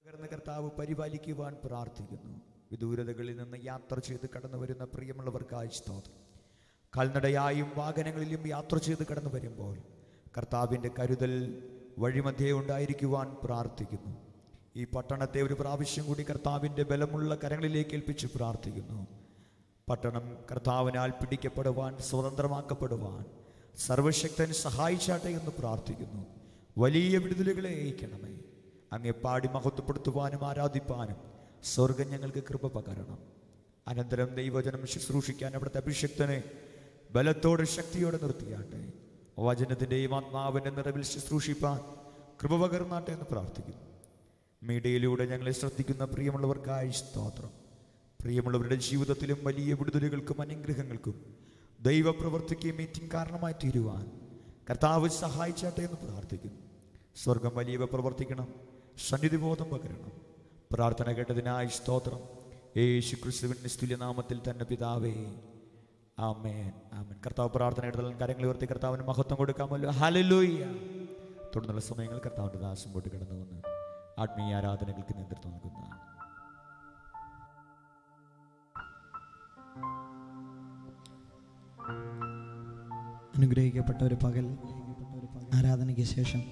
പകർന്ന കർത്താവ് പരിപാലിക്കുവാൻ പ്രാർത്ഥിക്കുന്നു വിദൂരതകളിൽ നിന്ന് യാത്ര ചെയ്ത് കടന്നു വരുന്ന പ്രിയമുള്ളവർക്കായി സ്തോത്രം കാൽനടയായും വാഹനങ്ങളിലും യാത്ര ചെയ്ത് കടന്നു വരുമ്പോൾ കർത്താവിൻ്റെ കരുതൽ വഴിമധ്യേ ഉണ്ടായിരിക്കുവാൻ പ്രാർത്ഥിക്കുന്നു ഈ പട്ടണത്തെ ഒരു പ്രാവശ്യം കൂടി കർത്താവിൻ്റെ ബലമുള്ള കരങ്ങളിലേക്ക് ഏൽപ്പിച്ച് പ്രാർത്ഥിക്കുന്നു പട്ടണം കർത്താവിനാൽ പിടിക്കപ്പെടുവാൻ സ്വതന്ത്രമാക്കപ്പെടുവാൻ സർവശക്തൻ സഹായിച്ചാട്ടെ എന്ന് പ്രാർത്ഥിക്കുന്നു വലിയ വിടുതലുകളെ അയക്കണമേ അങ്ങെ പാടി മഹത്വപ്പെടുത്തുവാനും ആരാധിപ്പാനും സ്വർഗം ഞങ്ങൾക്ക് കൃപ പകരണം അനന്തരം ദൈവജനം ശുശ്രൂഷിക്കാൻ അവിടുത്തെ അഭിഷക്തനെ ബലത്തോടെ ശക്തിയോടെ നിർത്തിയാട്ടെ വചനത്തിൻ്റെയും ആത്മാവിൻ്റെ നിറവിൽ ശുശ്രൂഷിപ്പാൻ കൃപ പകർന്നാട്ടെ എന്ന് പ്രാർത്ഥിക്കുന്നു മീഡിയയിലൂടെ ഞങ്ങളെ ശ്രദ്ധിക്കുന്ന പ്രിയമുള്ളവർക്കായി സ്തോത്രം പ്രിയമുള്ളവരുടെ ജീവിതത്തിലും വലിയ വിടുതലുകൾക്കും അനുഗ്രഹങ്ങൾക്കും ദൈവപ്രവർത്തിക്ക് മീറ്റിംഗ് കാരണമായി തീരുവാൻ കർത്താവ് സഹായിച്ചാട്ടെ എന്ന് പ്രാർത്ഥിക്കുന്നു സ്വർഗം വലിയവ പ്രവർത്തിക്കണം സന്നിധിബോധം പകരണം പ്രാർത്ഥന കേട്ടതിനായി സ്തോത്രം യേശു ക്രിസ്തുവിൻ നിസ്തുല്യനാമത്തിൽ തന്നെ പിതാവേ ആമേൻ ആമേൻ കർത്താവ് പ്രാർത്ഥന കേട്ടതെല്ലാം കാര്യങ്ങൾ ഉയർത്തി കർത്താവിന് മഹത്വം കൊടുക്കാമല്ലോ ഹലലൂയ്യ തുടർന്നുള്ള സമയങ്ങൾ കർത്താവിൻ്റെ ദാസം പോയിട്ട് കടന്നു വന്ന് ആത്മീയ ആരാധനകൾക്ക് നേതൃത്വം നൽകുന്ന അനുഗ്രഹിക്കപ്പെട്ട ഒരു പകൽ ആരാധനയ്ക്ക് ശേഷം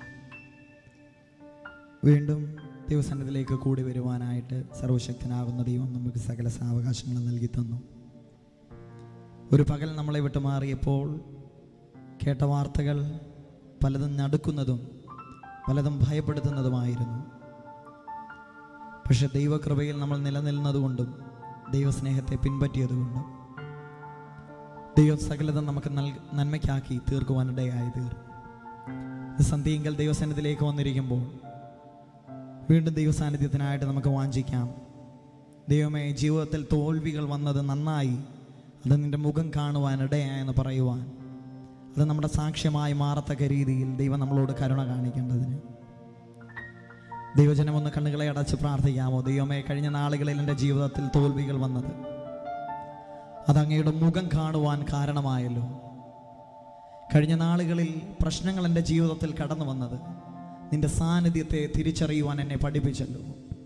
വീണ്ടും ദൈവസന്നിധിയിലേക്ക് കൂടി വരുവാനായിട്ട് സർവശക്തനാകുന്ന ദൈവം നമുക്ക് സകല സാവകാശങ്ങളും നൽകി തന്നു ഒരു പകൽ നമ്മളെ വിട്ടു മാറിയപ്പോൾ കേട്ട വാർത്തകൾ പലതും നടുക്കുന്നതും പലതും ഭയപ്പെടുത്തുന്നതുമായിരുന്നു പക്ഷെ ദൈവകൃപയിൽ നമ്മൾ നിലനിൽക്കുന്നതുകൊണ്ടും ദൈവസ്നേഹത്തെ പിൻപറ്റിയതുകൊണ്ടും ദൈവം സകലതും നമുക്ക് നൽക നന്മയ്ക്കാക്കി തീർക്കുവാനിടയായി തീർന്നു സന്ധ്യയെങ്കിൽ ദൈവസന്നിധിയിലേക്ക് വന്നിരിക്കുമ്പോൾ വീണ്ടും ദൈവസാന്നിധ്യത്തിനായിട്ട് നമുക്ക് വാഞ്ചിക്കാം ദൈവമേ ജീവിതത്തിൽ തോൽവികൾ വന്നത് നന്നായി അത് നിന്റെ മുഖം കാണുവാനിടയായെന്ന് പറയുവാൻ അത് നമ്മുടെ സാക്ഷ്യമായി മാറത്തക്ക രീതിയിൽ ദൈവം നമ്മളോട് കരുണ കാണിക്കേണ്ടതിന് ദൈവജനം ഒന്ന് കണ്ണുകളെ അടച്ച് പ്രാർത്ഥിക്കാമോ ദൈവമേ കഴിഞ്ഞ നാളുകളിൽ എൻ്റെ ജീവിതത്തിൽ തോൽവികൾ വന്നത് അത് അങ്ങയുടെ മുഖം കാണുവാൻ കാരണമായല്ലോ കഴിഞ്ഞ നാളുകളിൽ പ്രശ്നങ്ങൾ എൻ്റെ ജീവിതത്തിൽ കടന്നു വന്നത് നിന്റെ സാന്നിധ്യത്തെ തിരിച്ചറിയുവാൻ എന്നെ പഠിപ്പിച്ചല്ലോ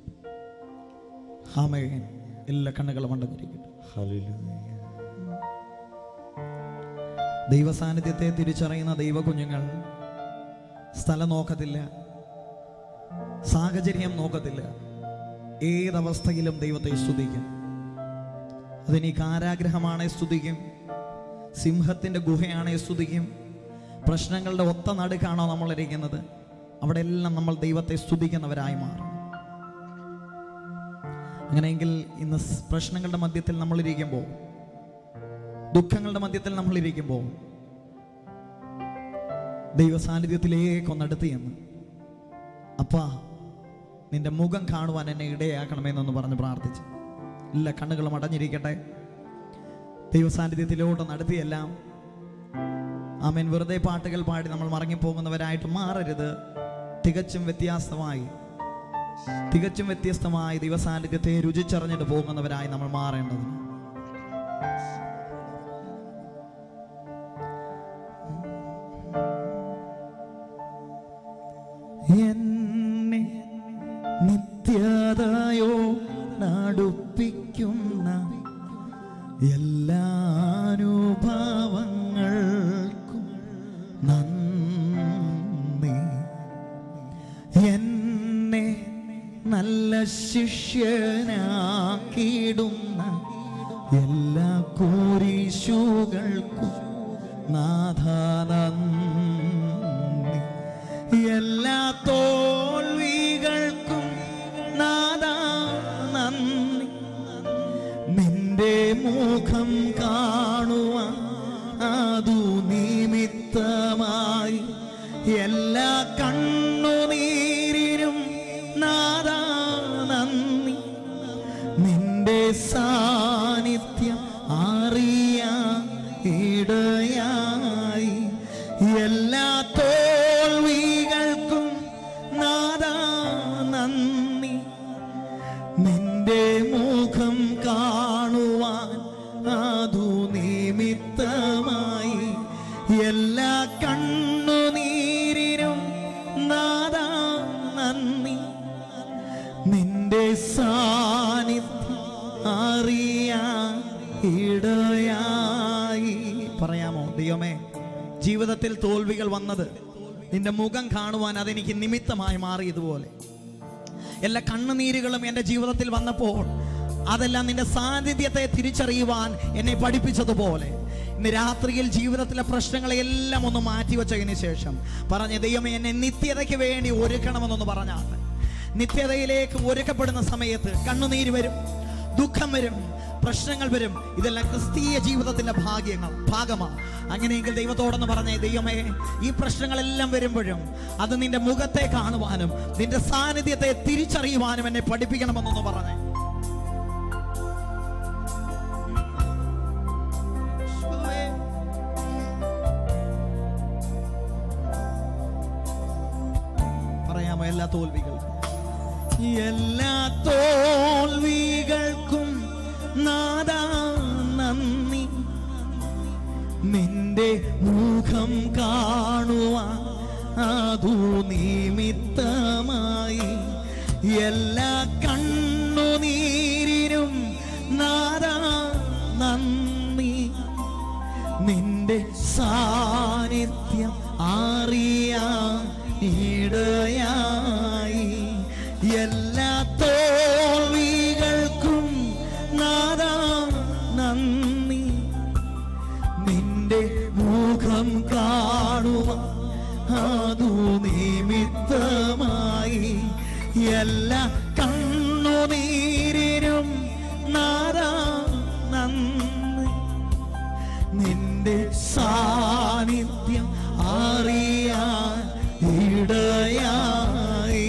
ആമേ എല്ലാ കണ്ണുകളും അടഞ്ഞിരിക്കട്ടെ ദൈവ സാന്നിധ്യത്തെ തിരിച്ചറിയുന്ന ദൈവ കുഞ്ഞുങ്ങൾ സ്ഥലം നോക്കത്തില്ല സാഹചര്യം നോക്കത്തില്ല ഏതവസ്ഥയിലും ദൈവത്തെ സ്തുതിക്കും അതിനി കാരാഗ്രഹമാണെ സ്തുതിക്കും സിംഹത്തിൻ്റെ ഗുഹയാണെ സ്തുതിക്കും പ്രശ്നങ്ങളുടെ ഒത്ത നടുക്കാണോ നമ്മൾ ഇരിക്കുന്നത് അവിടെ എല്ലാം നമ്മൾ ദൈവത്തെ സ്തുതിക്കുന്നവരായി മാറും അങ്ങനെയെങ്കിൽ ഇന്ന് സ് പ്രശ്നങ്ങളുടെ മധ്യത്തിൽ നമ്മൾ ഇരിക്കുമ്പോൾ ദുഃഖങ്ങളുടെ മധ്യത്തിൽ നമ്മൾ ഇരിക്കുമ്പോൾ ദൈവ സാന്നിധ്യത്തിലേക്ക് ഒന്നടുത്ത് എന്ന് അപ്പാ നിന്റെ മുഖം കാണുവാൻ എന്നെ ഇടയാക്കണമെന്നൊന്ന് പറഞ്ഞ് പ്രാർത്ഥിച്ചു എല്ലാ കണ്ണുകളും അടഞ്ഞിരിക്കട്ടെ ദൈവസാന്നിധ്യത്തിലോട്ട് നടത്തിയെല്ലാം ആമേൻ വെറുതെ പാട്ടുകൾ പാടി നമ്മൾ മറങ്ങിപ്പോകുന്നവരായിട്ട് മാറരുത് തികച്ചും വ്യത്യാസമായി തികച്ചും വ്യത്യസ്തമായി ദൈവസാന്നിധ്യത്തെ രുചിച്ചറിഞ്ഞിട്ട് പോകുന്നവരായി നമ്മൾ മാറേണ്ടതിന് എന്നെ നിത്യതയോ നടുപ്പിക്കുന്ന എല്ലാ അനുഭവങ്ങൾക്കും നന്ദി എന്നെ നല്ല ശിഷ്യനാക്കിയിടുന്ന എല്ലാ കുരിശുകൾക്കും നാഥാനന്ദി എല്ലാ തോൽവികൾക്കും നാദാ നന്ദി നിന്റെ മുഖം കാണുവാൻ അതു നിമിത്തമായി എല്ലാ കണ്ണുനീരിനും നാദാ നന്ദി നിന്റെ സാന്നിധ്യം അറിയാൻ ഇടയായി എല്ലാ തോൽവികൾക്കും നാദാ നന്ദി നിന്റെ മുഖം കാണുവാൻ അതു നിമിത്തമായി എല്ലാ കണ്ണുനീരിനും നാദാ നന്ദി നിന്റെ സാന്നിധ്യം അറിയാൻ ഇടയായി പറയാമോ ദൈവമേ ജീവിതത്തിൽ തോൽവികൾ വന്നത് നിന്റെ മുഖം കാണുവാൻ അതെനിക്ക് നിമിത്തമായി മാറിയതുപോലെ എല്ലാ കണ്ണുനീരുകളും എൻ്റെ ജീവിതത്തിൽ വന്നപ്പോൾ അതെല്ലാം നിന്റെ സാന്നിധ്യത്തെ തിരിച്ചറിയുവാൻ എന്നെ പഠിപ്പിച്ചതുപോലെ ഇന്ന് രാത്രിയിൽ ജീവിതത്തിലെ പ്രശ്നങ്ങളെ എല്ലാം ഒന്ന് മാറ്റിവെച്ചതിന് ശേഷം പറഞ്ഞ ദൈവമേ എന്നെ നിത്യതയ്ക്ക് വേണ്ടി ഒരുക്കണമെന്നൊന്ന് പറഞ്ഞാണ് നിത്യതയിലേക്ക് ഒരുക്കപ്പെടുന്ന സമയത്ത് കണ്ണുനീര് വരും ദുഃഖം വരും പ്രശ്നങ്ങൾ വരും ഇതെല്ലാം ക്രിസ്തീയ ജീവിതത്തിന്റെ ഭാഗ്യങ്ങൾ ഭാഗമാണ് അങ്ങനെയെങ്കിൽ ദൈവത്തോടൊന്ന് പറഞ്ഞേ ദൈവമേ ഈ പ്രശ്നങ്ങളെല്ലാം വരുമ്പോഴും അത് നിന്റെ മുഖത്തെ കാണുവാനും നിന്റെ സാന്നിധ്യത്തെ തിരിച്ചറിയുവാനും എന്നെ പഠിപ്പിക്കണമെന്നൊന്ന് പറഞ്ഞേ യേശുവേ. പറയാമോ എല്ലാ തോൽവികൾക്കും എല്ലാ തോൽവികൾക്കും നാദാ നന്ദി നിന്റെ മുഖം കാണുവാൻ അതു നിമിത്തമായി എല്ലാ കണ്ണുനീരിനും നാദാ നന്ദി നിന്റെ സാന്നിധ്യം അറിയാൻ ഇടയായി എല്ലാ തോൽവികൾക്കും നാദാ നന്ദി നിന്റെ മുഖം കാണുക അതു നിമിത്തമായി എല്ലാ കണ്ണുനീരിനും നാദാ നന്ദി നിന്റെ സാന്നിധ്യം അറിയാൻ ഇടയായി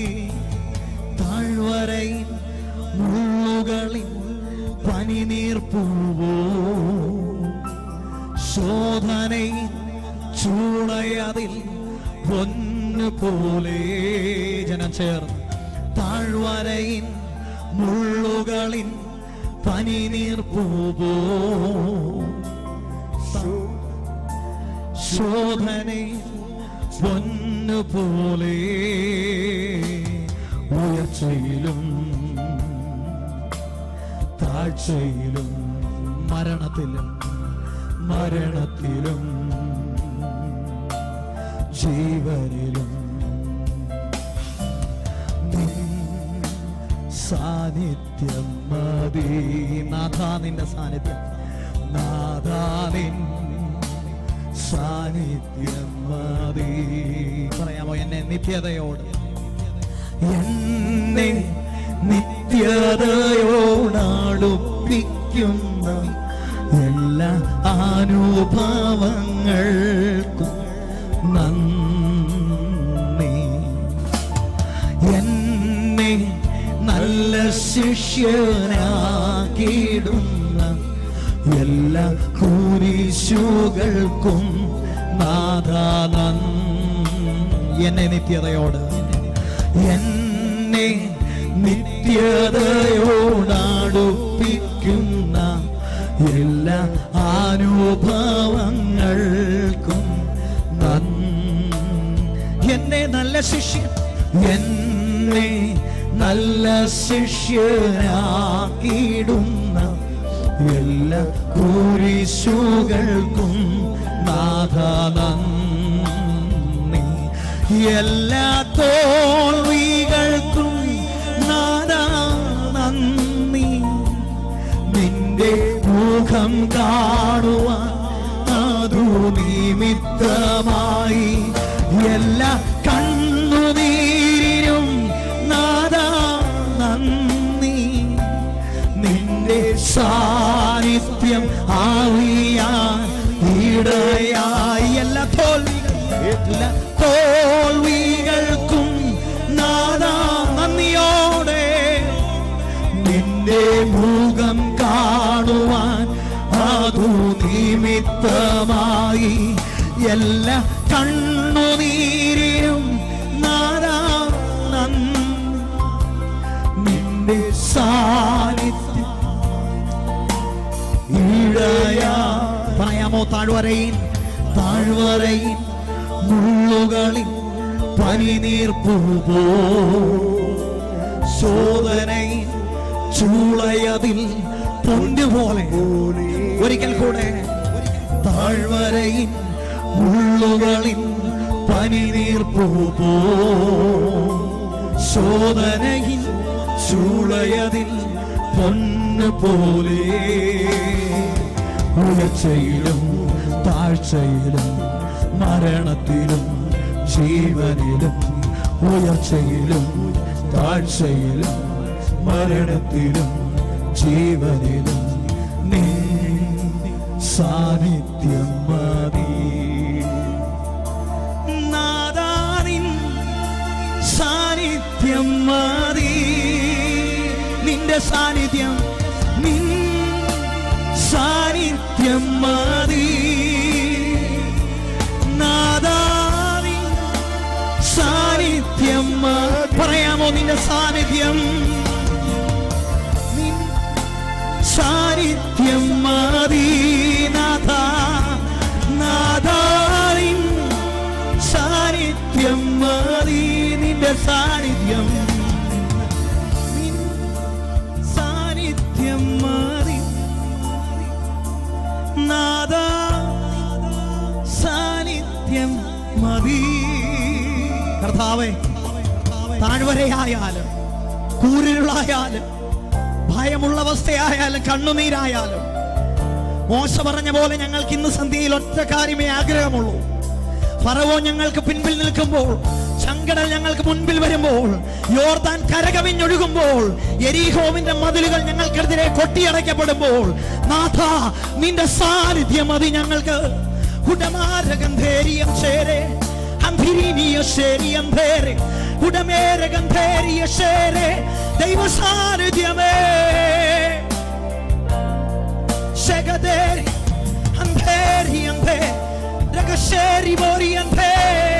താഴ്വരയിൽ മുള്ളുകളിൽ പനിനീർപ്പൂവോ ശോധനയിൽ ചൂളയതിൽ പൊന്നു പോലെ ജനം ചേർന്ന് താഴ്വരയിൽ മുള്ളുകളിൽ പനിനീർപ്പൂവോ ശോധനയിൽ പൊന്നു പോലെ ഉയർച്ചയിലും താഴ്ചയിലും മരണത്തിലും മരണത്തിലും ജീവനിലും നിൻ സാന്നിധ്യം മതി നാഥാ നിന്റെ സാന്നിധ്യം നാഥാ നിൻ സാന്നിധ്യം മതി പറയാമോ എന്നെ നിത്യതയോട് എന്നെ നിത്യതയോടടുപ്പിക്കുന്ന എല്ലാ അനുഭവങ്ങൾക്കും നന്ദി എന്നെ നല്ല ശിഷ്യനാക്കിയിടുന്ന എല്ലാ കുരിശുകൾക്കും നാഥാനൻ എന്നെ നിത്യതയോട് എന്നെ നിത്യതയോടടുപ്പിക്കുന്ന എല്ലാ അനുഭവങ്ങൾക്കും നന്ദി എന്നെ നല്ല ശിഷ്യൻ എന്നെ നല്ല ശിഷ്യനാക്കിയിടുന്ന എല്ലാ കുരിശുകൾക്കും നാഥനന്ദി എല്ലാ തോൽവികൾക്കും നാദാ നന്ദി നിന്റെ മുഖം കാണുവാൻ അതു നിമിത്തമായി എല്ലാ കണ്ണുനീരിനും നാദാ നന്ദി നിന്റെ സാന്നിധ്യം അറിയാൻ ഇടയായി എല്ലാ തോൽവികൾ എല്ലാ തോൽവികൾക്കും നാദാ നന്ദിയോടെ നിന്റെ മുഖം കാണുവാൻ അതു നിമിത്തമായി എല്ലാ കണ്ണുനീരിനും നാദാ നന്ദി നിന്റെ സാന്നിധ്യം ഈഴയാ പറയാമോ താഴ്വരയിൽ താഴ്വരയിൽ മുള്ളുകളിൽ പനിനീർപ്പൂവോ ചൂളയതിൽ പൊന്നുപോലെ ഒരിക്കൽ കൂടെ താഴ്വരയിൻ മുള്ളുകളിൻ പനിനീർപ്പൂ പോ ശോധനയിൻ ചൂളയതിൽ പൊന്ന് പോലെ ഉയർച്ചയിലും താഴ്ചയിലും മരണത്തിലും ജീവനിലും ഉയർച്ചയിലും താഴ്ചയിലും മരണത്തിലും ജീവനിലും നീ സാന്നിധ്യം മതി നാദാനിൻ സാന്നിധ്യം മതി നിന്റെ സാന്നിധ്യം നിൻ സാന്നിധ്യം മതി നാദാനിൻ സാന്നിധ്യം മ- പറയാമോ നിന്റെ സാന്നിധ്യം നിൻ സാന്നിധ്യം മതി നാഥ നാദാനിൻ സാന്നിധ്യം മതി നിന്റെ സാന്നിധ്യം നിൻ സാന്നിധ്യം മതി നാദ സാന്നിധ്യം മതി കർത്താവേ താഴ്വരയായാലും കൂരിരുളായാലും ഭയമുള്ള അവസ്ഥയായാലും കണ്ണുനീരായാലും മോശ പറഞ്ഞ പോലെ ഞങ്ങൾക്ക് ഇന്ന് സന്ധ്യയിൽ ഒറ്റ കാര്യമേ ആഗ്രഹമുള്ളൂ ഫറവോ ഞങ്ങൾക്ക് പിൻപിൽ നിൽക്കുമ്പോൾ ചങ്കടൽ ഞങ്ങൾക്ക് മുൻപിൽ വരുമ്പോൾ യോർദാൻ കരകവിഞ്ഞൊഴുകുമ്പോൾ എരീഹോവിന്റെ മതിലുകൾ ഞങ്ങൾക്കെതിരെ കൊട്ടിയടയ്ക്കപ്പെടുമ്പോൾ നാഥ നിന്റെ സാന്നിധ്യം മതി ഞങ്ങൾക്ക് ഉടമാരഗന്ധേരിയം ചേരെ അംഭിരീനിയ ശേരിയം ഭേരെ ഉടമേരഗന്ധേരിയ ശേരെ ദൈവ സാന്നിധ്യമേ Shegaderi, Amberi, Ambe, Ragasheri, Bori, Ambe.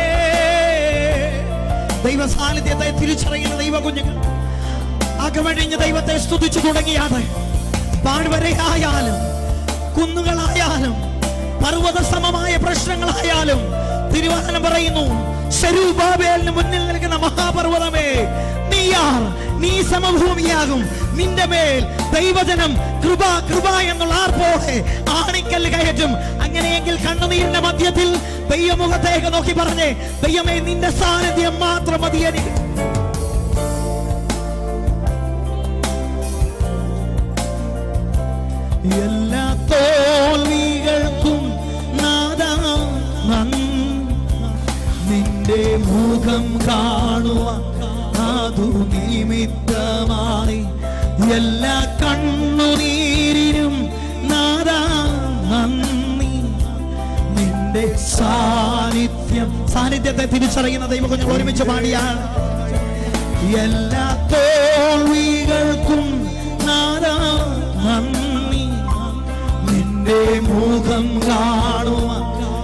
ദൈവ സാന്നിധ്യത്തെ തിരിച്ചറിയുന്ന ദൈവ കുഞ്ഞുങ്ങൾ അകമഴിഞ്ഞ് ദൈവത്തെ സ്തുതിച്ചു തുടങ്ങിയാതെ താഴ്വരയായാലും കുന്നുകളായാലും പർവ്വത സമമായ പ്രശ്നങ്ങളായാലും തിരുവചനം പറയുന്നു ശരൂബാബേലിന് മുന്നിൽ നിൽക്കുന്ന മഹാപർവ്വതമേ നീയാർ നീ സമഭൂമിയാകും നിന്റെ മേൽ ദൈവജനം കൃപ കൃപ എന്നുള്ള ആർപ്പോടെ ആണിക്കൽ കയറ്റും അങ്ങനെയെങ്കിൽ കണ്ണുനീരിന്റെ മധ്യത്തിൽ ദൈവമുഖത്തേക്ക് നോക്കി പറഞ്ഞേ ദൈവമേ നിന്റെ സാന്നിധ്യം മാത്രം മതി എനിക്ക് എല്ലാ തോൽവികൾക്കും നാദാ നന്ദി. നിന്റെ മുഖം കാണുക അതു നിമിത്തമായി എല്ലാ കണ്ണുനീരിനും നാദാ നന്ദി നിന്റെ സാന്നിധ്യം സാന്നിധ്യത്തെ തിരിച്ചറിയുന്ന ദൈവകുഞ്ഞുങ്ങൾ ഒരുമിച്ച് പാടിയാണ് എല്ലാ തോൽവികൾക്കും നാദാ നന്ദി നിന്റെ മുഖം കാണുക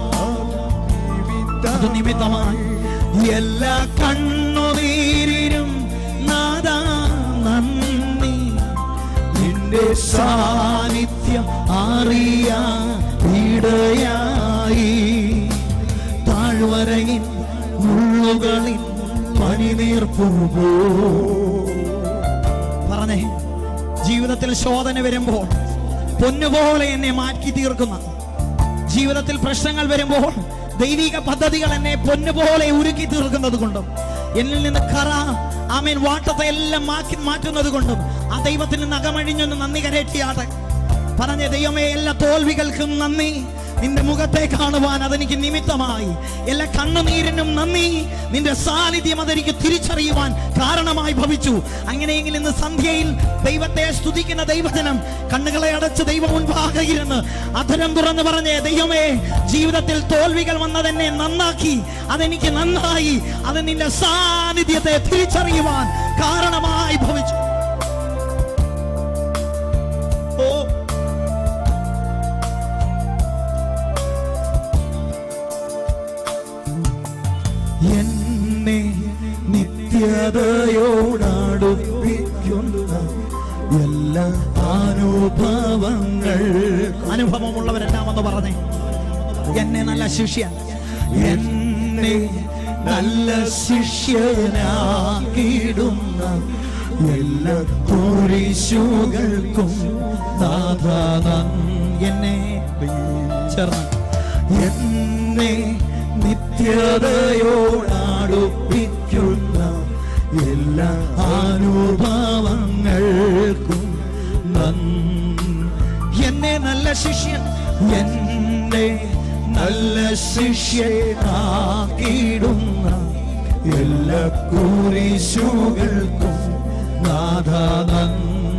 അത് നിമിത്തമായി എല്ലാ കണ്ണുനീരിനും നാദാ നന്ദി നിന്റെ സാന്നിധ്യം അറിയാ ഇടയായി താഴ്വരയിൻ മുള്ളുകളിൽ പനിനീർപ്പൂ പറഞ്ഞേ ജീവിതത്തിൽ ശോധന വരുമ്പോൾ പൊന്നുപോലെ എന്നെ മാറ്റി തീർക്കുന്ന ജീവിതത്തിൽ പ്രശ്നങ്ങൾ വരുമ്പോൾ ദൈവിക പദ്ധതികൾ എന്നെ പൊന്നുപോലെ ഉരുക്കി തീർക്കുന്നത് കൊണ്ടും എന്നിൽ നിന്ന് കറ ആമേൻ വാട്ടത്തെ എല്ലാം മാറ്റി മാറ്റുന്നത് കൊണ്ടും ആ ദൈവത്തിന് നഖമഴിഞ്ഞൊന്ന് നന്ദി കരേറ്റിയാട്ടെ പറഞ്ഞ ദൈവമേ എല്ലാ തോൽവികൾക്കും നന്ദി നിന്റെ മുഖത്തെ കാണുവാൻ അതെനിക്ക് നിമിത്തമായി എല്ലാ കണ്ണുനീരിനും നന്ദി നിന്റെ സാന്നിധ്യം അതെനിക്ക് തിരിച്ചറിയുവാൻ കാരണമായി ഭവിച്ചു അങ്ങനെയെങ്കിൽ ഇന്ന് സന്ധ്യയിൽ ദൈവത്തെ സ്തുതിക്കുന്ന ദൈവജനം കണ്ണുകളെ അടച്ച് ദൈവം മുൻപാകെ ഇരുന്ന് അധരം തുറന്ന് പറഞ്ഞേ ദൈവമേ ജീവിതത്തിൽ തോൽവികൾ വന്നതെന്നെ നന്നാക്കി അതെനിക്ക് നന്നായി അത് നിന്റെ സാന്നിധ്യത്തെ തിരിച്ചറിയുവാൻ കാരണമായി ഭവിച്ചു ഓ എന്നെ നിത്യതയോടടുപ്പിക്കുന്ന എല്ലാ അനുഭവങ്ങൾ അനുഭവമുള്ളവരെന്നാമെന്ന് പറഞ്ഞേ എന്നെ നല്ല ശിഷ്യ എന്നെ നല്ല ശിഷ്യനാക്കിയിടുന്ന എല്ലാ കുരിശുകൾക്കും നാഥാനൻ എന്നെ ചേർന്ന് എന്നെ നിത്യതയോടടുപ്പിക്കുന്ന എല്ലാ അനുഭവങ്ങൾക്കും നന്ദി എന്നെ നല്ല ശിഷ്യൻ എന്നെ നല്ല ശിഷ്യനാക്കിയിടുന്ന എല്ലാ കുരിശുകൾക്കും നാഥാനൻ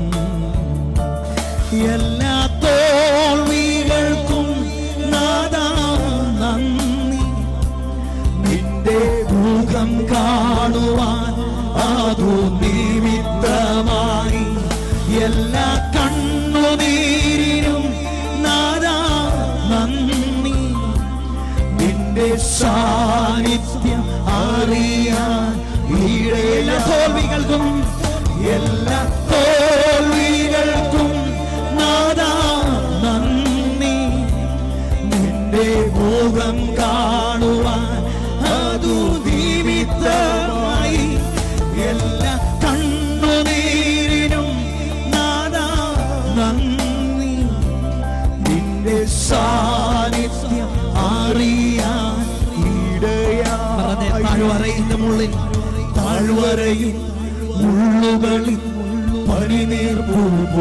എല്ലാ തോൽവികൾക്കും നാദാ നന്ദി നിന്റെ മുഖം കാണുവാൻ അതു നിമിത്തമായി എല്ലാ കണ്ണുനീരിനും നാദാ നന്ദി നിന്റെ സാന്നിധ്യം അറിയാൻ ഈഴേല തോൽവികൾക്കും എല്ലാ തോൽവികൾക്കും നാദാ നന്ദി നിന്റെ മുഖം കാണുവാൻ അതു നിമിത്തമായി എല്ലാ കണ്ണുനീരിനും നാദാ നന്ദി നിന്റെ സാന്നിധ്യം അറിയാൻ താഴ്വരയിന്റെ മുള്ളിൽ താഴ്വരയിൽ മുള്ളുകളിൽ പനിനീർ പോ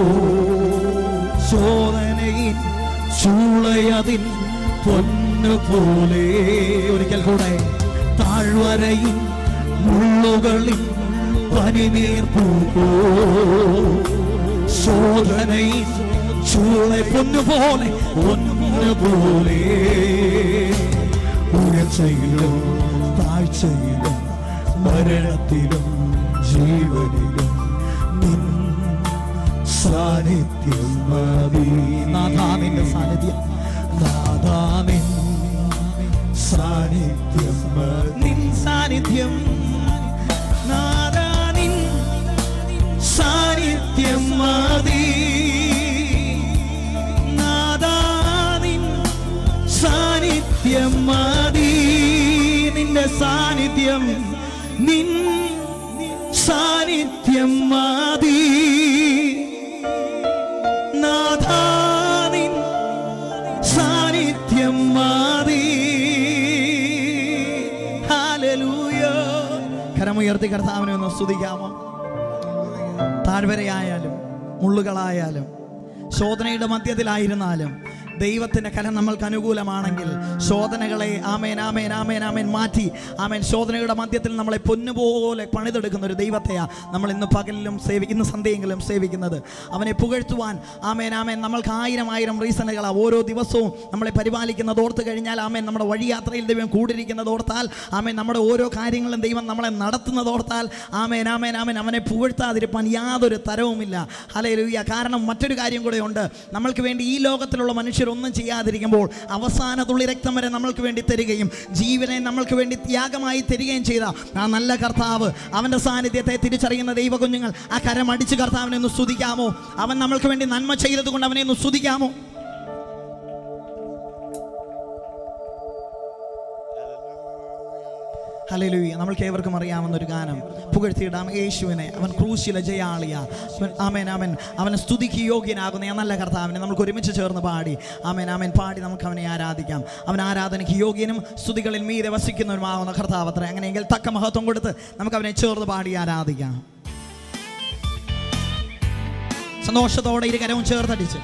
ശോധനയിൽ ചൂളയതിൽ പൊന്നു പോലെ ഒരിക്കൽ കൂടെ താഴ്വരയിൽ മുള്ളുകളിൽ പനിനീർ പോ ശോധനയിൽ ചൂള പൊന്നുപോലെ പൊന്നുപോലെ ഉയർച്ചയിലും താഴ്ചയിലും മരണത്തിലും ജീവനിലും നിൻ സാന്നിധ്യം മതി നാഥാനിന്റെ സാന്നിധ്യം നാഥാനിൻ സാന്നിധ്യം മതി. നിൻ സാന്നിധ്യം നാഥാനിൻ സാന്നിധ്യം മതി നാദാനിൻ സാന്നിധ്യം മതി നിന്റെ സാന്നിധ്യം നിൻ സാന്നിധ്യം മതി നാദാനിൻ സാന്നിധ്യം മതി ഹാലലൂയ കരമുയർത്തി കർത്താവിനെ ഒന്ന് സ്തുതിക്കാമോ താഴ്വരയായാലും മുള്ളുകളായാലും ശോധനയുടെ മധ്യത്തിലായിരുന്നാലും ദൈവത്തിന്റെ കലം നമ്മൾക്ക് അനുകൂലമാണെങ്കിൽ ശോധനകളെ ആമേൻ ആമേൻ ആമേൻ ആമേൻ മാറ്റി ആമേൻ ശോധനയുടെ മധ്യത്തിൽ നമ്മളെ പൊന്നുപോലെ പണിതെടുക്കുന്ന ഒരു ദൈവത്തെയാ നമ്മൾ ഇന്ന് പകലിലും സേവി ഇന്ന് സന്ധ്യയെങ്കിലും സേവിക്കുന്നത് അവനെ പുകഴ്ത്തുവാൻ ആമേൻ ആമേൻ നമ്മൾക്ക് ആയിരം ആയിരം റീസണുകളാണ് ഓരോ ദിവസവും നമ്മളെ പരിപാലിക്കുന്നത് ഓർത്ത് കഴിഞ്ഞാൽ ആമേൻ നമ്മുടെ വഴിയാത്രയിൽ ദൈവം കൂടിരിക്കുന്നത് ഓർത്താൽ ആമേൻ നമ്മുടെ ഓരോ കാര്യങ്ങളും ദൈവം നമ്മളെ നടത്തുന്നത് ഓർത്താൽ ആമേൻ ആമേൻ ആമേൻ അവനെ പുകഴ്ത്താതിരിപ്പാൻ യാതൊരു തരവുമില്ല ഹലേ കാരണം മറ്റൊരു കാര്യം കൂടെ ഉണ്ട് നമ്മൾക്ക് വേണ്ടി ഈ ലോകത്തിലുള്ള മനുഷ്യരൊന്നും ചെയ്യാതിരിക്കുമ്പോൾ അവസാന തുള്ളി രക്തം വരെ നമ്മൾക്ക് വേണ്ടി തരികയും ജീവനെ നമ്മൾക്ക് വേണ്ടി ത്യാഗമായി തരികയും ചെയ്ത ആ നല്ല കർത്താവ് അവൻ്റെ സാന്നിധ്യത്തെ തിരിച്ചറിയുന്ന ദൈവ കുഞ്ഞുങ്ങൾ ആ കരം അടിച്ച് കർത്താവിനെ ഒന്ന് സ്തുതിക്കാമോ അവൻ നമ്മൾക്ക് വേണ്ടി നന്മ ചെയ്തത് കൊണ്ട് അവനെ ഒന്ന് സ്തുതിക്കാമോ ഹല്ലേലൂയ നമ്മൾക്ക് ഏവർക്കും അറിയാവുന്ന ഒരു ഗാനം പുകഴ്ത്തിയിടാം യേശുവിനെ അവൻ ക്രൂശിലെ ജയാളിയ അവൻ- ആമേൻ ആമേൻ അവനെ സ്തുതിക്ക് യോഗ്യനാകുന്ന ആ നല്ല കർത്താവിനെ നമുക്ക് ഒരുമിച്ച് ചേർന്ന് പാടി ആമേൻ ആമേൻ പാടി നമുക്ക് അവനെ ആരാധിക്കാം അവൻ ആരാധനയ്ക്ക് യോഗ്യനും സ്തുതികളിൽ മീതെ വസിക്കുന്നവരുമാകുന്ന കർത്താവ് അത്ര അങ്ങനെയെങ്കിൽ തക്ക മഹത്വം കൊടുത്ത് നമുക്ക് അവനെ ചേർന്ന് പാടി ആരാധിക്കാം സന്തോഷത്തോടെ ഇരു കരവും ചേർത്തടിച്ച്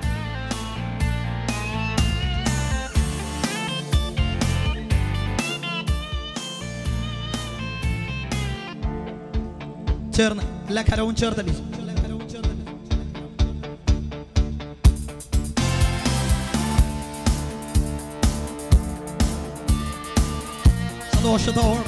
ചേർന്ന് എല്ലാ കരവും ചേർത്തടിച്ച് സന്തോഷത്തോടെ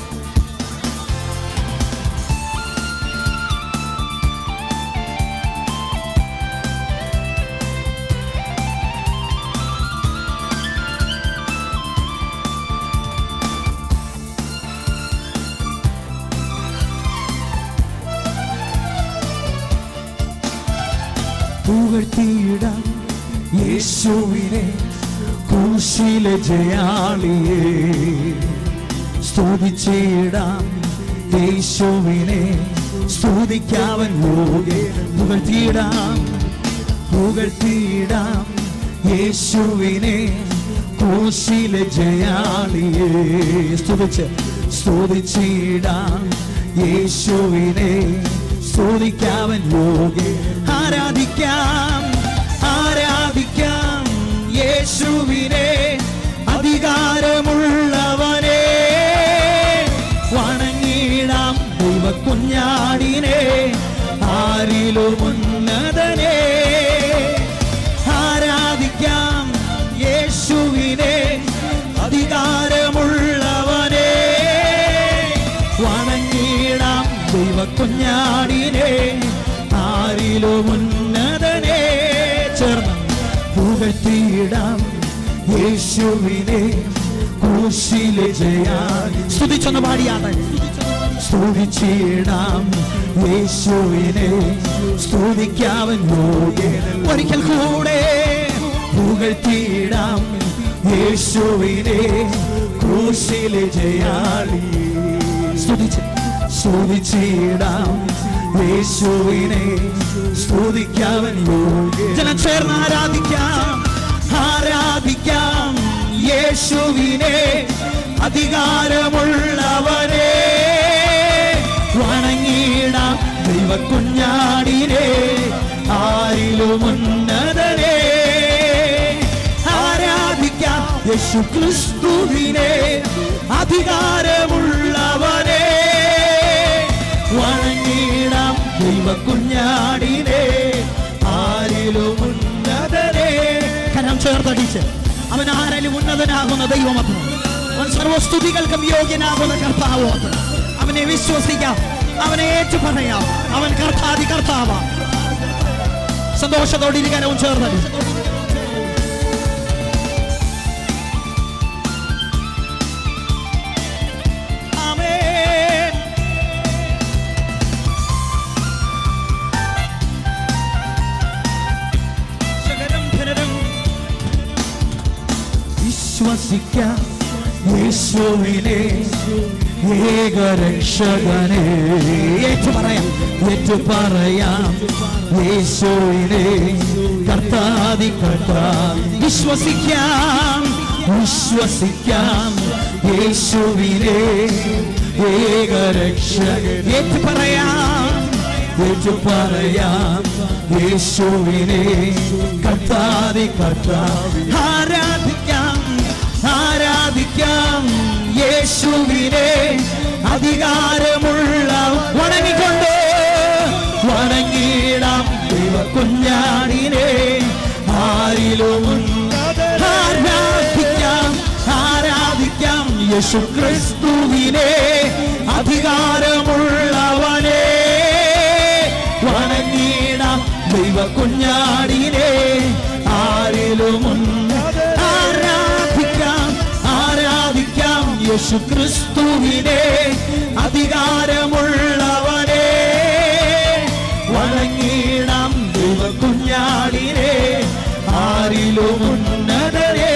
പുകഴ്ത്തിയിടാം യേശുവിനെ ക്രൂശിലെ ജയാളിയെ സ്തുതിച്ചിടാം യേശുവിനെ സ്തു സ്തുതിക്കാവൻ യോഗ്യൻ പുകഴ്ത്തിയിടാം പുകഴ്ത്തിയിടാം യേശുവിനെ ക്രൂശിലെ ജയാളിയെ സ്തുതിച്ച് സ്തുതിച്ചിടാം യേശുവിനെ സ്തുതിക്കാവൻ യോഗ്യൻ ആരാധിക്കാം ആരാധിക്കാം യേശുവിനെ അധികാരമുള്ളവനെ വണങ്ങിടാം ദൈവ കുഞ്ഞാടിനെ ആരിലും ഉന്നതനെ ആരാധിക്കാം യേശുവിനെ അധികാരമുള്ളവനെ വണങ്ങിടാം ദൈവ കുഞ്ഞാടിനെ ആരിലും ഉന്നതനെ ചേർന്ന് പുകഴ്ത്തിയിടാം യേശുവിനെ ക്രൂശിലെ ജയാൻ സ്തുതിച്ചൊന്ന് പാടിയാണ് സ്തുതിച്ചിടാം യേശുവിനെ സ്തുതിക്കാവൻ യോഗ്യൻ ഒരിക്കൽ കൂടെ പുകഴ്ത്തിയിടാം യേശുവിനെ ക്രൂശിലെ ജയാളി സ്തുതിച്ച് സ്തുതിച്ചിടാം യേശുവിനെ സ്തുതിക്കാവൻ യോഗ്യൻ ജനം ചേർന്ന് ആരാധിക്കാം ആരാധിക്കാം യേശുവിനെ അധികാരമുള്ളവനെ വണങ്ങിടാം ദൈവ കുഞ്ഞാടിനെ ആരിലും ഉന്നതനെ ആരാധിക്കാം യേശു ക്രിസ്തുവിനെ അധികാരമുള്ളവനെ വണങ്ങിടാം ദൈവ കുഞ്ഞാടിനെ ആരിലും ഉന്നതനെ കരം ചേർത്തടിച്ച് അവൻ ആരിലും ഉന്നതനാകുന്ന ദൈവമത്ര അവൻ സർവസ്തുതികൾക്കും യോഗ്യനാകുന്ന കർത്താവോ അവനെ വിശ്വസിക്കാം അവനെ ഏറ്റുപറയാം അവൻ കർത്താതി കർത്താവ സന്തോഷത്തോടെ ഇരിക്കാനവും ചേർന്നത് ആമേൻ ശകരം ധനരം വിശ്വസിക്കാം യേശുവിനെ ഏകരക്ഷകനെ ഏറ്റു പറയാം ഏറ്റു പറയാം യേശുവിനെ കർത്താതി കർത്താ വിശ്വസിക്കാം വിശ്വസിക്കാം യേശുവിനെ ഏകരക്ഷകൻ ഏറ്റു പറയാം ഏറ്റു പറയാം യേശുവിനെ കർത്താതി കർത്താ ആരാധിക്കാം ആരാധിക്കാം യേശുവിനെ അധികാരമുള്ള വണങ്ങിക്കൊണ്ട് വണങ്ങിടാം ദൈവ കുഞ്ഞാടിനെ ആരിലും ആരാധിക്കാം ആരാധിക്കാം യേശു ക്രിസ്തുവിനെ അധികാരമുള്ളവനെ വണങ്ങിടാം ദൈവ കുഞ്ഞാടിനെ ആരിലും ആരാധിക്കാം ആരാധിക്കാം യേശു ക്രിസ്തുവിനെ അധികാരമുള്ളവനെ വണങ്ങിടാം ദൈവ കുഞ്ഞാടിനെ ആരിലും ഉന്നതനെ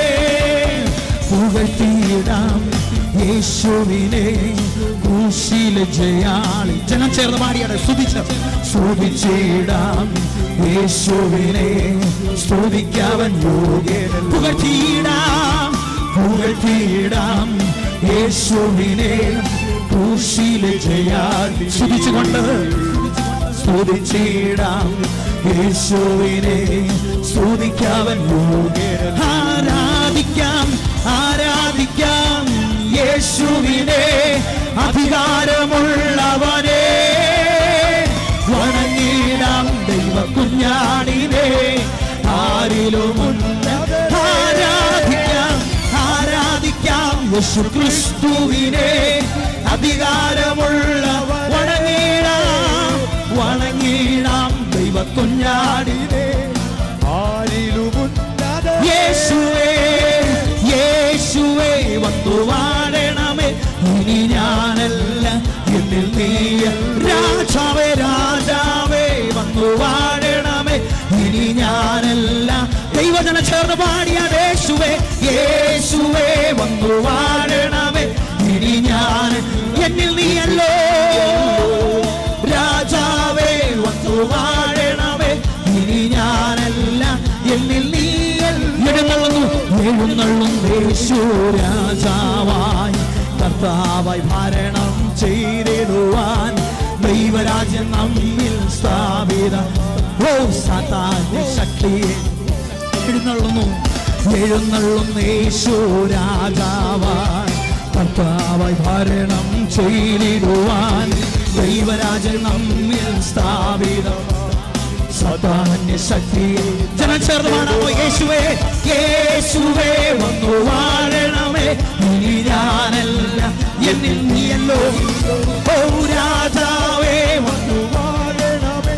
പുകഴ്ത്തിയിടാം യേശുവിനെ ക്രൂശിലെ ജയാളി ജനം ചേർന്ന് പാടിയാണ് സ്തുതിച്ച് സ്തുതിച്ചിടാം യേശുവിനെ സ്തുതിക്കാവൻ യോഗ്യൻ പുകഴ്ത്തിയിടാം പുകഴ്ത്തിയിടാം യേശുവിനെ ക്രൂശിലെ ജയാളി സ്തുതിച്ചുകൊണ്ട് സ്തുതിച്ചിടാം യേശുവിനെ സ്തുതിക്കാവൻ യോഗ്യൻ ആരാധിക്കാം ആരാധിക്കാം യേശുവിനെ അധികാരമുള്ളവനെ വണങ്ങിടാം ദൈവ കുഞ്ഞാടിനെ ആരിലും ആരാധിക്കാം ആരാധിക്കാം യേശു ക്രിസ്തുവിനെ അധികാരമുള്ള വണങ്ങിടാം വണങ്ങിടാം ദൈവ കുഞ്ഞാടിനെ യേശുവേ യേശുവേ വന്നു വാഴണമേ ഇനി ഞാനല്ല എന്നിൽ നീ രാജാവേ രാജാവേ വന്നു വാഴണമേ ഇനി ഞാനല്ല ദൈവജന ചേർന്ന് പാടിയ യേശുവേ യേശുവേ വന്നു വാഴണമേ ഇനി ഞാൻ എന്നിൽ നീയല്ലോ രാജാ വാഴണമേ ഇനി ഞാനല്ല എന്നിൽ നീ എഴുന്നള്ളുന്നു എഴുന്നള്ളും യേശു രാജാവായി കർത്താവായി ഭരണം ചെയ്തിടുവാൻ ദൈവരാജ്യം നമ്മിൽ സ്ഥാപിത ഓ സതാന്റെ ശക്തിയെ എഴുന്നള്ളുന്നു എഴുന്നള്ളും യേശു രാജാവായി കർത്താവായി ഭരണം ചെയ്തിടുവാൻ ദൈവരാജൻ നമ്മിൽ സ്ഥാപിതം സതാന്യ ശക്തിയെ ജനം ചേർന്ന് പാടാമോ യേശുവേ യേശുവേ വന്നു വാഴണമേ ഇനി ഞാനല്ല എന്നിൽ നീയല്ലോ ഓ രാജാവേ വന്നു വാഴണമേ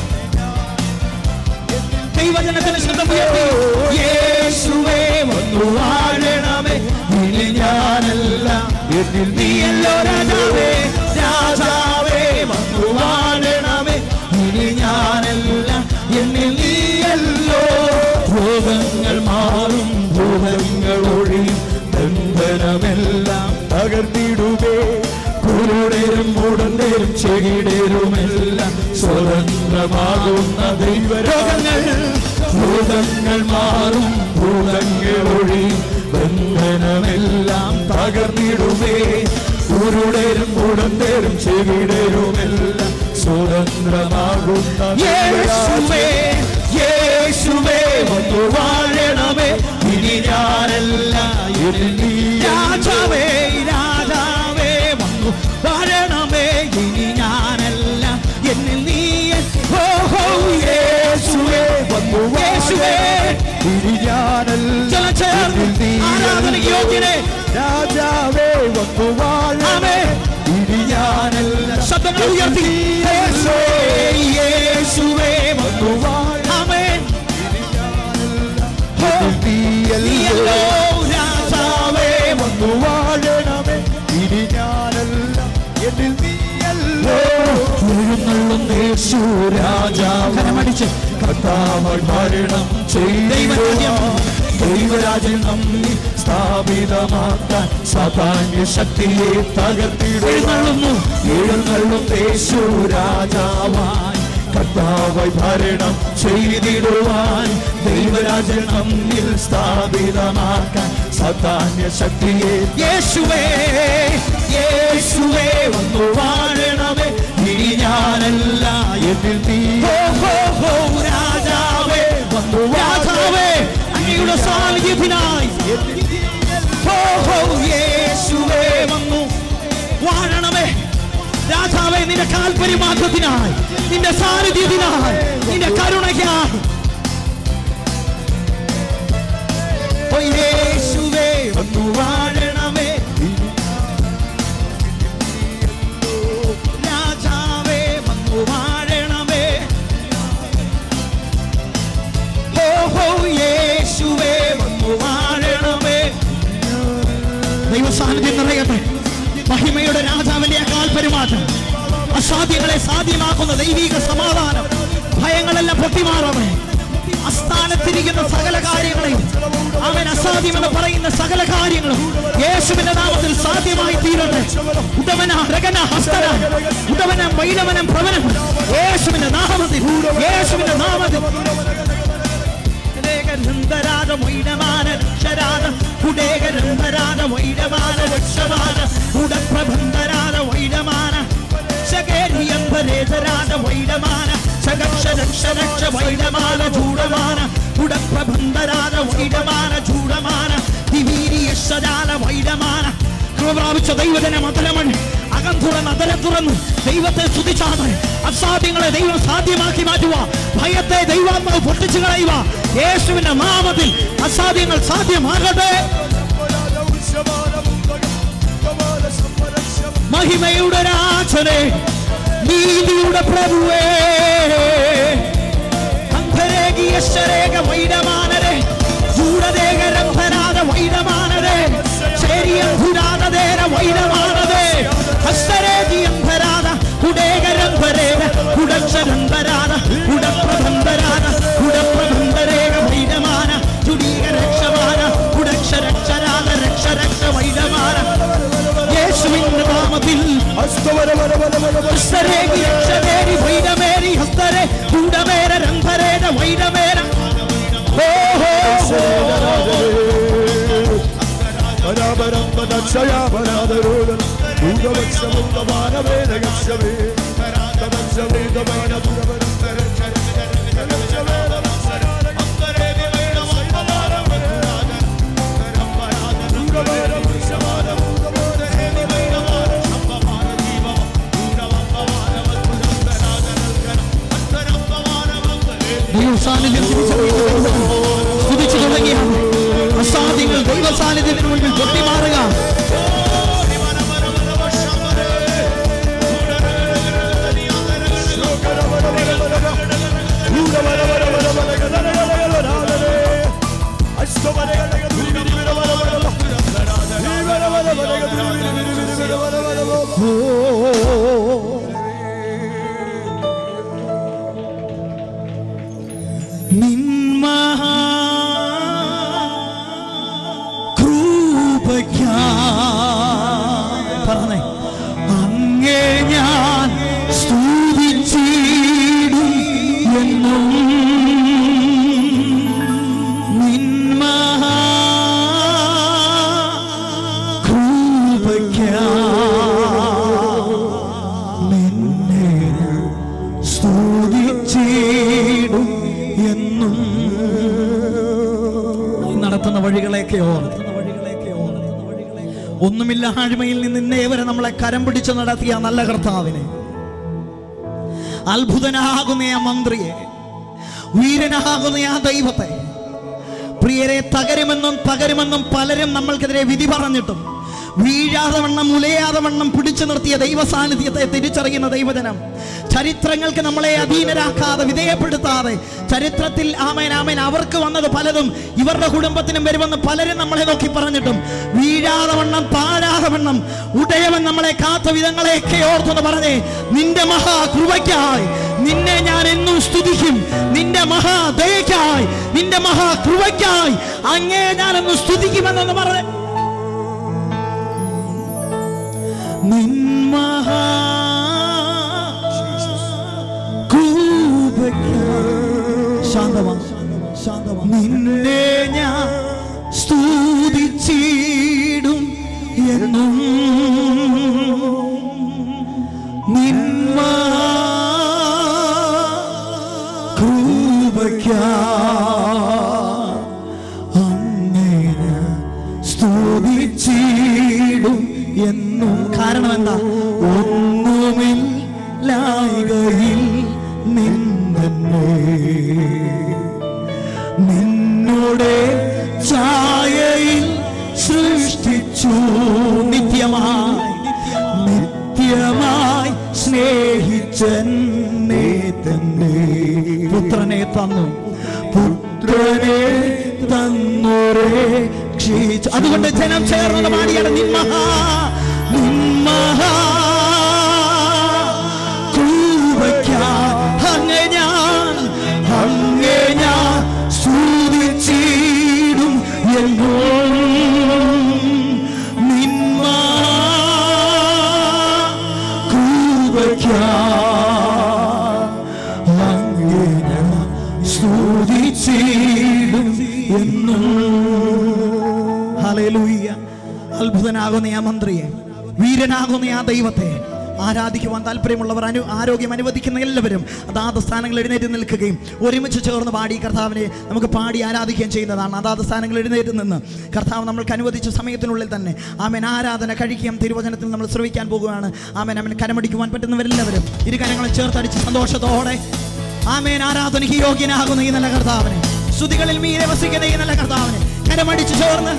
ദൈവജനത്തിന് ശബ്ദം ഉയർത്തി യേശുവേ വന്നു വാഴണമേ ഇനി ഞാനല്ല എന്നിൽ നീയല്ലോ രാജാവേ രാജാവേ വന്നു വാഴണമേ ഇനി ഞാനല്ല എന്നിൽ നീയല്ലോ ഭോഗങ്ങൾ മാറും ഭൂതങ്ങൾ ഒഴിയും ബന്ധനമെല്ലാം തകർന്നിടുകേ കുരുടേരും മുടന്തേരും ചെകിടേരുമെല്ലാം സ്വതന്ത്രമാകുന്ന ദൈവരോഗങ്ങൾ ഭൂതങ്ങൾ മാറും ഭൂതങ്ങൾ ഒഴിയും ബന്ധനമെല്ലാം തകർന്നിടുമേ കുരുടേരും മുടന്തേരും ചെകിടേരുമെല്ലാം സ്വതന്ത്രമാകുന്ന യേശുവേ യേശുവേ വന്നു വാഴണമേ ഇനി ഞാനല്ല ഇനി നീ രാജാവേ രാജാവേ വന്നു വാഴണമേ ഇനി ഞാനല്ല എന്നിൽ നീ ഓ ഹോ യേശുവേ വന്നു യേശുവേ ഇനി ഞാനല്ല എന്നിൽ നീ ആരാധന യോഗ്യനെ രാജാവേ വന്നു വാഴണമേ ഇനി ഞാനല്ല ശബ്ദങ്ങൾ ഉയർത്തി യേശുവേ യേശുവേ വന്നു വാഴണമേ നീയല്ലോ രാജാവേ വന്നു വാഴണമേ ഇനി ഞാനല്ല എന്നിൽ നീയല്ലോ എഴുന്നള്ളും യേശു രാജാവ് കരമടിച്ച് കർത്താവായി ഭരണം ചെയ്യും ദൈവരാജ്യം നമ്മി സ്ഥാപിതമാക്കാൻ സാധാന്യ ശക്തിയെ തകർത്തിടുന്നു എഴുന്നള്ളും യേശു രാജാവായി കർത്താവായി ഭരണം ചെയ്തിടുവാൻ ദൈവരാജ്യം നമ്മിൽ സ്ഥാപിതമാക്കാൻ സാധാന്യ ശക്തിയെ യേശുവേ യേശുവേ വന്നു വാഴണമേ ഇനി ഞാനല്ല എന്നിൽ നീ ഹോ ഹോ ഹോ രാജാവേ വന്നു രാജാവേ അങ്ങയുടെ സാന്നിധ്യത്തിനായി ഹോ ഹോ യേശുവേ വന്നു വാഴണമേ രാജാവേ നിന്റെ കാൽപരിമാറ്റത്തിനായി നിന്റെ സാന്നിധ്യത്തിനായി നിന്റെ കരുണയ്ക്കായി ഓ യേശുവേ വന്നു വാഴണമേ രാജാവേ വന്നു വാഴണമേ ഹോ ഹോ യേശുവേ വന്നു വാഴണമേ ദൈവ സാന്നിധ്യം നിറയട്ടെ മഹിമയുടെ രാജാവിന്റെ ആ കാൽപെരുമാറ്റം അസാധ്യങ്ങളെ സാധ്യമാക്കുന്ന ദൈവിക സമാധാനം ഭയങ്ങളെല്ലാം പൊട്ടിമാറവേ അസ്ഥാനത്തിരിക്കുന്ന സകല കാര്യങ്ങളെയും അവൻ അസാധ്യമെന്ന് പറയുന്ന സകല കാര്യങ്ങളും യേശുവിന്റെ നാമത്തിൽ സാധ്യമായി തീരട്ടെ ഉടവന രകന ഹസ്തന ഉടവന വൈലവനം പ്രവനം യേശുവിന്റെ നാമത്തിൽ യേശുവിന്റെ നാമത്തിൽ ന്തരാജ മൈനമാന രക്ഷരാജ കുടേകരന്തരാജ വൈരമാന രക്ഷമാന ഉടപ്രബന്ധരാജ വൈരമാന ശകേരിയംബരേതരാജ വൈരമാന സകക്ഷരക്ഷരക്ഷ വൈരമാന ചൂടമാന ഉടപ്രബന്ധരാജ വൈരമാന ചൂടമാന ദിവീരിയശജാല വൈരമാന കൃപ പ്രാപിച്ച ദൈവജന മതലമൺ അകം തുറന്ന് അതലം തുറന്ന് ദൈവത്തെ സ്തുതിച്ചാണ് അസാധ്യങ്ങളെ ദൈവം സാധ്യമാക്കി മാറ്റുക ഭയത്തെ ദൈവാത്മാവ് പൊട്ടിച്ചു കളയുക യേശുവിന്റെ നാമത്തിൽ അസാധ്യങ്ങൾ സാധ്യമാകട്ടെ മഹിമയുടെ രാജനെ നീതിയുടെ പ്രഭുവേ അന്ധരേകിയശരേക വൈഡമാനരെ ചൂടദേകരംഭരാത വൈഡമാനരെ ശരിയംഭുരാതേര വൈഡമാനതേ ഹസ്തരേകിയംഭരാത കുടേകരംഭരേക കുടക്ഷരംഭരാത കുടപ്രബന്ധരാത കുടപ്രബന്ധരേക വൈഡമാന ചുടീക രക്ഷമാന കുടക്ഷരക്ഷരാത രക്ഷരക്ഷ വൈഡമാന യേശുവിന്റെ നാമത്തിൽ ഹസ്തരേകി രക്ഷതേരി വൈഡമേരി ഹസ്തരെ ദൈവ സാന്നിധ്യം തിരിച്ചറിയുന്ന സ്തുതിച്ചു തുടങ്ങിയ അസാധ്യങ്ങൾ ദൈവ സാന്നിധ്യത്തിന് മുൻപിൽ പൊട്ടിമാറുക നിന്മഹാ കൃപയ്ക്കാ പറഞ്ഞേ അങ്ങേ ഞാൻ സ്തുതിച്ചിടും എന്നും നിന്മഹാ കൃപയ്ക്കാ നിന്നെ ഞാൻ സ്തുതിച്ചിടും എന്നും നീ നടത്തുന്ന വഴികളെയൊക്കെ ഓർത്ത് ഒന്നുമില്ല ആഴ്മയിൽ നിന്ന് ഇന്നേ വരെ നമ്മളെ കരം പിടിച്ച് നടത്തിയ ആ നല്ല കർത്താവിനെ അത്ഭുതനാകുന്ന ആ മന്ത്രിയെ വീരനാകുന്ന ആ ദൈവത്തെ പ്രിയരെ തകരുമെന്നും തകരുമെന്നും പലരും നമ്മൾക്കെതിരെ വിധി പറഞ്ഞിട്ടും വീഴാതെ വണ്ണം ഉലയാതെ വണ്ണം പിടിച്ചു നിർത്തിയ ദൈവ സാന്നിധ്യത്തെ തിരിച്ചറിയുന്ന ദൈവജനം ചരിത്രങ്ങൾക്ക് നമ്മളെ അധീനരാക്കാതെ വിധേയപ്പെടുത്താതെ ചരിത്രത്തിൽ ആമേൻ ആമേൻ അവർക്ക് വന്നത് പലതും ഇവരുടെ കുടുംബത്തിനും വരുമെന്ന് പലരും നമ്മളെ നോക്കി പറഞ്ഞിട്ടും വീഴാതെ വണ്ണം താഴാതെ വണ്ണം ഉടയവൻ നമ്മളെ കാത്ത വിധങ്ങളെയൊക്കെ ഓർത്തെന്ന് പറഞ്ഞേ നിന്റെ മഹാകൃപയ്ക്കായി നിന്നെ ഞാൻ എന്നും സ്തുതിക്കും നിന്റെ മഹാദയക്കായി നിന്റെ മഹാകൃപയ്ക്കായി അങ്ങേ ഞാൻ എന്നും സ്തുതിക്കുമെന്നൊന്ന് പറഞ്ഞേ നിൻ മഹാ കൃപയ്ക്കായി ശാന്തമാ ശാന്തമാ നിന്നെ ഞാൻ സ്തുതിച്ചിടും എന്നും നിന്മ കൃപയ്ക്കാ അങ്ങനെ സ്തുതിച്ചിടും എന്നും കാരണം എന്താ ഒന്നുമില്ലായികയിൽ നിന്നെ നിന്നോടെ ഛായയിൽ സൃഷ്ടിച്ചു നിത്യമായി നിത്യമായി സ്നേഹിച്ചെന്നെ തന്നെ പുത്രനെ തന്നു പുത്രനെ തന്നുരേ ക്ഷീച്ചു അതുകൊണ്ട് ജനം ചേർന്നത് പാടിയാണ് നിന്മഹാ നിന്മഹാ കൃപയ്ക്കായി അങ്ങേ ഞാൻ അങ്ങേ ഞാൻ സ്തുതിച്ചിടും എന്നും നിന്മ കൃപയ്ക്കായി അങ്ങേ ഞാൻ സ്തുതിച്ചിടും എന്നും ഹല്ലേലൂയ അത്ഭുതനാകുന്ന ആ മന്ത്രിയെ വീരനാകുന്ന ആ ദൈവത്തെ ആരാധിക്കുവാൻ താല്പര്യമുള്ളവർ അനു ആരോഗ്യം അനുവദിക്കുന്ന എല്ലാവരും അതാത് സ്ഥാനങ്ങൾ എഴുന്നേറ്റ് നിൽക്കുകയും ഒരുമിച്ച് ചേർന്ന് പാടി കർത്താവിനെ നമുക്ക് പാടി ആരാധിക്കുകയും ചെയ്യുന്നതാണ് അതാത് സ്ഥാനങ്ങൾ എഴുന്നേറ്റ് നിന്ന് കർത്താവ് നമ്മൾക്ക് അനുവദിച്ച സമയത്തിനുള്ളിൽ തന്നെ ആമൻ ആരാധന കഴിക്കുകയും തിരുവചനത്തിൽ നമ്മൾ ശ്രവിക്കാൻ പോകുകയാണ് ആമൻ അവൻ കരമടിക്കുവാൻ പറ്റുന്നവരെല്ലാവരും ഇരു കരങ്ങളും ചേർത്തടിച്ച് സന്തോഷത്തോടെ ആമേൻ ആരാധനയ്ക്ക് യോഗ്യനാകുന്ന ഈ നല്ല കർത്താവിനെ സ്തുതികളിൽ മീരെ വസിക്കുന്ന ഈ നല്ല കർത്താവിനെ കരമടിച്ച് ചേർന്ന്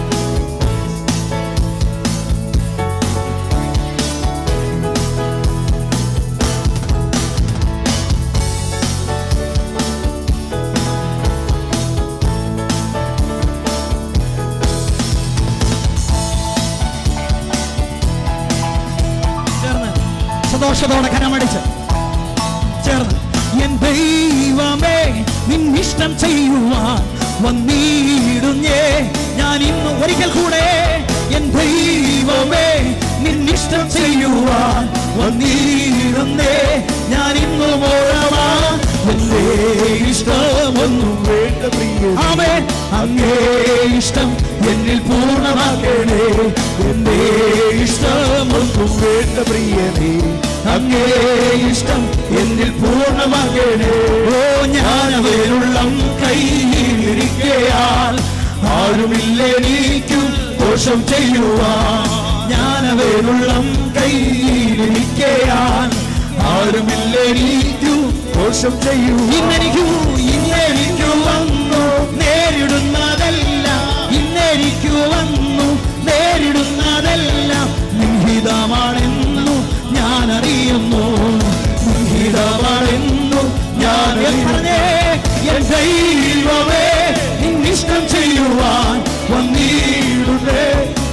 ചേർന്ന് സന്തോഷത്തോടെ കരമടിച്ച് ചേർന്ന് എൻ ദൈവമേ നിന്നിഷ്ടം ചെയ്യുവാൻ വന്നിടുന്നേ ഞാൻ ഇന്ന് ഒരിക്കൽ കൂടെ എൻ ദൈവമേ നിന്നിഷ്ടം ചെയ്യുവാൻ വന്നിടുന്നേ ഞാൻ ഇന്ന് മോഴവാൻ എന്റെ ഇഷ്ടമൊന്നും വേണ്ട പ്രിയ ആമേ അങ്ങേ ഇഷ്ടം എന്നിൽ പൂർണ്ണമാക്കണേ എന്റെ ഇഷ്ടമൊന്നും വേണ്ട പ്രിയനേ അങ്ങേ ഇഷ്ടം എന്നിൽ പൂർണ്ണമാകണേ ഓ ഞാനവരുള്ളം കയ്യിലിരിക്കയാൽ ആരുമില്ലെനിക്കും ദോഷം ചെയ്യുവാൻ ഞാനവരുള്ളം കയ്യിലിരിക്കയാൽ ആരുമില്ലെനിക്കും ദോഷം ചെയ്യൂ ഇന്നെനിക്കു ഇന്നെനിക്കു വന്നു നേരിടുന്നതെല്ലാം ഇന്നെനിക്കു വന്നു നേരിടുന്നതെല്ലാം നിഹിതമാണെന്നു ഞാൻ അറിയുന്നു നിഹിതമാണെന്നു ഞാൻ പറഞ്ഞേ എൻ ദൈവമേ നിന്നിഷ്ടം ചെയ്യുവാൻ വന്നിടുന്നേ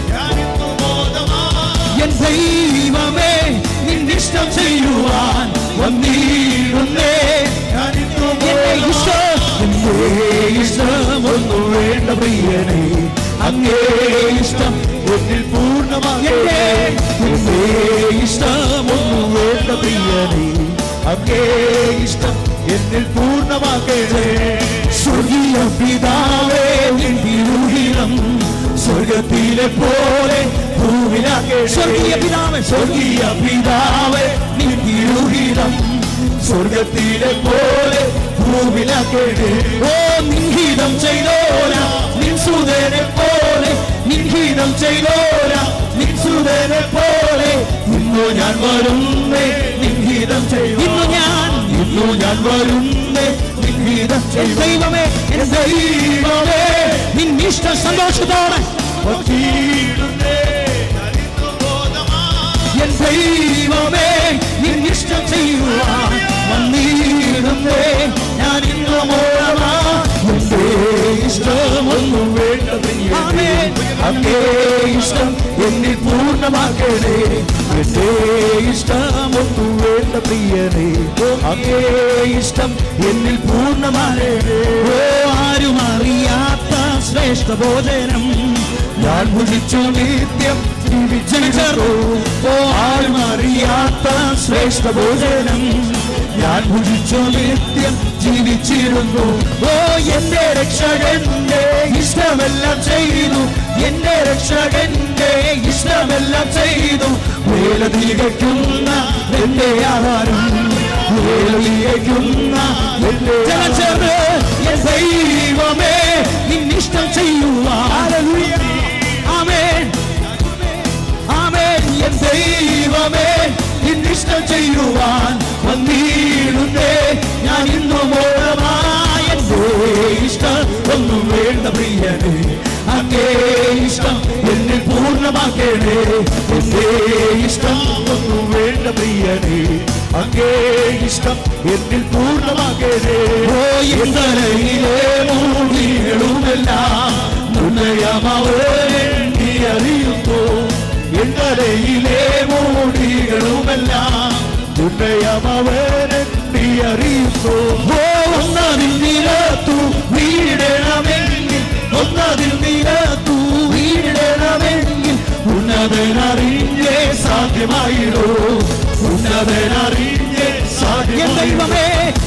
എൻ ദൈവമേ നിന്നിഷ്ടം ചെയ്യുവാൻ വന്നിടുന്നേ എന്റെ ഇഷ്ടം എന്റെ ഇഷ്ടമൊന്നു വേണ്ട പ്രിയനേ അങ്ങേ ഇഷ്ടം എന്നിൽ പൂർണ്ണമാകട്ടെ എന്റെ ഇഷ്ടമൊന്നു വേണ്ട പ്രിയനേ അങ്ങേ ഇഷ്ടം എന്നിൽ പൂർണ്ണമാകട്ടെ സ്വർഗീയ പിതാവേ നിൻതിരുഹിതം സ്വർഗത്തിലെ പോലെ ഭൂമിലാകെ സ്വർഗീയ പിതാവേ സ്വർഗീയ പിതാവേ നിൻതിരുഹിതം സ്വർഗത്തിലെ പോലെ ഭൂമിലാക്കേണ്ടേ ഓ നിൻഹിതം ചെയ്തോല നിൻസുതനെ പോലെ നിൻഹിതം ചെയ്തോല നിൻസുതനെ പോലെ ഇന്നു ഞാൻ വരുന്നേ നിൻഹിതം ചെയ്യും ഇന്നു ഞാൻ ഇന്നു ഞാൻ വരുന്നേ നിൻഹിതം ചെയ്യും ദൈവമേ എൻ ദൈവമേ നിന്നിഷ്ട സന്തോഷത്തോടെ എൻ ദൈവമേ നിന്നിഷ്ടം ചെയ്യുവാൻ വന്നിടുന്നേ ഞാൻ ഇന്നു മോളമാ എന്റെ ഇഷ്ടമൊന്നും വേണ്ട പ്രിയനേ. അങ്ങേ ഇഷ്ടം എന്നിൽ പൂർണ്ണമാക്കണേ എന്റെ ഇഷ്ടമൊന്നും വേണ്ട പ്രിയനേ അങ്ങേ ഇഷ്ടം എന്നിൽ പൂർണ്ണമാകണേ ഓ ആരും അറിയാത്ത ശ്രേഷ്ഠ ഭോജനം ഞാൻ ഭുജിച്ചു നിത്യം ജീവിച്ചു ഓ ആരും അറിയാത്ത ശ്രേഷ്ഠ ഭോജനം ഞാൻ ഭുജിച്ചു നിത്യം ജീവിച്ചിരുന്നു ഓ എന്റെ രക്ഷകന്റെ ഇഷ്ടമെല്ലാം ചെയ്തു എന്റെ രക്ഷകന്റെ ഇഷ്ടമെല്ലാം ചെയ്തു വേല തികയ്ക്കുന്ന എന്റെ ആഹാരം വേല തികയ്ക്കുന്ന എന്റെ ചേർന്ന് എൻ ദൈവമേ നിന്നിഷ്ടം ചെയ്യുവാൻ ആമേൻ ആമേൻ എൻ ദൈവമേ നിന്നിഷ്ടം ചെയ്യുവാൻ വന്നിടുന്നേ ഞാൻ ഇന്നു മോളമായ എന്റെ ഇഷ്ടം ഒന്നും വേണ്ട പ്രിയനേ അങ്ങേ ഇഷ്ടം എന്നിൽ പൂർണ്ണമാക്കണേ എന്റെ ഇഷ്ടം ഒന്നും വേണ്ട പ്രിയനേ അങ്ങേ ഇഷ്ടം എന്നിൽ പൂർണ്ണമാക്കണേ ഓ എന്തരയിലെ മൂടികളുമെല്ലാം നിർണയമവരെ നീ അറിയുന്നു എന്തരയിലെ മൂടികളുമെല്ലാം നിർണയമവരെ നീ അറിയുന്നു ഓ ഒന്നതിൽ നിരത്തു വീടണമെങ്കിൽ ഒന്നതിൽ നിരത്തു വീടണമെങ്കിൽ ഉന്നതനറിഞ്ഞേ സാധ്യമായിടോ ഉന്നതനറിഞ്ഞേ സാധ്യമേ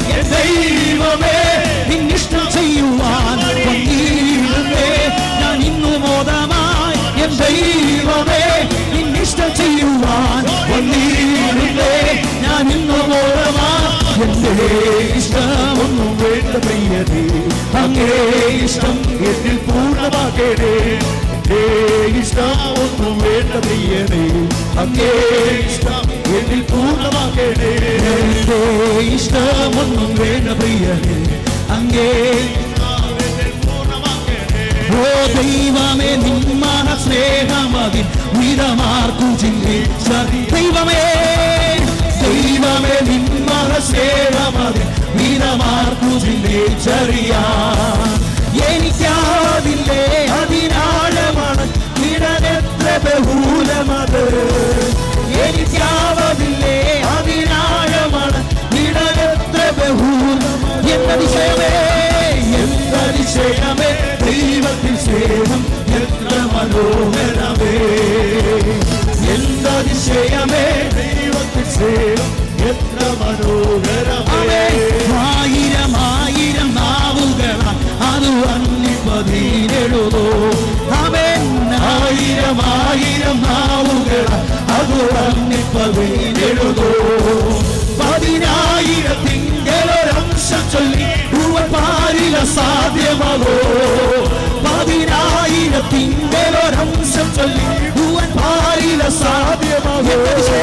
ദൈവമേ നിന്നിഷ്ടം ചെയ്യുവാൻ വന്നിരുന്നേ ഞാൻ ഇന്നു മോദമായി എൻ ദൈവമേ നിന്നിഷ്ടം ചെയ്യുവാൻ വന്നിരുന്നേ ഞാൻ ഇന്നു മോദമായി എന്റെ ഇഷ്ടമൊന്നും വേണ്ട പ്രിയതേ അങ്ങേ ഇഷ്ടം എന്നിൽ പൂർണ്ണമാക്കണേ എന്റെ ഇഷ്ടം ഒന്നും വേണ്ട പ്രിയതേ അങ്ങേ ഇഷ്ടം എന്നിൽ പൂർണ്ണമാക്കണേ എന്റെ ഇഷ്ടമൊന്നും വേണ്ട പ്രിയതേ അങ്ങേ ഓ ദൈവമേ നിന്മഹ സ്നേഹമതി വിധമാർക്കു ചിന്തിച്ച ദൈവമേ ദൈവമേ നിന്മഹ സ്നേഹമതി വിധമാർക്കു ചിന്തിച്ചറിയാൻ എനിക്കാവില്ലേ അതിനാഴമാണ് ഇടനെത്ര ബഹൂലമത് എനിക്കാവതില്ലേ അതിനാഴമാണ് ഇടനെത്ര ബഹൂലം എന്നതിശയമേ എന്തതിശയമേ ദൈവത്തിൽ സ്നേഹം എത്ര മനോഹരമേ എന്തതിശയമേ ദൈവത്തിൽ സ്നേഹം എത്ര മനോഹരമേ ആയിരം ആയിരം നാവുകളാ അത് അന്നിപ്പതിയ വീണെഴുതോ പതിനായിരത്തിങ്കലൊരംശം ചൊല്ലി ഭൂവൻ പാരില സാധ്യമാകോ പതിനായിരത്തിങ്കലൊരംശം ചൊല്ലി ഭൂവൻ പാരില സാധ്യമാകോ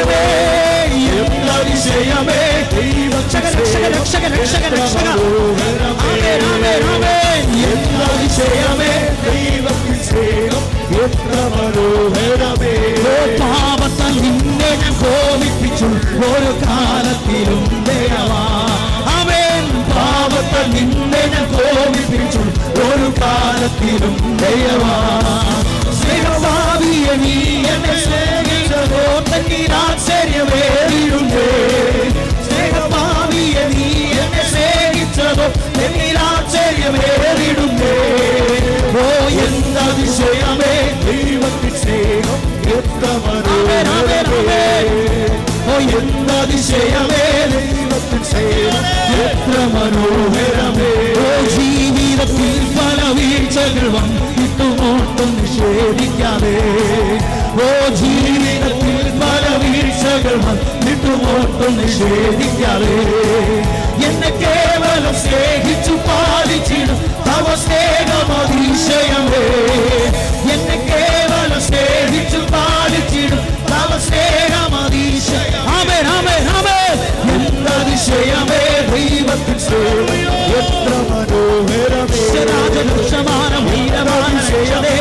വിഷയമേ രക്ഷക രക്ഷക രക്ഷക രക്ഷക രക്ഷക ആമേൻ ആമേൻ ആമേൻ എല്ലാ വിഷയമേ ദൈവത്തിൽ സ്നേഹം എത്ര മനോഹരമേ ഓ പാപത്താൽ നിന്നെ ഞാൻ കോപിപ്പിച്ചു ഒരു കാലത്തിലും ദയവാ അവൻ പാപത്താൽ നിന്നെ ഞാൻ കോപിപ്പിച്ചു ഒരു കാലത്തിലും ദയവാ സ്നേഹഭാവിയെ നീ എന്നെ സ്നേഹിച്ചതോ തന്നിരാശ്ചര്യമേറിയുണ്ടേ സ്നേഹഭാവിയെ നീ എന്നെ സ്നേഹിച്ചതോ എന്നിലാശ്ചര്യമേറിടുന്നേ ഓ എന്താ വിഷയമേ ദൈവത്തിൽ സ്നേഹം എത്ര മനോഹരമേ ഓ എന്താ വിഷയമേ ദൈവത്തിൽ സ്നേഹം എത്ര മനോഹരമേ ഓ ജീവിതത്തിൽ പല വീഴ്ചകൾ വന്നിട്ടുമോട്ടും നിഷേധിക്കാതെ ഓ ജീവിതത്തിൽ പല വീഴ്ചകൾ വന്നിട്ടുമോട്ടും നിഷേധിക്കാതെ എന്നെ കേവലം സ്നേഹിച്ചു പാലിച്ചിടും തവ സ്നേഹമതിശയമേ എന്നെ കേവലം സ്നേഹിച്ചു പാലിച്ചിടും തവ സ്നേഹമതിശയം ആമേൻ ആമേൻ ആമേൻ എന്തതിശയമേ ദൈവത്തിൽ സ്നേഹം എത്ര മനോഹരമേ രാജലക്ഷമാന വീരമാന രക്ഷതേ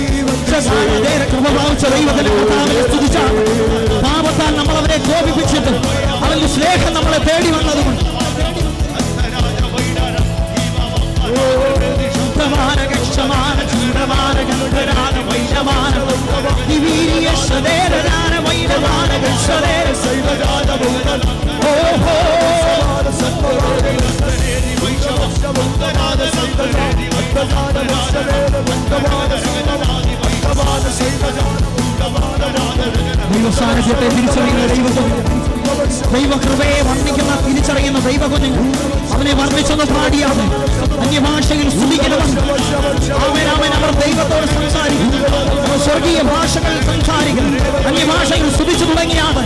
ദൈവത്തിന്റെ കർത്താവിനെ സ്തുതിച്ചാണ് പാപത്താൽ നമ്മൾ അവരെ കോപിപ്പിച്ചിട്ട് അവന്റെ സ്നേഹം നമ്മളെ തേടി വന്നതുകൊണ്ട് ശുദ്ധമാന കക്ഷമാന ചൂടമാന ഗന്ധരാന വൈരമാന ദിവീര്യശതേരനാന വൈരമാന കക്ഷതേര സൈവരാജ ഓഹോ ദൈവസാന്നിധ്യത്തെ തിരിച്ചറിയുന്ന ദൈവം ദൈവകൃപയെ വർണ്ണിക്കുന്ന തിരിച്ചറിയുന്ന ദൈവകുഞ്ഞുങ്ങൾ അവനെ വർണ്ണിച്ചൊന്ന് പാടിയാതെ അന്യഭാഷയിൽ സ്തുതിക്കണമെന്ന് അവൻ അവൻ അവർ ദൈവത്തോട് സംസാരിക്കും അവർ സ്വർഗീയ ഭാഷകളിൽ സംസാരിക്കും അന്യഭാഷയിൽ സ്തുതിച്ചു തുടങ്ങിയാണ്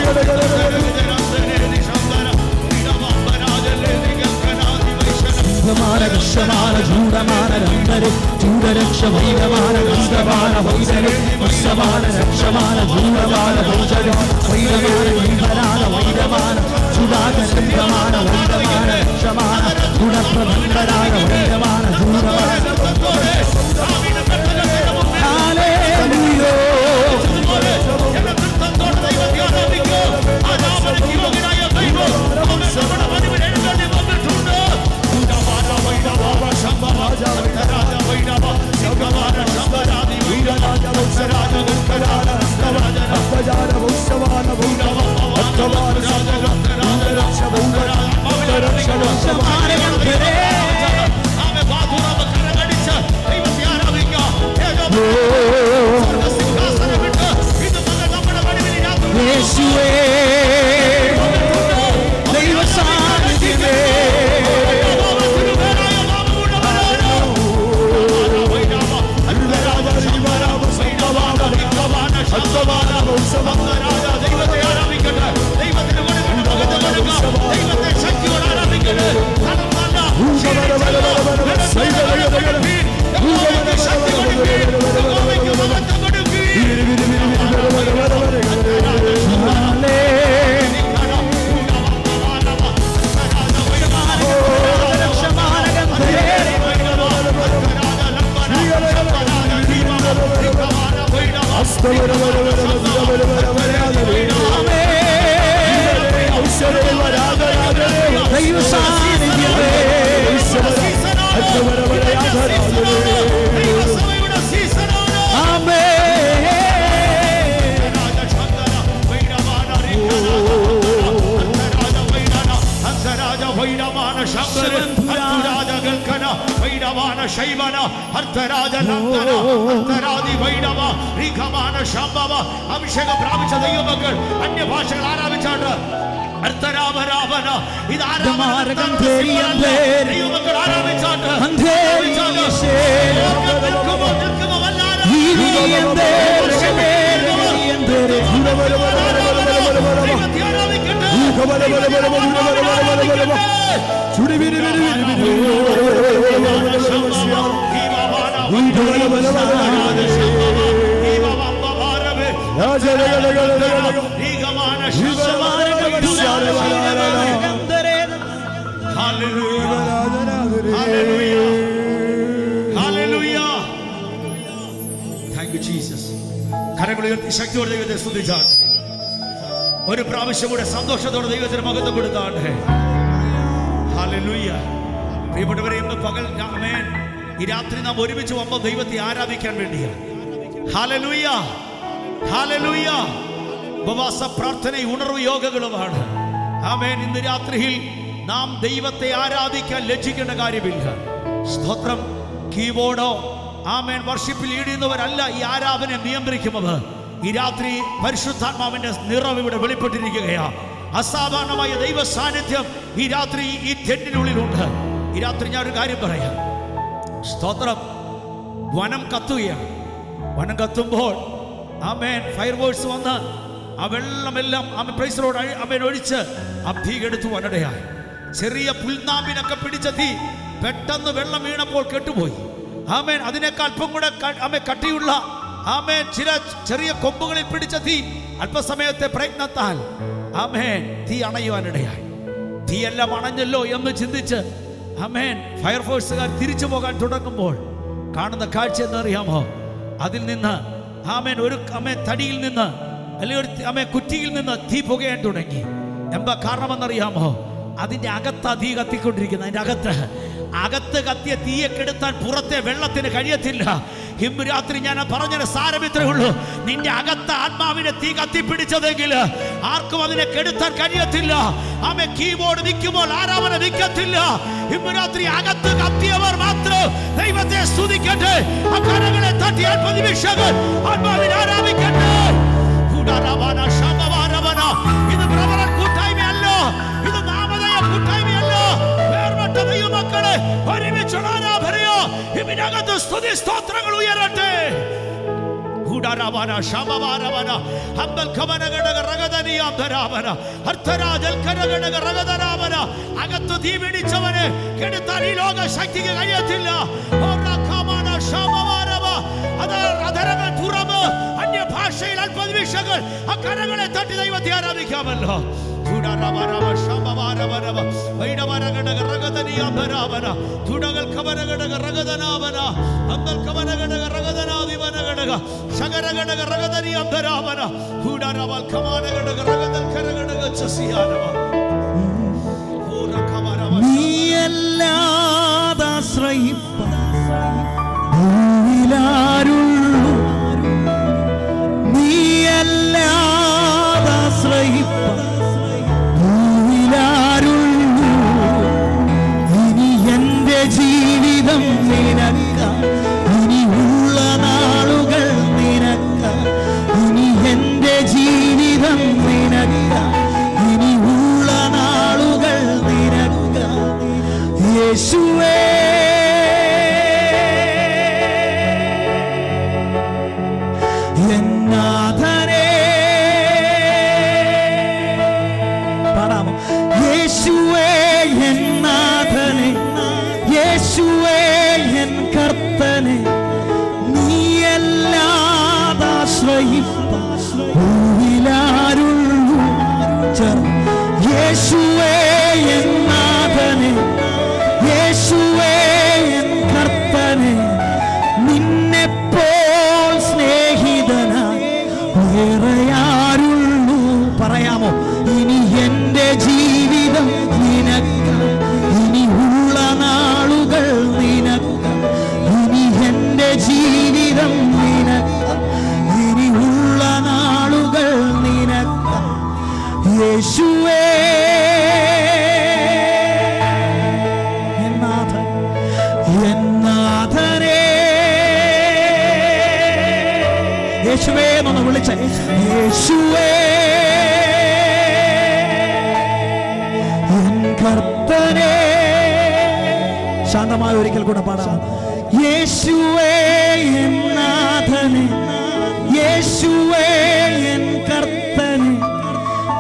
ശുദ്ധമാന കൃഷമാന ചൂടമാന രണ്ടര് ചൂടരക്ഷ വൈരമാന ഗന്ധമാന വൈരര് വശമാന രക്ഷമാന ചൂടമാന വൈചര വൈരമാന ഗന്ധനാന വൈരമാന ചുടാകരന്ധമാന വൈരമാന രക്ഷമാന ഗുണപ്രബന്ധനാന വൈരമാന ചൂടമാന യേശുവേ ദൈവസാന്നിധ്യമേ ദൈവസാന്നിധ്യമേ ആമേൻ അഭിഷേകം പ്രാപിച്ച ദൈവമക്കൾ അന്യഭാഷകൾ ആരാധിച്ചാണ്ട് അർത്ഥരാമരാമന ഇത് മാരകം തേരിയന്തേ. ദൈവമക്കൾ ആരാധിച്ചാണ്ട് അന്ധേരിയശേ. നിൽക്കുമോ നിൽക്കുമോ വല്ലാതെ ഈരിയന്തേ, രക്ഷമേ, ഈരിയന്തേ. ദൈവത്തെ ആരാധിക്കട്ടെ കരങ്ങൾ ഉയർത്തി ശക്തിയോടെ ദൈവത്തെ സ്തുതിച്ചാണ് ഒരു പ്രാവശ്യം കൂടെ സന്തോഷത്തോടെ ദൈവത്തിന് മകത്തപ്പെടുത്താണ് ഹല്ലേലൂയ പ്രിയപ്പെട്ടവരെ ഇന്ന് പകൽ ആമേൻ ഈ രാത്രി നാം ഒരുമിച്ച് വമ്പോൾ ദൈവത്തെ ആരാധിക്കാൻ വേണ്ടിയാണ് ഹല്ലേലൂയ ഹല്ലേലൂയ ഉപവാസ പ്രാർത്ഥന ഉണർവ് യോഗങ്ങളുമാണ് ആമേൻ ഇന്ന് രാത്രിയിൽ നാം ദൈവത്തെ ആരാധിക്കാൻ ലജ്ജിക്കേണ്ട കാര്യമില്ല സ്തോത്രം കീബോർഡോ ആമേൻ വർഷിപ്പിൽ ഈടുന്നവരല്ല ഈ ആരാധന നിയന്ത്രിക്കുന്നത് ഈ രാത്രി പരിശുദ്ധാത്മാവിന്റെ നിറവ് ഇവിടെ വെളിപ്പെട്ടിരിക്കുകയാ അസാധാരണമായ ദൈവ സാന്നിധ്യം ഈ രാത്രി ഈ തെറ്റിനുള്ളിലുണ്ട് ഈ രാത്രി ഞാൻ ഒരു കാര്യം പറയാം സ്തോത്രം വനം കത്തുകയാണ് വനം കത്തുമ്പോൾ ആമേൻ ഫയർ വോഴ്സ് വന്ന് ആ വെള്ളമെല്ലാം ആമൻ പ്രൈസറോട് അമേൻ ഒഴിച്ച് ആ തീ കെടുത്തു വനടയായി ചെറിയ പുൽനാമ്പിനൊക്കെ പിടിച്ച തീ പെട്ടെന്ന് വെള്ളം വീണപ്പോൾ കെട്ടുപോയി ആമേൻ അതിനേക്കാൾ അല്പം കൂടെ ക- ആമേൻ കട്ടിയുള്ള ആമേൻ ചില ചെറിയ കൊമ്പുകളിൽ പിടിച്ച തീ അല്പസമയത്തെ പ്രയത്നത്താൽ ആമേൻ തീ അണയുവാനിടയായി തീയെല്ലാം അണഞ്ഞല്ലോ എന്ന് ചിന്തിച്ച് അമേൻ ഫയർഫോഴ്സുകാർ തിരിച്ചു പോകാൻ തുടങ്ങുമ്പോൾ കാണുന്ന കാഴ്ച എന്നറിയാമോ അതിൽ നിന്ന് ആമേൻ ഒരു അമേൻ തടിയിൽ നിന്ന് അല്ലെങ്കിൽ ഒരു അമേ കുറ്റിയിൽ നിന്ന് തീ പുകയാൻ തുടങ്ങി എന്താ കാരണമെന്നറിയാമോ അതിന്റെ അകത്താ തീ കത്തിക്കൊണ്ടിരിക്കുന്നത് അതിന്റെ അകത്ത് അകത്ത് കത്തിയ തീയെ കെടുത്താൻ പുറത്തെ വെള്ളത്തിന് കഴിയത്തില്ല ഇന്ന് രാത്രി ഞാൻ പറഞ്ഞൊരു സാരമിത്രേ ഉള്ളൂ നിന്റെ അകത്ത് ആത്മാവിനെ തീ കത്തിപ്പിടിച്ചതെങ്കിൽ ആർക്കും അതിനെ കെടുത്താൻ കഴിയത്തില്ല ആമെ കീബോർഡ് നിൽക്കുമ്പോൾ ആരാധന നിൽക്കത്തില്ല ഇന്ന് രാത്രി അകത്ത് കത്തിയവർ മാത്രം ദൈവത്തെ സ്തുതിക്കട്ടെ ആ കരങ്ങളെ തട്ടി അല്പ നിമിഷങ്ങൾ ആത്മാവിനെ ആരാധിക്കട്ടെ കൂടാരാവാന, ശാന്തവാരവന. ഇത് പ്രബലൻ കൂട്ടായ്മയല്ല ഇത് നാമധേയ കൂട്ടായ്മയല്ല വേർപെട്ട ദൈവമക്കളെ ഒരുമിച്ചുള്ള ആരാധനയോ ഇതിനകത്ത് സ്തുതി സ്തോത്രങ്ങൾ ഉയരട്ടെ കൂടാരാവാന, ശാമവാരവന, അമ്പൽ ഖമനഗണക റഗദനിയാന്തരാവന, അർത്ഥരാജൽ കരഗണക റഗദരാവന. അകത്ത് തീ പിടിച്ചവന് കെടുത്താൻ ഈ ലോക ശക്തിക്ക് കഴിയത്തില്ല ഓർണഖമന ശാമവാരവ. അത് അധരങ്ങൾ തുറന്ന് അന്യഭാഷയിൽ അല്പനിമിഷങ്ങൾ ആ കരങ്ങളെ തട്ടി ദൈവത്തെ ആരാധിക്കാമല്ലോ ചൂടാരാമരാമ ശാമവാരവരവ. വൈഡവരഗണക റഗദനിയാന്തരാവന. തുടകൾ കവനഗണക റഗദനാവന. അമ്പൽ കവനഗണക റഗദനാദിവനഗണക. ശകരഗണക റഗദനിയാന്തരാവന. ചൂടാരാമൽ കമാനഗണക റഗദൽ കരഗണക ചസിയാനവ. ഊരഖമരവ. നീയല്ലാതാശ്രയിപ്പാരുള്ളൂ നീയല്ലാതാശ്രയിപ്പാരുള്ളൂ ഇനി എന്റെ ജീവിതം നിനക്ക ഇനിയുള്ള നാളുകൾ നിനക്ക ഇനി എന്റെ ജീവിതം നിനക്ക ഇനിയുള്ള നാളുകൾ നിനക്ക യേശുവേ എന്നാഥനേ പാടാമോ യേശുവേ എന്നാഥനെ യേശുവേ എൻ കർത്തനെ നീയല്ലാതാശ്രയിപ്പാരുള്ളൂ യേശുവേ എന്നാഥനെ യേശുവേ എൻ കർത്തനെ നിന്നെപ്പോൾ സ്നേഹിതനായി വേറെ ആരുള്ളൂ പറയാമോ ഇനി എന്റെ ജീവിതം നിനക്ക ഇനിയുള്ള നാളുകൾ നിനക്ക ഇനി എന്റെ ജീവിതം നിനക്ക ഇനിയുള്ള നാളുകൾ നിനക്ക യേശുവേ എന്നാഥൻ എന്നാഥനേ യേശുവേ എന്നൊന്ന് വിളിച്ച യേശുവേ എൻ കർത്തനേ ശാന്തമായ ഒരിക്കൽ കൂടെ പാടാം യേശുവേ എന്നാഥനെ യേശുവേ എൻ കർത്തനെ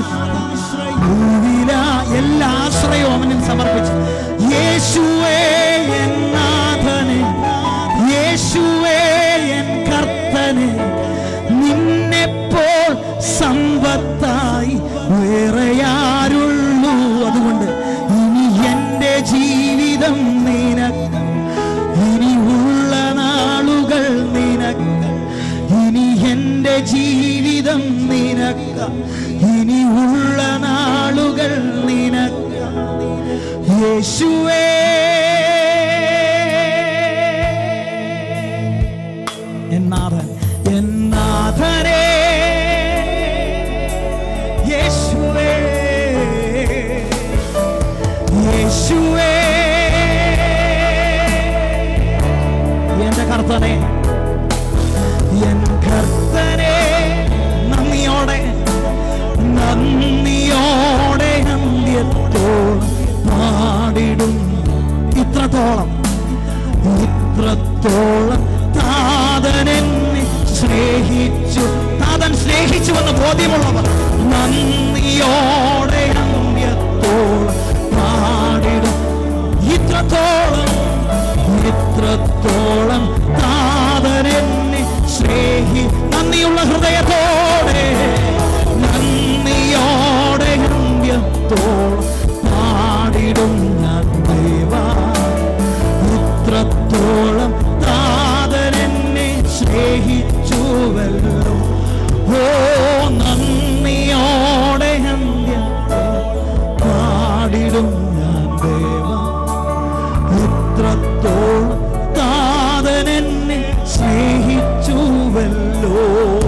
ഭൂവില എല്ലാ ആശ്രയവും അവനിൽ സമർപ്പിച്ചു യേശുവേ എൻ നാഥനെ യേശുവേ എൻ കർത്തനെ നിന്നെപ്പോൾ സമ്പത്തായി വേറെ ആരുള്ളൂ അതുകൊണ്ട് ഇനി എൻ്റെ ജീവിതം നിനക്ക് ഇനി ഉള്ള നാളുകൾ നിനക്ക് ഇനി എൻ്റെ ജീവിതം നിനക്ക ഇനി ഉള്ള നാളുകൾ നിനക്ക യേശുവേ എന്നാഥൻ എന്നാഥനേ യേശുവേ യേശുവേ എന്റെ കർത്തനെ എൻ കർത്തനെ നന്ദിയോടെ നന്ദിയോടെ അന്ത്യത്തോളം പാടിടും ഇത്രത്തോളം ഇത്രത്തോളം താതൻ എന്നെ സ്നേഹിച്ചു താതൻ സ്നേഹിച്ചു എന്ന് ബോധ്യമുള്ളവർ നന്ദിയോടെ അന്ത്യത്തോളം പാടിടും ഇത്രത്തോളം ഇത്രത്തോളം താതൻ എന്നെ സ്നേഹി നന്ദിയുള്ള ഹൃദയത്തോടെ നന്ദിയോടെ അന്ത്യത്തോളം പാടിടും ഞാൻ ദേവാ ഇത്രത്തോളം താതൻ എന്നെ സ്നേഹിച്ചുവല്ലോ ഓ നന്ദിയോടെ അന്ത്യത്തോളം പാടിടും ഞാൻ ദേവാ ഇത്രത്തോളം താതൻ എന്നെ സ്നേഹിച്ചുവല്ലോ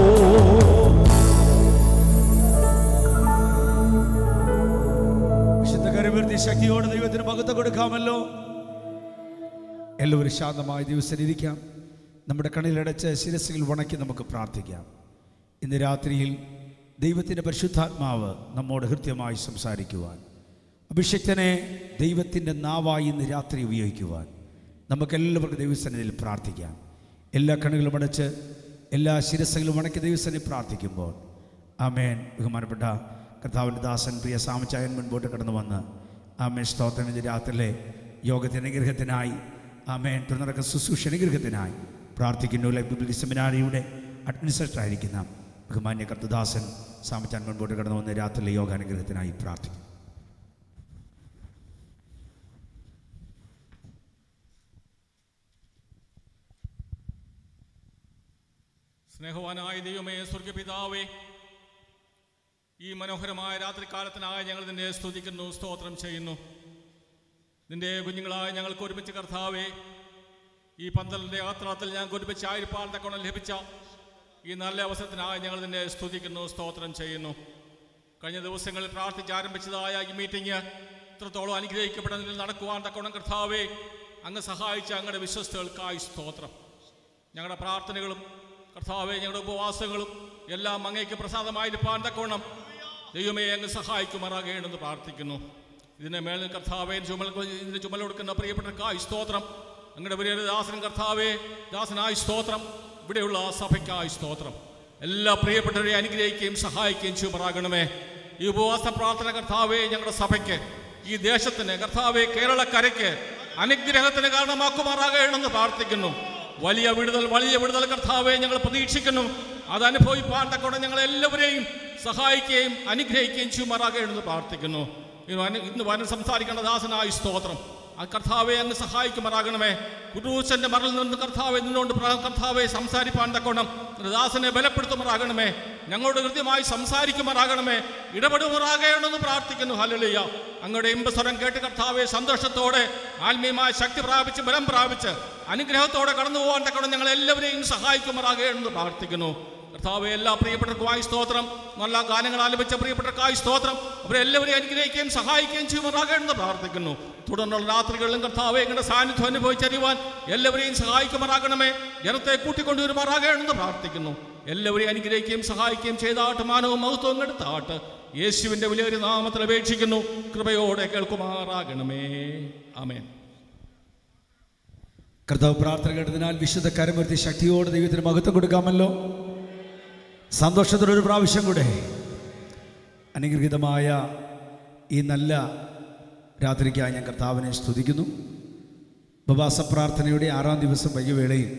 വിശുദ്ധ കരുവൃത്തി ശക്തിയോടെ ദൈവത്തിന് മഹത്വം കൊടുക്കാമല്ലോ എല്ലാവരും ശാന്തമായ ദിവസം ഇരിക്കാം നമ്മുടെ കണ്ണിലടച്ച് ശിരസുകൾ വണക്കി നമുക്ക് പ്രാർത്ഥിക്കാം ഇന്ന് രാത്രിയിൽ ദൈവത്തിൻ്റെ പരിശുദ്ധാത്മാവ് നമ്മോട് ഹൃദ്യമായി സംസാരിക്കുവാൻ അഭിഷക്തനെ ദൈവത്തിൻ്റെ നാവായി ഇന്ന് രാത്രി ഉപയോഗിക്കുവാൻ നമുക്കെല്ലാവർക്കും ദൈവസന്നിധിയിൽ പ്രാർത്ഥിക്കാം എല്ലാ കണ്ണുകളും അടച്ച് എല്ലാ ശിരസുകളും വണക്കി ദൈവസന്നിധി പ്രാർത്ഥിക്കുമ്പോൾ ആമേൻ ബഹുമാനപ്പെട്ട കർത്താവിൻ്റെ ദാസൻ പ്രിയ സാമച്ചായൻ മുൻപോട്ട് കടന്നു വന്ന് ആമേൻ സ്തോത്രം ഇന്ന് രാത്രിയിലെ യോഗത്തിൻ്റെ അനുഗ്രഹത്തിനായി ആമേൻ തുടർന്നടക്കം ശുശ്രൂഷ അനുഗ്രഹത്തിനായി പ്രാർത്ഥിക്കുന്നു ലൈഫ് ബിബിൾ സെമിനാരിയുടെ അഡ്മിനിസ്ട്രേറ്റർ ആയിരിക്കുന്ന ബഹുമാന്യ കർത്തദാസൻ സാമച്ചാൻ മുൻപോട്ട് കടന്നു വന്ന് രാത്രിയിലെ യോഗാനുഗ്രഹത്തിനായി പ്രാർത്ഥിക്കും സ്നേഹവാനായ ദൈവമേ സ്വർഗപിതാവേ ഈ മനോഹരമായ രാത്രികാലത്തിനായി ഞങ്ങൾ നിന്നെ സ്തുതിക്കുന്നു സ്തോത്രം ചെയ്യുന്നു നിന്റെ കുഞ്ഞുങ്ങളായ ഞങ്ങൾക്ക് ഒരുമിച്ച് കർത്താവേ ഈ പന്തലിൻ്റെ യാത്രാത്തിൽ ഞങ്ങൾക്ക് ഒരുമിച്ച് ആയിരിപ്പാൽ തക്കോണം ലഭിച്ച ഈ നല്ല അവസരത്തിനായി ഞങ്ങൾ നിന്നെ സ്തുതിക്കുന്നു സ്തോത്രം ചെയ്യുന്നു കഴിഞ്ഞ ദിവസങ്ങളിൽ പ്രാർത്ഥിച്ച് ആരംഭിച്ചതായ ഈ മീറ്റിംഗ് ഇത്രത്തോളം അനുഗ്രഹിക്കപ്പെടുന്നതിൽ നടക്കുവാൻ തക്കോണം കർത്താവേ അങ്ങ് സഹായിച്ച അങ്ങയുടെ വിശ്വസ്തകൾക്കായി സ്തോത്രം ഞങ്ങളുടെ പ്രാർത്ഥനകളും കർത്താവെ ഞങ്ങളുടെ ഉപവാസങ്ങളും എല്ലാം അങ്ങേക്ക് പ്രസാദമായിരിക്കാൻ തക്കോണം ദൈവമേ അങ്ങ് സഹായിക്കുമാറാകേണ്ടെന്ന് പ്രാർത്ഥിക്കുന്നു ഇതിനെ മേളിൽ കർത്താവെ ചുമൽ ഇതിന് ചുമൽ കൊടുക്കുന്ന പ്രിയപ്പെട്ടവർക്കായി സ്തോത്രം അങ്ങയുടെ വലിയ ദാസനും കർത്താവെ ദാസനായി സ്തോത്രം ഇവിടെയുള്ള സഭയ്ക്കായി സ്തോത്രം എല്ലാ പ്രിയപ്പെട്ടവരെ അനുഗ്രഹിക്കുകയും സഹായിക്കുകയും ചെയ്യുമാറാകണമേ ഈ ഉപവാസ പ്രാർത്ഥന കർത്താവെ ഞങ്ങളുടെ സഭയ്ക്ക് ഈ ദേശത്തിന് കർത്താവെ കേരളക്കരയ്ക്ക് അനുഗ്രഹത്തിന് കാരണമാക്കുമാറാകണമെന്ന് പ്രാർത്ഥിക്കുന്നു വലിയ വിടുതൽ വലിയ വിടുതൽ കർത്താവെ ഞങ്ങൾ പ്രതീക്ഷിക്കുന്നു അത് അനുഭവിപ്പാൻ തക്കോടെ ഞങ്ങൾ എല്ലാവരെയും സഹായിക്കുകയും അനുഗ്രഹിക്കുകയും ചെയ്യുമാറാകണമെന്ന് പ്രാർത്ഥിക്കുന്നു ഇന്ന് വന- ഇന്ന് വനം സംസാരിക്കേണ്ട ദാസനായി സ്തോത്രം ആ കർത്താവെ അങ്ങ് സഹായിക്കുമാറാകണമേ കുരൂശന്റെ മറിൽ നിന്ന് കർത്താവെ നിന്നുകൊണ്ട് പ്ര- കർത്താവെ സംസാരിപ്പാൻ തക്കോണം നിന്റെ ദാസനെ ബലപ്പെടുത്തുമാറാകണമേ ഞങ്ങളോട് കൃത്യമായി സംസാരിക്കുമാറാകണമേ ഇടപെടുമാറാകണമെന്ന് പ്രാർത്ഥിക്കുന്നു ഹല്ലേലൂയ അങ്ങയുടെ ഇമ്പസ്വരം കേട്ട് കർത്താവെ സന്തോഷത്തോടെ ആത്മീയമായ ശക്തി പ്രാപിച്ച് ബലം പ്രാപിച്ച് അനുഗ്രഹത്തോടെ കടന്നു പോകാൻ തക്കണം ഞങ്ങൾ എല്ലാവരെയും സഹായിക്കുമാറാകണമെന്ന് പ്രാർത്ഥിക്കുന്നു കർത്താവെ എല്ലാ പ്രിയപ്പെട്ടവർക്കുമായി സ്തോത്രം നല്ല ഗാനങ്ങൾ ആലപിച്ച പ്രിയപ്പെട്ടവർക്കായി സ്തോത്രം അവരെ എല്ലാവരെയും അനുഗ്രഹിക്കുകയും സഹായിക്കുകയും ചെയ്യുമാറാകണമെന്ന് പ്രാർത്ഥിക്കുന്നു തുടർന്നുള്ള രാത്രികളിലും കർത്താവെ ഇങ്ങനെ സാന്നിധ്യം അനുഭവിച്ചറിയുവാൻ എല്ലാവരെയും സഹായിക്കുമാറാകണമേ ജനത്തെ കൂട്ടിക്കൊണ്ടുവരുമാറാകണമെന്ന് പ്രാർത്ഥിക്കുന്നു എല്ലാവരെയും അനുഗ്രഹിക്കുകയും സഹായിക്കുകയും ചെയ്താട്ട് മാനവും മഹത്വവും എടുത്താട്ട് യേശുവിൻ്റെ വലിയൊരു നാമത്തിൽ അപേക്ഷിക്കുന്നു കൃപയോടെ കേൾക്കുമാറാകണമേ ആമേൻ കർത്താവ് പ്രാർത്ഥന കേട്ടതിനാൽ വിശുദ്ധ കരമൂർത്തി ശക്തിയോടെ ദൈവത്തിന് മഹത്വം കൊടുക്കാമല്ലോ സന്തോഷത്തോടെ ഒരു പ്രാവശ്യം കൂടെ അനുഗ്രഹീതമായ ഈ നല്ല രാത്രിക്കായി ഞാൻ കർത്താവിനെ സ്തുതിക്കുന്നു ഉപവാസ പ്രാർത്ഥനയുടെ ആറാം ദിവസം വൈകുവേളയിൽ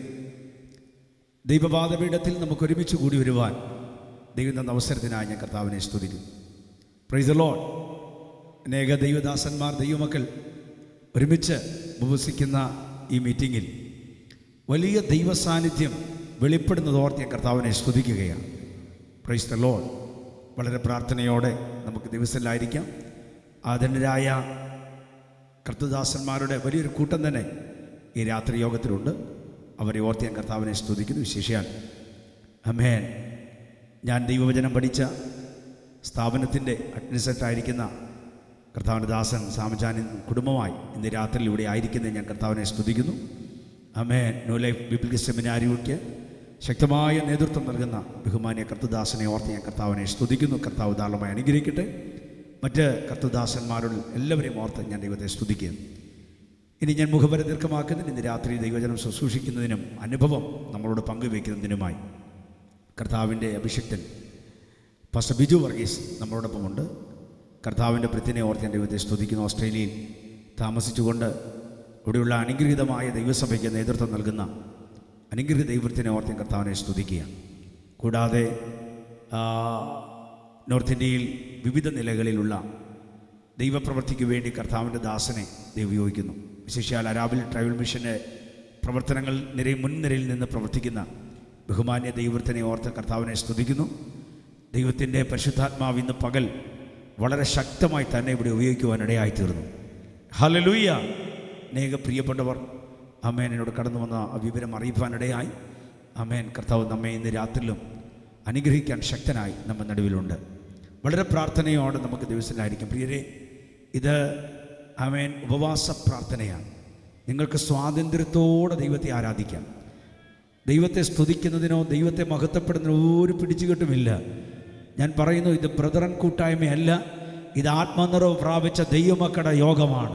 ദൈവപാദപീഠത്തിൽ നമുക്ക് ഒരുമിച്ച് കൂടി വരുവാൻ ദൈവം തന്ന അവസരത്തിനായി ഞാൻ കർത്താവിനെ സ്തുതിക്കുന്നു പ്രൈസ് ലോൺ അനേക ദൈവദാസന്മാർ ദൈവമക്കൾ ഒരുമിച്ച് ഉപവസിക്കുന്ന ഈ മീറ്റിങ്ങിൽ വലിയ ദൈവ സാന്നിധ്യം വെളിപ്പെടുന്നതോർത്ത് ഞാൻ കർത്താവിനെ സ്തുതിക്കുകയാണ് പ്രൈസ് ദ ലോഡ് വളരെ പ്രാർത്ഥനയോടെ നമുക്ക് ദിവസത്തിലായിരിക്കാം ആദരണരായ കർത്തദാസന്മാരുടെ വലിയൊരു കൂട്ടം തന്നെ ഈ രാത്രി യോഗത്തിലുണ്ട് അവരെ ഓർത്ത് ഞാൻ കർത്താവിനെ സ്തുതിക്കുന്നു വിശേഷിയാൽ അമേൻ ഞാൻ ദൈവവചനം പഠിച്ച സ്ഥാപനത്തിൻ്റെ അഡ്മിനിസ്ട്രേറ്ററായിരിക്കുന്ന കർത്താവിൻ്റെ ദാസൻ സാമജാനി കുടുംബമായി ഇന്ന് രാത്രിയിൽ ഇവിടെ ആയിരിക്കുന്നത് ഞാൻ കർത്താവിനെ സ്തുതിക്കുന്നു അമേൻ ന്യൂ ലൈഫ് ബിബിളിക് സെമിനാരിക്ക് ശക്തമായ നേതൃത്വം നൽകുന്ന ബഹുമാനിയ കർത്തദാസനെ ഓർത്ത് ഞാൻ കർത്താവിനെ സ്തുതിക്കുന്നു കർത്താവ് ധാരാളമായി അനുഗ്രഹിക്കട്ടെ മറ്റ് കർത്തദാസന്മാരോട് എല്ലാവരെയും ഓർത്ത് ഞാൻ ദൈവത്തെ സ്തുതിക്കുന്നു ഇനി ഞാൻ മുഖവര ദീർഘമാക്കുന്നതിന് ഇന്ന് രാത്രി ദൈവജനം ശുശ്രൂഷിക്കുന്നതിനും അനുഭവം നമ്മളോട് പങ്കുവയ്ക്കുന്നതിനുമായി കർത്താവിൻ്റെ അഭിഷിക്തൻ ഫസ്റ്റ് ബിജു വർഗീസ് നമ്മളോടൊപ്പമുണ്ട് കർത്താവിൻ്റെ പ്രത്യനെ ഓർത്ത് ഞാൻ ദൈവത്തെ സ്തുതിക്കുന്നു ഓസ്ട്രേലിയയിൽ താമസിച്ചുകൊണ്ട് ഇവിടെയുള്ള അനുഗ്രഹീതമായ ദൈവസഭയ്ക്ക് നേതൃത്വം നൽകുന്ന അനുഗ്രഹീത ദൈവത്തിനെ ഓർത്ത് ഞാൻ കർത്താവിനെ സ്തുതിക്കുകയാണ് കൂടാതെ ആ, നോർത്ത് ഇന്ത്യയിൽ വിവിധ നിലകളിലുള്ള ദൈവപ്രവൃത്തിക്ക് വേണ്ടി കർത്താവിൻ്റെ ദാസനെ ദൈവം ഉപയോഗിക്കുന്നു വിശേഷിയാൽ അരാബിൽ ട്രൈബൽ മിഷൻ്റെ പ്രവർത്തനങ്ങൾ നിരയിൽ മുൻനിരയിൽ നിന്ന് പ്രവർത്തിക്കുന്ന ബഹുമാന്യ ദൈവത്തിനെ ഓർത്ത് കർത്താവിനെ സ്തുതിക്കുന്നു ദൈവത്തിൻ്റെ പരിശുദ്ധാത്മാവ് ഇന്ന് പകൽ വളരെ ശക്തമായി തന്നെ ഇവിടെ ഉപയോഗിക്കുവാനിടയായി തീർന്നു ഹലലൂയ അനേക പ്രിയപ്പെട്ടവർ അമ്മേൻ എന്നോട് കടന്നു വന്ന ആ വിവരം അറിയിപ്പാനിടയായി അമ്മേൻ കർത്താവ് നമ്മെ ഇന്ന് രാത്രിയിലും അനുഗ്രഹിക്കാൻ ശക്തനായി നമ്മുടെ നടുവിലുണ്ട് വളരെ പ്രാർത്ഥനയോടെ നമുക്ക് ദിവസത്തിലായിരിക്കും പ്രിയരെ ഇത് അമേൻ ഉപവാസ പ്രാർത്ഥനയാണ് നിങ്ങൾക്ക് സ്വാതന്ത്ര്യത്തോടെ ദൈവത്തെ ആരാധിക്കാം ദൈവത്തെ സ്തുതിക്കുന്നതിനോ ദൈവത്തെ മഹത്വപ്പെടുന്നതിനോ ഒരു പിടിച്ചുകെട്ടുമില്ല ഞാൻ പറയുന്നു ഇത് ബ്രദറൻ കൂട്ടായ്മയല്ല ഇത് ആത്മനിറവ് പ്രാപിച്ച ദൈവമക്കളുടെ യോഗമാണ്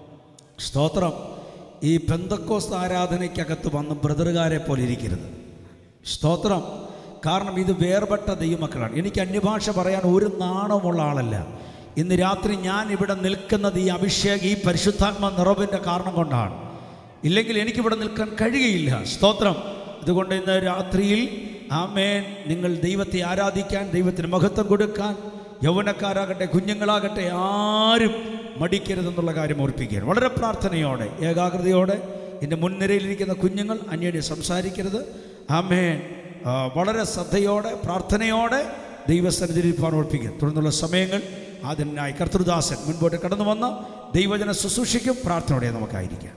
സ്തോത്രം ഈ പെന്തക്കോസ്ത് ആരാധനയ്ക്കകത്ത് വന്ന് ബ്രദറുകാരെ പോലെ ഇരിക്കരുത് സ്തോത്രം കാരണം ഇത് വേർപെട്ട ദൈവമക്കളാണ് എനിക്ക് അന്യഭാഷ പറയാൻ ഒരു നാണമുള്ള ആളല്ല ഇന്ന് രാത്രി ഞാൻ ഇവിടെ നിൽക്കുന്നത് ഈ അഭിഷേകം ഈ പരിശുദ്ധാത്മ നിറവിൻ്റെ കാരണം കൊണ്ടാണ് ഇല്ലെങ്കിൽ എനിക്കിവിടെ നിൽക്കാൻ കഴിയുകയില്ല സ്തോത്രം അതുകൊണ്ട് ഇന്ന് രാത്രിയിൽ ആമേൻ നിങ്ങൾ ദൈവത്തെ ആരാധിക്കാൻ ദൈവത്തിന് മഹത്വം കൊടുക്കാൻ യൗവനക്കാരാകട്ടെ കുഞ്ഞുങ്ങളാകട്ടെ ആരും മടിക്കരുതെന്നുള്ള കാര്യം ഓർപ്പിക്കുകയാണ് വളരെ പ്രാർത്ഥനയോടെ ഏകാഗ്രതയോടെ എൻ്റെ മുൻനിരയിലിരിക്കുന്ന കുഞ്ഞുങ്ങൾ അന്യോന്യം സംസാരിക്കരുത് ആമേൻ ആ, വളരെ ശ്രദ്ധയോടെ പ്രാർത്ഥനയോടെ ദൈവസന്നിധിരിപ്പാൻ ഓർപ്പിക്കുക തുടർന്നുള്ള സമയങ്ങൾ അതിനായി കർത്തൃദാസൻ മുൻപോട്ട് കടന്നു വന്ന ദൈവജന ശുശ്രൂഷയ്ക്കും പ്രാർത്ഥനയോടെ നമുക്കായിരിക്കാം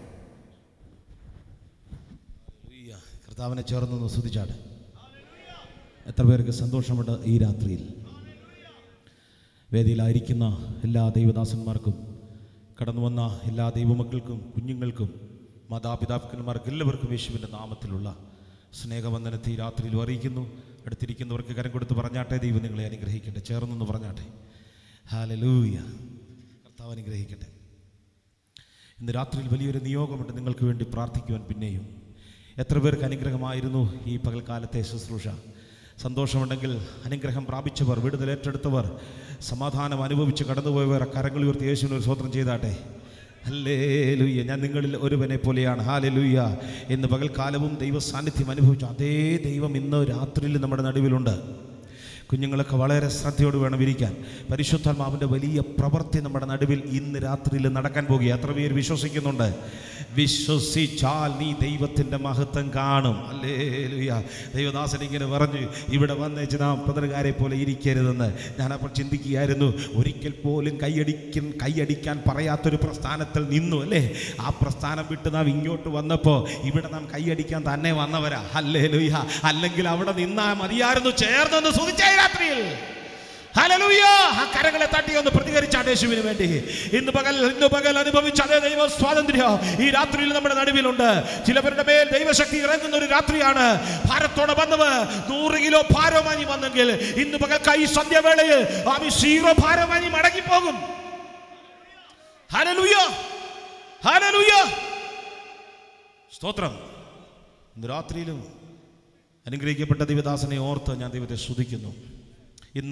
ഹല്ലേലൂയ. കർത്താവിനെ ചേർന്ന് സ്തുതിച്ചാട് എത്ര പേർക്ക് സന്തോഷമുണ്ട് ഈ രാത്രിയിൽ വേദിയിലായിരിക്കുന്ന എല്ലാ ദൈവദാസന്മാർക്കും കടന്നു വന്ന എല്ലാ ദൈവമക്കൾക്കും കുഞ്ഞുങ്ങൾക്കും മാതാപിതാക്കന്മാർക്ക് എല്ലാവർക്കും യേശുവിൻ്റെ നാമത്തിലുള്ള സ്നേഹവന്ദനത്തെ ഈ രാത്രിയിൽ അറിയിക്കുന്നു അടുത്തിരിക്കുന്നവർക്ക് കരം കൊടുത്ത് പറഞ്ഞാട്ടെ ദൈവം നിങ്ങളെ അനുഗ്രഹിക്കട്ടെ ചേർന്നൊന്ന് പറഞ്ഞാട്ടെ ഹാലലൂയ കർത്താവ് അനുഗ്രഹിക്കട്ടെ ഇന്ന് രാത്രിയിൽ വലിയൊരു നിയോഗമുണ്ട് നിങ്ങൾക്ക് വേണ്ടി പ്രാർത്ഥിക്കുവാൻ പിന്നെയും എത്ര പേർക്ക് അനുഗ്രഹമായിരുന്നു ഈ പകൽക്കാലത്തെ ശുശ്രൂഷ സന്തോഷമുണ്ടെങ്കിൽ അനുഗ്രഹം പ്രാപിച്ചവർ വിടുതൽ ഏറ്റെടുത്തവർ സമാധാനം അനുഭവിച്ച് കടന്നുപോയവർ കരങ്ങൾ ഉയർത്തി യേശുവിന് ഒരു സ്വത്രം ചെയ്താട്ടെ ഹല്ലേ ലൂയ്യ ഞാൻ നിങ്ങളിൽ ഒരുവനെ പോലെയാണ് ഹാലെ ലൂയ്യ ഇന്ന് പകൽക്കാലവും ദൈവ സാന്നിധ്യം അനുഭവിച്ചു അതേ ദൈവം ഇന്ന് രാത്രിയിൽ നമ്മുടെ നടുവിലുണ്ട് കുഞ്ഞുങ്ങളൊക്കെ വളരെ ശ്രദ്ധയോട് വേണം ഇരിക്കാൻ പരിശുദ്ധാത്മാവിൻ്റെ വലിയ പ്രവൃത്തി നമ്മുടെ നടുവിൽ ഇന്ന് രാത്രിയിൽ നടക്കാൻ പോകുക എത്ര പേര് വിശ്വസിക്കുന്നുണ്ട് വിശ്വസിച്ചാൽ നീ ദൈവത്തിൻ്റെ മഹത്വം കാണും അല്ലേ ദൈവദാസൻ ഇങ്ങനെ പറഞ്ഞു ഇവിടെ വന്നേച്ച് നാം പതിനുകാരെ പോലെ ഇരിക്കരുതെന്ന് ഞാനപ്പോൾ ചിന്തിക്കുകയായിരുന്നു ഒരിക്കൽ പോലും കൈയടിക്കാൻ കൈയടിക്കാൻ പറയാത്തൊരു പ്രസ്ഥാനത്തിൽ നിന്നു അല്ലേ ആ പ്രസ്ഥാനം വിട്ട് നാം ഇങ്ങോട്ട് വന്നപ്പോൾ ഇവിടെ നാം കൈയടിക്കാൻ തന്നെ വന്നവരാ അല്ലേ ലുയ്യ അല്ലെങ്കിൽ അവിടെ നിന്നാ മതിയായിരുന്നു ചേർന്നൊന്ന് സുതിച്ചേ രാത്രിയിൽ ഹല്ലേലൂയ ആ കരങ്ങളെ തട്ടി ഒന്ന് പ്രതികരിച്ചാണ് യേശുവിന് വേണ്ടി ഇന്ന് പകൽ ഇന്ന് പകൽ അനുഭവിച്ച അതേ ദൈവ സ്വാതന്ത്ര്യം ഈ രാത്രിയിൽ നമ്മുടെ നടുവിലുണ്ട് ചിലവരുടെ മേൽ ദൈവശക്തി ഇറങ്ങുന്ന ഒരു രാത്രിയാണ് ഭാരത്തോടെ വന്നവർ നൂറ് കിലോ ഭാരമായി വന്നെങ്കിൽ ഇന്ന് പകൽ കൈ സന്ധ്യവേളയിൽ ആ സീറോ ഭാരമായി മടങ്ങിപ്പോകും ഹല്ലേലൂയ ഹല്ലേലൂയ സ്തോത്രം ഇന്ന് രാത്രിയിലും അനുഗ്രഹിക്കപ്പെട്ട ദൈവദാസനെ ഓർത്ത് ഞാൻ ദൈവത്തെ സ്തുതിക്കുന്നു ഇന്ന്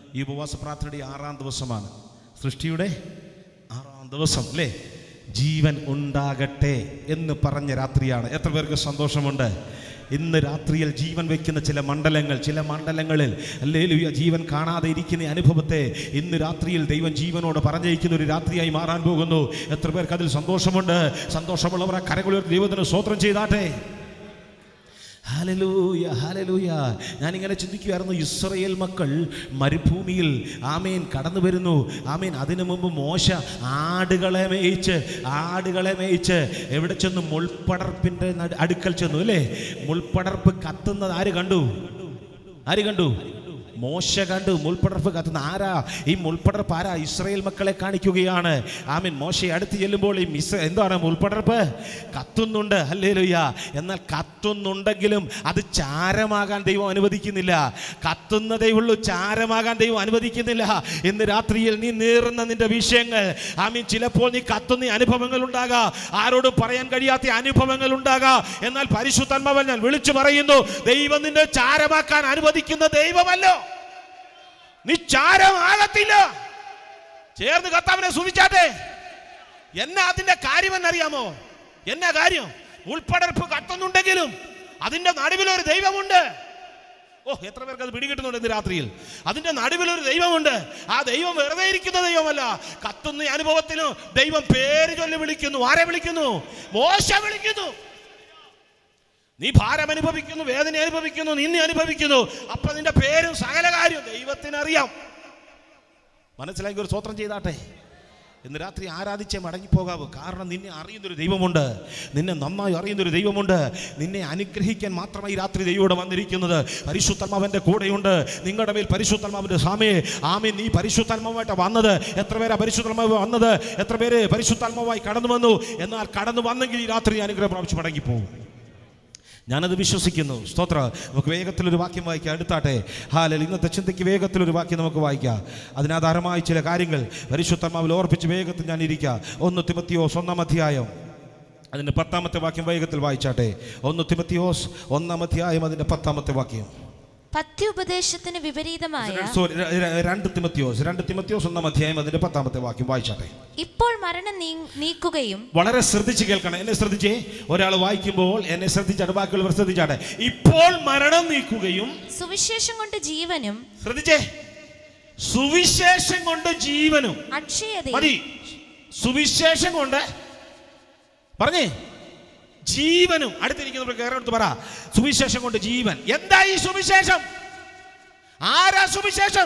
ഈ ഉപവാസ പ്രാർത്ഥനയുടെ ആറാം ദിവസമാണ് സൃഷ്ടിയുടെ ആറാം ദിവസം അല്ലേ ജീവൻ ഉണ്ടാകട്ടെ എന്ന് പറഞ്ഞ രാത്രിയാണ് എത്ര പേർക്ക് സന്തോഷമുണ്ട് ഇന്ന് രാത്രിയിൽ ജീവൻ വയ്ക്കുന്ന ചില മണ്ഡലങ്ങൾ ചില മണ്ഡലങ്ങളിൽ അല്ലേ ജീവൻ കാണാതെ ഇരിക്കുന്ന ഈ അനുഭവത്തെ ഇന്ന് രാത്രിയിൽ ദൈവം ജീവനോട് പറഞ്ഞിരിക്കുന്ന ഒരു രാത്രിയായി മാറാൻ പോകുന്നു എത്ര പേർക്ക് അതിൽ സന്തോഷമുണ്ട് സന്തോഷമുള്ളവർ ആ കരകളിൽ ദൈവത്തിന് സ്വോത്രം ചെയ്താട്ടെ ഹാലലൂയ ഹാലലൂയ ഞാനിങ്ങനെ ചിന്തിക്കുമായിരുന്നു ഇസ്രയേൽ മക്കൾ മരുഭൂമിയിൽ ആമേൻ കടന്നു വരുന്നു ആമേൻ അതിനു മുമ്പ് മോശ ആടുകളെ മേയിച്ച് ആടുകളെ മേയിച്ച് എവിടെ ചെന്നു മുൾപ്പടർപ്പിൻ്റെ നട്- അടുക്കൽ ചെന്നു അല്ലേ മുൾപ്പടർപ്പ് കത്തുന്നത് ആര് കണ്ടു ആര് കണ്ടു മോശ കണ്ടു മുൾപ്പടർപ്പ് കത്തുന്ന ആരാ ഈ മുൾപ്പടർപ്പ് ആരാ ഇസ്രായേൽ മക്കളെ കാണിക്കുകയാണ് ആമീൻ മോശ അടുത്ത് ചെല്ലുമ്പോൾ ഈ മിസ് എന്താണ് മുൾപ്പടർപ്പ് കത്തുന്നുണ്ട് അല്ലേ ലുയ്യ എന്നാൽ കത്തുന്നുണ്ടെങ്കിലും അത് ചാരമാകാൻ ദൈവം അനുവദിക്കുന്നില്ല കത്തുന്നതേ ഉള്ളൂ ചാരമാകാൻ ദൈവം അനുവദിക്കുന്നില്ല ഇന്ന് രാത്രിയിൽ നീ നേറുന്ന നിന്റെ വിഷയങ്ങൾ ആമീൻ ചിലപ്പോൾ നീ കത്തുന്ന അനുഭവങ്ങൾ ഉണ്ടാകാം ആരോടും പറയാൻ കഴിയാത്ത അനുഭവങ്ങൾ ഉണ്ടാകാം എന്നാൽ പരിശുദ്ധന്മാവൻ ഞാൻ വിളിച്ചു പറയുന്നു ദൈവം നിന്നെ ചാരമാക്കാൻ അനുവദിക്കുന്ന ദൈവമല്ലോ നീ ചാരമാകത്തില്ല ചേർന്ന് കർത്താവിനെ സുതിച്ചാട്ടെ എന്നാ അതിന്റെ കാര്യമെന്നറിയാമോ എന്നാ കാര്യം ഉൾപ്പടർപ്പ് കത്തുന്നുണ്ടെങ്കിലും അതിന്റെ നടുവിൽ ഒരു ദൈവമുണ്ട് ഓ എത്ര പേർക്ക് അത് പിടികിട്ടുന്നുണ്ട് ഇന്ന് രാത്രിയിൽ അതിന്റെ നടുവിൽ ഒരു ദൈവമുണ്ട് ആ ദൈവം വെറുതെ ഇരിക്കുന്ന ദൈവമല്ല കത്തുന്ന ഈ അനുഭവത്തിന് ദൈവം പേര് ചൊല്ലി വിളിക്കുന്നു ആരെ വിളിക്കുന്നു മോശ വിളിക്കുന്നു നീ ഭാരം അനുഭവിക്കുന്നു വേദന അനുഭവിക്കുന്നു നിന്നെ അനുഭവിക്കുന്നു അപ്പൊ നിന്റെ പേരും സകല കാര്യം ദൈവത്തിനറിയാം മനസ്സിലാക്കി ഒരു സ്വത്രം ചെയ്താട്ടെ ഇന്ന് രാത്രി ആരാധിച്ചേ മടങ്ങിപ്പോകാവൂ കാരണം നിന്നെ അറിയുന്നൊരു ദൈവമുണ്ട് നിന്നെ നന്നായി അറിയുന്നൊരു ദൈവമുണ്ട് നിന്നെ അനുഗ്രഹിക്കാൻ മാത്രമായി ഈ രാത്രി ദൈവം വന്നിരിക്കുന്നത് പരിശുദ്ധന്മാവൻ്റെ കൂടെയുണ്ട് നിങ്ങളുടെ മേൽ പരിശുദ്ധന്മാവിൻ്റെ സാമയെ ആമേ നീ പരിശുദ്ധാത്മാവായിട്ട് വന്നത് എത്ര പേരാ പരിശുദ്ധാത്മാവ് വന്നത് എത്ര പേര് പരിശുദ്ധാത്മാവായി കടന്നു വന്നു എന്നാൽ കടന്നു വന്നെങ്കിൽ ഈ രാത്രി അനുഗ്രഹം പ്രാപിച്ച് മടങ്ങിപ്പോകും ഞാനത് വിശ്വസിക്കുന്നു സ്തോത്ര നമുക്ക് വേഗത്തിലൊരു വാക്യം വായിക്കാം അടുത്താട്ടെ ഹാലൽ ഇന്നത്തെ ചിന്തയ്ക്ക് വേഗത്തിലൊരു വാക്യം നമുക്ക് വായിക്കാം അതിനാധാരമായി ചില കാര്യങ്ങൾ പരിശുദ്ധമാവിൽ ഓർപ്പിച്ച് വേഗത്തിൽ ഞാൻ ഇരിക്കുക ഒന്ന് തിമത്തിയോസ് ഒന്നാം അധ്യായം അതിൻ്റെ പത്താമത്തെ വാക്യം വേഗത്തിൽ വായിച്ചാട്ടെ ഒന്ന് തിമത്തിയോസ് ഒന്നാം അധ്യായം അതിൻ്റെ പത്താമത്തെ വാക്യം പത്യോപദേശത്തിന് വിപരീതമായ സോറി ര- ര- രണ്ട് തിമത്തിയോസ് രണ്ട് തിമത്തിയോസ് ഒന്നാം അധ്യായം അതിൻ്റെ പത്താമത്തെ വാക്യം വായിച്ചാട്ടെ ഇപ്പോൾ മരണം നീ- നീക്കുകയും വളരെ ശ്രദ്ധിച്ച് കേൾക്കണം എന്നെ ശ്രദ്ധിച്ചേ ഒരാൾ വായിക്കുമ്പോൾ എന്നെ ശ്രദ്ധിച്ചാട്ട് ബാക്കിയുള്ളവർ ശ്രദ്ധിച്ചാട്ടെ ഇപ്പോൾ മരണം നീക്കുകയും സുവിശേഷം കൊണ്ട് ജീവനും ശ്രദ്ധിച്ചേ സുവിശേഷം കൊണ്ട് ജീവനും അക്ഷയതയും മതി സുവിശേഷം കൊണ്ട് പറഞ്ഞേ ജീവനും അടുത്തിരിക്കുന്നവർ കയറെടുത്ത് പറ സുവിശേഷം കൊണ്ട് ജീവൻ എന്താ ഈ സുവിശേഷം ആരാ സുവിശേഷം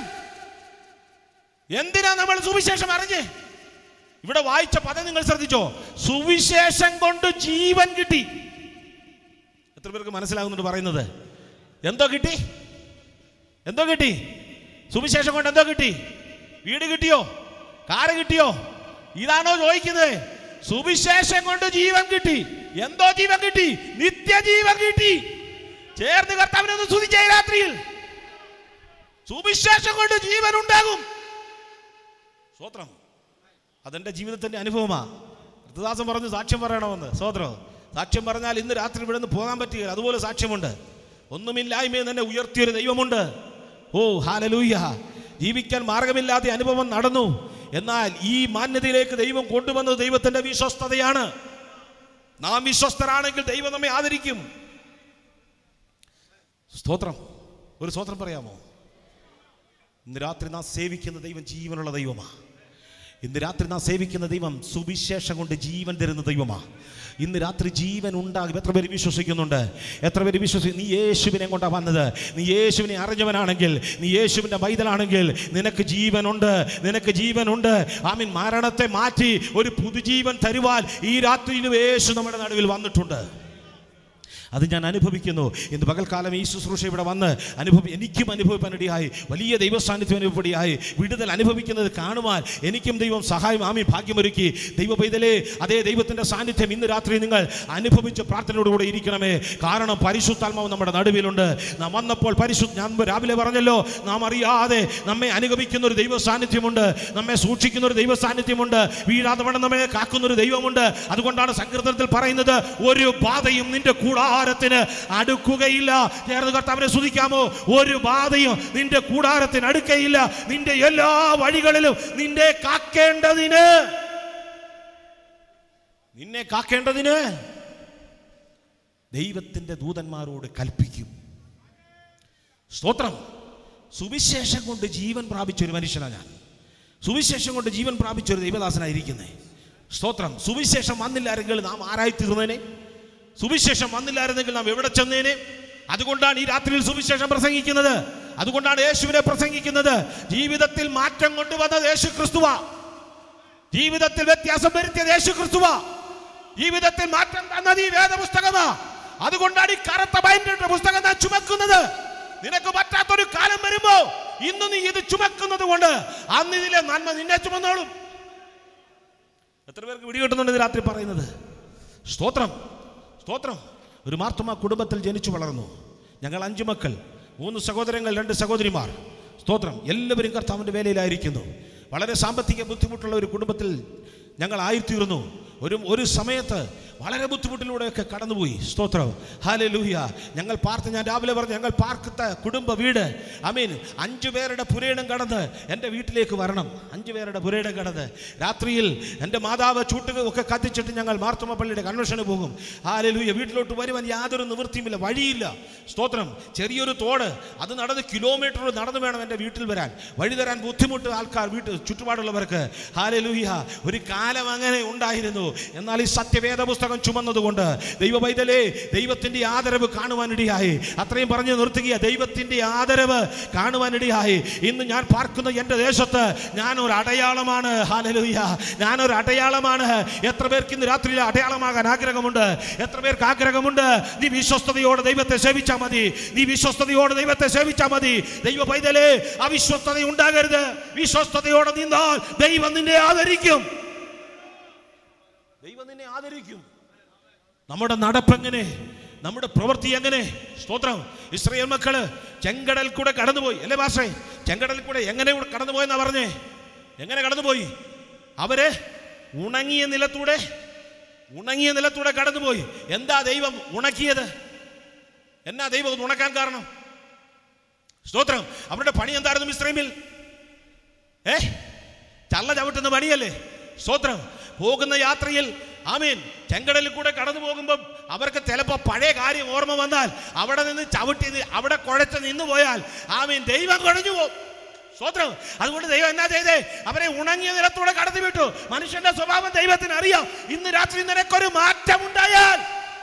എന്തിനാ നമ്മൾ സുവിശേഷം അറിഞ്ഞേ ഇവിടെ വായിച്ച പദം നിങ്ങൾ ശ്രദ്ധിച്ചോ സുവിശേഷം കൊണ്ട് ജീവൻ കിട്ടി എത്ര പേർക്ക് മനസ്സിലാകുന്നുണ്ട് പറയുന്നത് എന്തോ കിട്ടി എന്തോ കിട്ടി സുവിശേഷം കൊണ്ട് എന്തോ കിട്ടി വീട് കിട്ടിയോ കാറ് കിട്ടിയോ ഇതാണോ ചോദിക്കുന്നത് സുവിശേഷം കൊണ്ട് ജീവൻ കിട്ടി എന്തോ ജീവൻ കിട്ടി നിത്യജീവൻ കിട്ടി ചേർന്ന് കർത്താവിനെ ഒന്ന് സ്തുതിച്ചേ ഈ രാത്രിയിൽ സുവിശേഷം കൊണ്ട് ജീവൻ ഉണ്ടാകും സ്വത്രം അതെന്റെ ജീവിതത്തിന്റെ അനുഭവമാ കൃതദാസൻ പറഞ്ഞു സാക്ഷ്യം പറയണമെന്ന് സ്വത്രം സാക്ഷ്യം പറഞ്ഞാൽ ഇന്ന് രാത്രി ഇവിടെ നിന്ന് പോകാൻ പറ്റുകയില്ല അതുപോലെ സാക്ഷ്യമുണ്ട് ഒന്നുമില്ലായ്മയിൽ തന്നെ ഉയർത്തിയൊരു ദൈവമുണ്ട് ഓ ഹാലലൂയ ജീവിക്കാൻ മാർഗമില്ലാത്ത അനുഭവം നടന്നു എന്നാൽ ഈ മാന്യതയിലേക്ക് ദൈവം കൊണ്ടുവന്നത് ദൈവത്തിന്റെ വിശ്വസ്തതയാണ് നാം വിശ്വസ്തരാണെങ്കിൽ ദൈവം നമ്മെ ആദരിക്കും സ്തോത്രം ഒരു സ്തോത്രം പറയാമോ ഇന്ന് രാത്രി നാം സേവിക്കുന്ന ദൈവം ജീവനുള്ള ദൈവമാണ് ഇന്ന് രാത്രി നാം സേവിക്കുന്ന ദൈവം സുവിശേഷം കൊണ്ട് ജീവൻ തരുന്ന ദൈവമാണ് ഇന്ന് രാത്രി ജീവൻ ഉണ്ടാകും എത്ര പേര് വിശ്വസിക്കുന്നുണ്ട് എത്ര പേര് വിശ്വസിക്കും നീ യേശുവിനെ കൊണ്ടാണ് വന്നത് നീ യേശുവിനെ അറിഞ്ഞവനാണെങ്കിൽ നീ യേശുവിൻ്റെ വൈതലാണെങ്കിൽ നിനക്ക് ജീവനുണ്ട് നിനക്ക് ജീവനുണ്ട് ആമീൻ മരണത്തെ മാറ്റി ഒരു പുതുജീവൻ തരുവാൻ ഈ രാത്രിയിലും യേശു നമ്മുടെ നടുവിൽ വന്നിട്ടുണ്ട് അത് ഞാൻ അനുഭവിക്കുന്നു ഇന്ന് പകൽക്കാലം ഈ ശുശ്രൂഷ ഇവിടെ വന്ന് അനുഭവി എനിക്കും അനുഭവിക്കാനിടയായി വലിയ ദൈവസാന്നിധ്യം അനുഭവപ്പെടിയായി വിടുതൽ അനുഭവിക്കുന്നത് കാണുവാൻ എനിക്കും ദൈവം സഹായം ആമി ഭാഗ്യമൊരുക്കി ദൈവ പൈതലേ അതേ ദൈവത്തിൻ്റെ സാന്നിധ്യം ഇന്ന് രാത്രി നിങ്ങൾ അനുഭവിച്ച പ്രാർത്ഥനയോടുകൂടെ ഇരിക്കണമേ കാരണം പരിശുദ്ധാത്മാവ് നമ്മുടെ നടുവിലുണ്ട് നാം വന്നപ്പോൾ പരിശുദ്ധ ഞാൻ രാവിലെ പറഞ്ഞല്ലോ നാം അറിയാതെ നമ്മെ അനുഗമിക്കുന്ന ഒരു ദൈവ സാന്നിധ്യമുണ്ട് നമ്മെ സൂക്ഷിക്കുന്ന ഒരു ദൈവ സാന്നിധ്യമുണ്ട് വീഴാതെ വണ്ണം നമ്മെ കാക്കുന്ന ഒരു ദൈവമുണ്ട് അതുകൊണ്ടാണ് സങ്കീർത്തനത്തിൽ പറയുന്നത് ഒരു ബാധയും നിന്റെ കൂടാ കൂടാരത്തിന് അടുക്കുകയില്ല ചേർന്ന് കർത്താവിനെ സ്തുതിക്കാമോ ഒരു ബാധയും നിന്റെ കൂടാരത്തിന് അടുക്കയില്ല നിന്റെ എല്ലാ വഴികളിലും നിന്നെ കാക്കേണ്ടതിന് നിന്നെ കാക്കേണ്ടതിന് ദൈവത്തിന്റെ ദൂതന്മാരോട് കൽപ്പിക്കും സ്തോത്രം സുവിശേഷം കൊണ്ട് ജീവൻ പ്രാപിച്ച ഒരു മനുഷ്യനാണ് ഞാൻ സുവിശേഷം കൊണ്ട് ജീവൻ പ്രാപിച്ച ഒരു ദൈവദാസനായിരിക്കുന്നേ സ്തോത്രം സുവിശേഷം വന്നില്ലായിരുന്നെങ്കിൽ നാം ആരായി തീർന്നേനെ സുവിശേഷം വന്നില്ലായിരുന്നെങ്കിൽ നാം എവിടെ ചെന്നേനെ അതുകൊണ്ടാണ് ഈ രാത്രിയിൽ സുവിശേഷം പ്രസംഗിക്കുന്നത് അതുകൊണ്ടാണ് യേശുവിനെ പ്രസംഗിക്കുന്നത് ജീവിതത്തിൽ മാറ്റം കൊണ്ടുവന്നത് യേശു ക്രിസ്തുവാ ജീവിതത്തിൽ വ്യത്യാസം വരുത്തിയത് യേശു ക്രിസ്തുവാ ജീവിതത്തിൽ മാറ്റം തന്നത് ഈ വേദപുസ്തകമാ അതുകൊണ്ടാണ് ഈ കറുത്ത ബൈൻഡിന്റെ പുസ്തകം ഞാൻ ചുമക്കുന്നത് നിനക്ക് പറ്റാത്തൊരു കാലം വരുമ്പോ ഇന്ന് നീ ഇത് ചുമക്കുന്നത് കൊണ്ട് അന്ന് ഇതിലെ നന്മ നിന്നെ ചുമന്നോളും എത്ര പേർക്ക് പിടികിട്ടുന്നുണ്ട് ഇത് രാത്രി പറയുന്നത് സ്തോത്രം സ്തോത്രം ഒരു മാർത്തമ കുടുംബത്തിൽ ജനിച്ചു വളർന്നു ഞങ്ങൾ അഞ്ചു മക്കൾ മൂന്ന് സഹോദരങ്ങൾ രണ്ട് സഹോദരിമാർ സ്തോത്രം എല്ലാവരും കർത്താവിൻ്റെ വേലയിലായിരിക്കുന്നു വളരെ സാമ്പത്തിക ബുദ്ധിമുട്ടുള്ള ഒരു കുടുംബത്തിൽ ഞങ്ങൾ ആയിത്തീർന്നു ഒരു ഒരു സമയത്ത് വളരെ ബുദ്ധിമുട്ടിലൂടെയൊക്കെ കടന്നുപോയി സ്തോത്രം ഹാലെ ലൂഹ്യ ഞങ്ങൾ പാർത്ത് ഞാൻ രാവിലെ പറഞ്ഞു ഞങ്ങൾ പാർക്കത്തെ കുടുംബ വീട് ഐ മീൻ അഞ്ചു പേരുടെ പുരയിടം കടന്ന് എൻ്റെ വീട്ടിലേക്ക് വരണം അഞ്ചു പേരുടെ പുരയിടം കടന്ന് രാത്രിയിൽ എൻ്റെ മാതാവ് ചൂട്ടുക ഒക്കെ കത്തിച്ചിട്ട് ഞങ്ങൾ മാർത്തമ്മ പള്ളിയുടെ കൺവെൻഷന് പോകും ഹാലെ ലൂഹ്യ വീട്ടിലോട്ട് വരുവാൻ യാതൊരു നിവൃത്തിയുമില്ല വഴിയില്ല സ്തോത്രം ചെറിയൊരു തോട് അത് നടന്ന് കിലോമീറ്റർ നടന്നു വേണം എൻ്റെ വീട്ടിൽ വരാൻ വഴി തരാൻ ബുദ്ധിമുട്ട് ആൾക്കാർ വീട്ടിൽ ചുറ്റുപാടുള്ളവർക്ക് ഹാലെ ലൂഹ്യ ഒരു കാലം അങ്ങനെ ഉണ്ടായിരുന്നു എന്നാൽ ഈ സത്യവേദ പുസ്തകം ചുമന്നതുകൊണ്ട് ദൈവ പൈതലേ ദൈവത്തിന്റെ ആദരവ് കാണുവാനിടയായി അത്രയും പറഞ്ഞു നിർത്തുക ദൈവത്തിന്റെ ആദരവ് കാണുവാനിടയായി ഇന്ന് ഞാൻ പാർക്കുന്ന എൻ്റെ ദേശത്ത് ഞാൻ ഒരു അടയാളമാണ് ഹാലലൂയ ഞാനൊരു അടയാളമാണ് എത്ര പേർക്ക് ഇന്ന് രാത്രിയിൽ അടയാളമാകാൻ ആഗ്രഹമുണ്ട് എത്ര പേർക്ക് ആഗ്രഹമുണ്ട് നീ വിശ്വസ്തയോടെ ദൈവത്തെ സേവിച്ചാൽ മതി നീ വിശ്വസ്തയോടെ ദൈവത്തെ സേവിച്ചാൽ മതി ദൈവ പൈതലേ അവിശ്വസ്തത ഉണ്ടാകരുത് വിശ്വസ്തയോടെ നിന്നാൽ ദൈവം നിന്നെ ആദരിക്കും ദൈവം നിന്നെ ആദരിക്കും നമ്മുടെ നടപ്പെങ്ങനെ നമ്മുടെ പ്രവൃത്തി എങ്ങനെ സ്തോത്രം ഇസ്രയേൽ മക്കള് ചെങ്കടൽ കൂടെ കടന്നുപോയി അല്ലേ ഭാഷേ ചെങ്കടൽ കൂടെ എങ്ങനെ കടന്നുപോയെന്നാ പറഞ്ഞേ എങ്ങനെ കടന്നുപോയി അവര് ഉണങ്ങിയ നിലത്തൂടെ ഉണങ്ങിയ നിലത്തൂടെ കടന്നുപോയി എന്താ ദൈവം ഉണക്കിയത് എന്നാ ദൈവം ഇത് ഉണക്കാൻ കാരണം സ്തോത്രം അവരുടെ പണി എന്തായിരുന്നു മിശ്രമിൽ ഏ ചള്ള ചവിട്ടുന്ന പണിയല്ലേ സ്തോത്രം പോകുന്ന യാത്രയിൽ ആമീൻ ചെങ്കടലിൽ കൂടെ കടന്നു പോകുമ്പോൾ അവർക്ക് ചിലപ്പോൾ പഴയ കാര്യം ഓർമ്മ വന്നാൽ അവിടെ നിന്ന് ചവിട്ടി നി- അവിടെ കുഴച്ച് നിന്ന് പോയാൽ ആമീൻ ദൈവം കുഴഞ്ഞു പോകും സ്തോത്രം അതുകൊണ്ട് ദൈവം എന്നാ ചെയ്തേ അവരെ ഉണങ്ങിയ നിലത്തൂടെ കടന്നു വിട്ടു മനുഷ്യന്റെ സ്വഭാവം ദൈവത്തിന് അറിയാം ഇന്ന് രാത്രി നിനക്കൊരു മാറ്റം ഉണ്ടായാൽ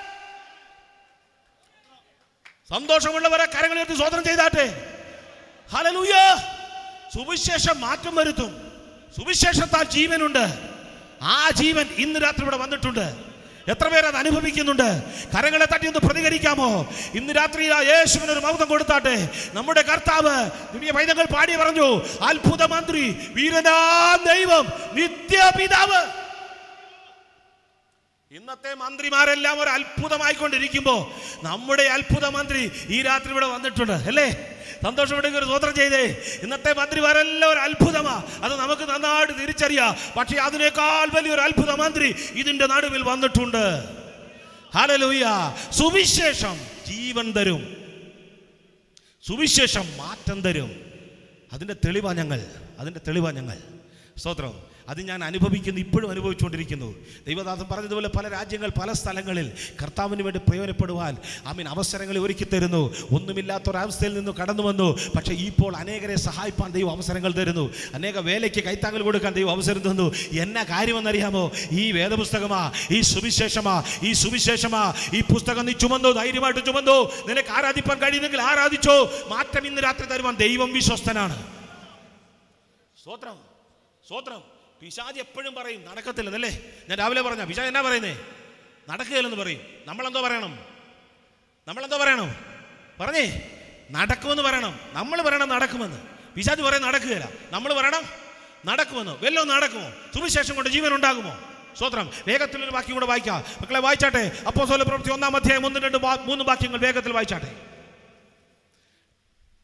സന്തോഷമുള്ളവരെ കരങ്ങളുയർത്തി സ്വതന്ത്രം ചെയ്താട്ടെ ഹലലൂയ സുവിശേഷം മാറ്റം വരുത്തും സുവിശേഷത്താൽ ജീവനുണ്ട് ആ ജീവൻ ഇന്ന് രാത്രി ഇവിടെ വന്നിട്ടുണ്ട് എത്ര പേർ അത് അനുഭവിക്കുന്നുണ്ട് കരങ്ങളെ തട്ടി ഒന്ന് പ്രതികരിക്കാമോ ഇന്ന് രാത്രി ആ യേശുവിന് ഒരു മൗതം കൊടുത്താട്ടെ നമ്മുടെ കർത്താവ് ദിവ്യ പൈതങ്ങൾ പാടി പറഞ്ഞു അത്ഭുത മന്ത്രി വീരനാ ദൈവം നിത്യപിതാവ് ഇന്നത്തെ മന്ത്രിമാരെല്ലാം ഒരു അത്ഭുതമായിക്കൊണ്ടിരിക്കുമ്പോ നമ്മുടെ അത്ഭുത മന്ത്രി ഈ രാത്രി ഇവിടെ വന്നിട്ടുണ്ട് അല്ലേ സന്തോഷപ്പെടുന്ന ഒരു സ്വതന്ത്രം ചെയ്തേ ഇന്നത്തെ മന്ത്രിമാരെല്ലാം ഒരു അത്ഭുതമാ അത് നമുക്ക് നന്നായിട്ട് തിരിച്ചറിയാം പക്ഷേ അതിനേക്കാൾ വലിയൊരു അത്ഭുത മന്ത്രി ഇതിന്റെ നടുവിൽ വന്നിട്ടുണ്ട് ഹല്ലേലൂയ സുവിശേഷം ജീവൻ തരും സുവിശേഷം മാറ്റം തരും അതിൻ്റെ തെളിവാ ഞങ്ങൾ അതിൻ്റെ തെളിവാ ഞങ്ങൾ സ്തോത്രം അത് ഞാൻ അനുഭവിക്കുന്നു ഇപ്പോഴും അനുഭവിച്ചുകൊണ്ടിരിക്കുന്നു ദൈവദാസൻ പറഞ്ഞതുപോലെ പല രാജ്യങ്ങൾ പല സ്ഥലങ്ങളിൽ കർത്താവിന് വേണ്ടി പ്രയോജനപ്പെടുവാൻ ആമീൻ അവസരങ്ങൾ ഒരുക്കി തരുന്നു ഒന്നുമില്ലാത്തൊരവസ്ഥയിൽ നിന്ന് കടന്നു വന്നു പക്ഷേ ഇപ്പോൾ അനേകരെ സഹായിപ്പാൻ ദൈവം അവസരങ്ങൾ തരുന്നു അനേക വേലയ്ക്ക് കൈത്താങ്ങൽ കൊടുക്കാൻ ദൈവം അവസരം തന്നു എന്നാ കാര്യമെന്നറിയാമോ ഈ വേദപുസ്തകമാ ഈ സുവിശേഷമാ ഈ സുവിശേഷമാ ഈ പുസ്തകം നീ ചുമന്നു ധൈര്യമായിട്ട് ചുമന്നു നിനക്ക് ആരാധിപ്പാൻ കഴിയുന്നെങ്കിൽ ആരാധിച്ചോ മാറ്റം ഇന്ന് രാത്രി തരുവാൻ ദൈവം വിശ്വസ്തനാണ് സ്തോത്രം സ്തോത്രം പിശാജ് എപ്പോഴും പറയും നടക്കത്തില്ലെന്നല്ലേ ഞാൻ രാവിലെ പറഞ്ഞ പിശാജ് എന്നാ പറയുന്നേ നടക്കുകയില്ലെന്ന് പറയും നമ്മളെന്തോ പറയണം നമ്മളെന്തോ പറയണം പറഞ്ഞേ നടക്കുമെന്ന് പറയണം നമ്മൾ പറയണം നടക്കുമെന്ന് പിശാജ് പറയും നടക്കുകയില്ല നമ്മൾ പറയണം നടക്കുമെന്ന് വല്ലോ നടക്കുമോ സുവിശേഷം കൊണ്ട് ജീവൻ ഉണ്ടാകുമോ സ്തോത്രം വേഗത്തിൽ ഒരു വാക്യം കൂടെ വായിക്കാം മക്കളെ വായിച്ചാട്ടെ അപ്പോ സോല പ്രവൃത്തി ഒന്നാം അധ്യായം ഒന്ന് രണ്ട് വാ- മൂന്ന് വാക്യങ്ങൾ വേഗത്തിൽ വായിച്ചാട്ടെ അപ്പോ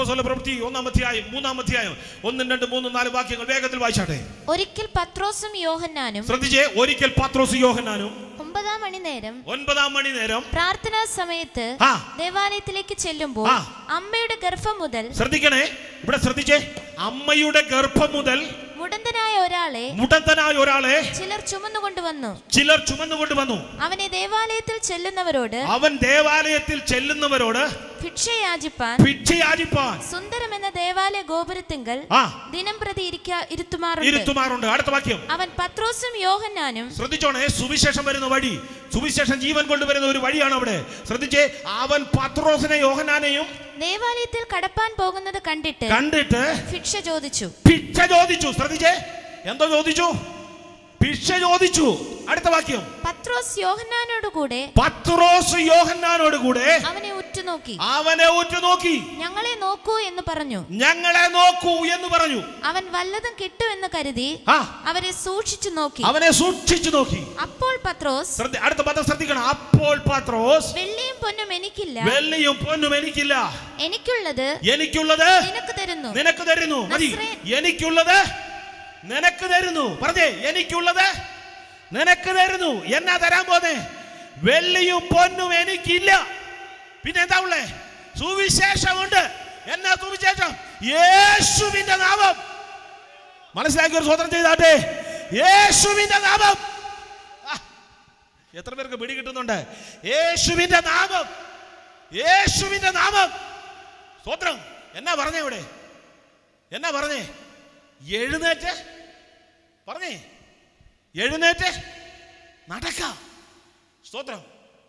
അപ്പോസ്തല പ്രവൃത്തി ഒന്നാം അധ്യായം മൂന്നാം അധ്യായം ഒന്നും രണ്ട് മൂന്നും നാല് വാക്യങ്ങൾ വേഗത്തിൽ വായിച്ചാട്ടെ ഒരിക്കൽ പത്രോസും യോഹന്നാനും ശ്രദ്ധിച്ചേ ഒരിക്കൽ പാത്രോസ് യോഹന്നാനും ഒമ്പതാം മണി നേരം ഒൻപതാം മണി നേരം പ്രാർത്ഥനാ സമയത്ത് ആ. ദേവാലയത്തിലേക്ക് ചെല്ലുമ്പോൾ ആ. അമ്മയുടെ ഗർഭം മുതൽ ശ്രദ്ധിക്കണേ ഇവിടെ ശ്രദ്ധിച്ചേ അമ്മയുടെ ഗർഭം മുതൽ മുടന്തനായ ഒരാളെ മുടന്തനായ ഒരാളെ ചിലർ ചുമന്നുകൊണ്ടുവന്നു ചിലർ ചുമന്നുകൊണ്ട് വന്നു അവനെ ദേവാലയത്തിൽ ചെല്ലുന്നവരോട് അവൻ ദേവാലയത്തിൽ ചെല്ലുന്നവരോട് ഭിക്ഷയാചിപ്പാൻ ഭിക്ഷയാചിപ്പാൻ സുന്ദരം എന്ന ദേവാലയ ഗോപുരത്തിങ്കൽ ആ ദിനം പ്രതി ഇരിക്കാ ഇരുത്തുമാറുണ്ട് ഇരുത്തുമാറുണ്ട് അടുത്ത വാക്യം അവൻ പത്രോസും യോഹന്നാനും ശ്രദ്ധിച്ചോണേ സുവിശേഷം വരുന്ന വഴി സുവിശേഷം ജീവൻ കൊണ്ടുവരുന്ന ഒരു വഴിയാണ് അവിടെ ശ്രദ്ധിച്ചേ അവൻ പത്രോസിനെ യോഹനാനെയും ദേവാലയത്തിൽ കടപ്പാൻ പോകുന്നത് കണ്ടിട്ട് കണ്ടിട്ട് ഭിക്ഷ ചോദിച്ചു ഭിക്ഷ ചോദിച്ചു ശ്രദ്ധിച്ചേ എന്തോ ചോദിച്ചു ഭിക്ഷ ചോദിച്ചു അടുത്ത വാക്യം പത്രോസ് യോഹന്നാനോട് കൂടെ പത്രോസ് യോഹന്നാനോട് കൂടെ അവനെ ഉറ്റുനോക്കി അവനെ ഉറ്റുനോക്കി ഞങ്ങളെ നോക്കൂ എന്ന് പറഞ്ഞു ഞങ്ങളെ നോക്കൂ എന്ന് പറഞ്ഞു അവൻ വല്ലതും കിട്ടുമെന്ന് കരുതി ആ അവരെ സൂക്ഷിച്ചു നോക്കി അവനെ സൂക്ഷിച്ചു നോക്കി അപ്പോൾ പത്രോസ് ശ്രദ്ധ അടുത്ത പദം ശ്രദ്ധിക്കണം അപ്പോൾ പത്രോസ് വെള്ളിയും പൊന്നും എനിക്കില്ല വെള്ളിയും പൊന്നും എനിക്കില്ല എനിക്കുള്ളത് എനിക്കുള്ളത് നിനക്ക് തരുന്നു നിനക്ക് തരുന്നു മതി നസ്രേ- എനിക്കുള്ളത് നിനക്ക് തരുന്നു പറഞ്ഞേ എനിക്കുള്ളത് നിനക്ക് തരുന്നു എന്നാ തരാൻ പോന്നെ വെള്ളിയും പൊന്നും എനിക്കില്ല പിന്നെ എന്താ ഉള്ളേ സുവിശേഷമുണ്ട് എന്നാ സുവിശേഷം യേശുവിന്റെ നാമം മനസ്സിലാക്കി ഒരു സ്വതന്ത്രം ചെയ്താട്ടെ യേശുവിന്റെ നാമം ആ, എത്ര പേർക്ക് പിടി കിട്ടുന്നുണ്ട് യേശുവിന്റെ നാമം യേശുവിന്റെ നാമം സ്വത്രം എന്നാ പറഞ്ഞേ ഇവിടെ എന്നാ പറഞ്ഞേ എഴുന്നേറ്റ് പറഞ്ഞേ എഴുന്നേറ്റ് നടക്ക സ്തോത്രം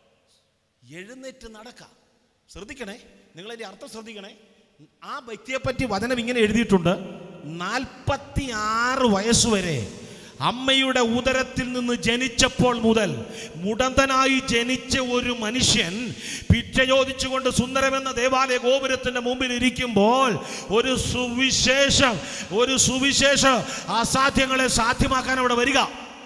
എഴുന്നേറ്റ് നടക്ക ശ്രദ്ധിക്കണേ നിങ്ങൾ അതിന്റെ അർത്ഥം ശ്രദ്ധിക്കണേ ആ വ്യക്തിയെ പറ്റി വചനം ഇങ്ങനെ എഴുതിയിട്ടുണ്ട് നാൽപ്പത്തി ആറ് വയസ്സ് വരെ അമ്മയുടെ ഉദരത്തിൽ നിന്ന് ജനിച്ചപ്പോൾ മുതൽ മുടന്തനായി ജനിച്ച ഒരു മനുഷ്യൻ ഭിക്ഷ ചോദിച്ചുകൊണ്ട് സുന്ദരമെന്ന ദേവാലയ ഗോപുരത്തിന്റെ മുമ്പിൽ ഇരിക്കുമ്പോൾ ഒരു സുവിശേഷം ഒരു സുവിശേഷം അസാധ്യങ്ങളെ സാധ്യമാക്കാൻ അവിടെ വരിക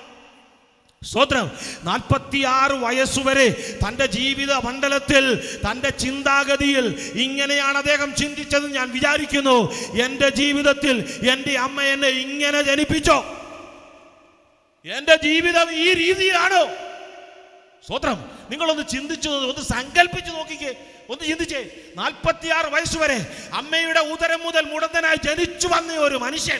സ്തോത്രം നാൽപ്പത്തിയാറ് വയസ്സുവരെ തൻ്റെ ജീവിത മണ്ഡലത്തിൽ തൻ്റെ ചിന്താഗതിയിൽ ഇങ്ങനെയാണ് അദ്ദേഹം ചിന്തിച്ചത് ഞാൻ വിചാരിക്കുന്നു എൻ്റെ ജീവിതത്തിൽ എൻ്റെ അമ്മ എന്നെ ഇങ്ങനെ ജനിപ്പിച്ചോ എൻ്റെ ജീവിതം ഈ രീതിയിലാണോ സ്വത്രം നിങ്ങളൊന്ന് ചിന്തിച്ചു ഒന്ന് സങ്കല്പിച്ചു നോക്കിക്കേ ഒന്ന് ചിന്തിച്ചേ നാൽപ്പത്തിയാറ് വയസ്സ് വരെ അമ്മയുടെ ഉദരം മുതൽ മുടന്തനായി ജനിച്ചു വന്ന ഒരു മനുഷ്യൻ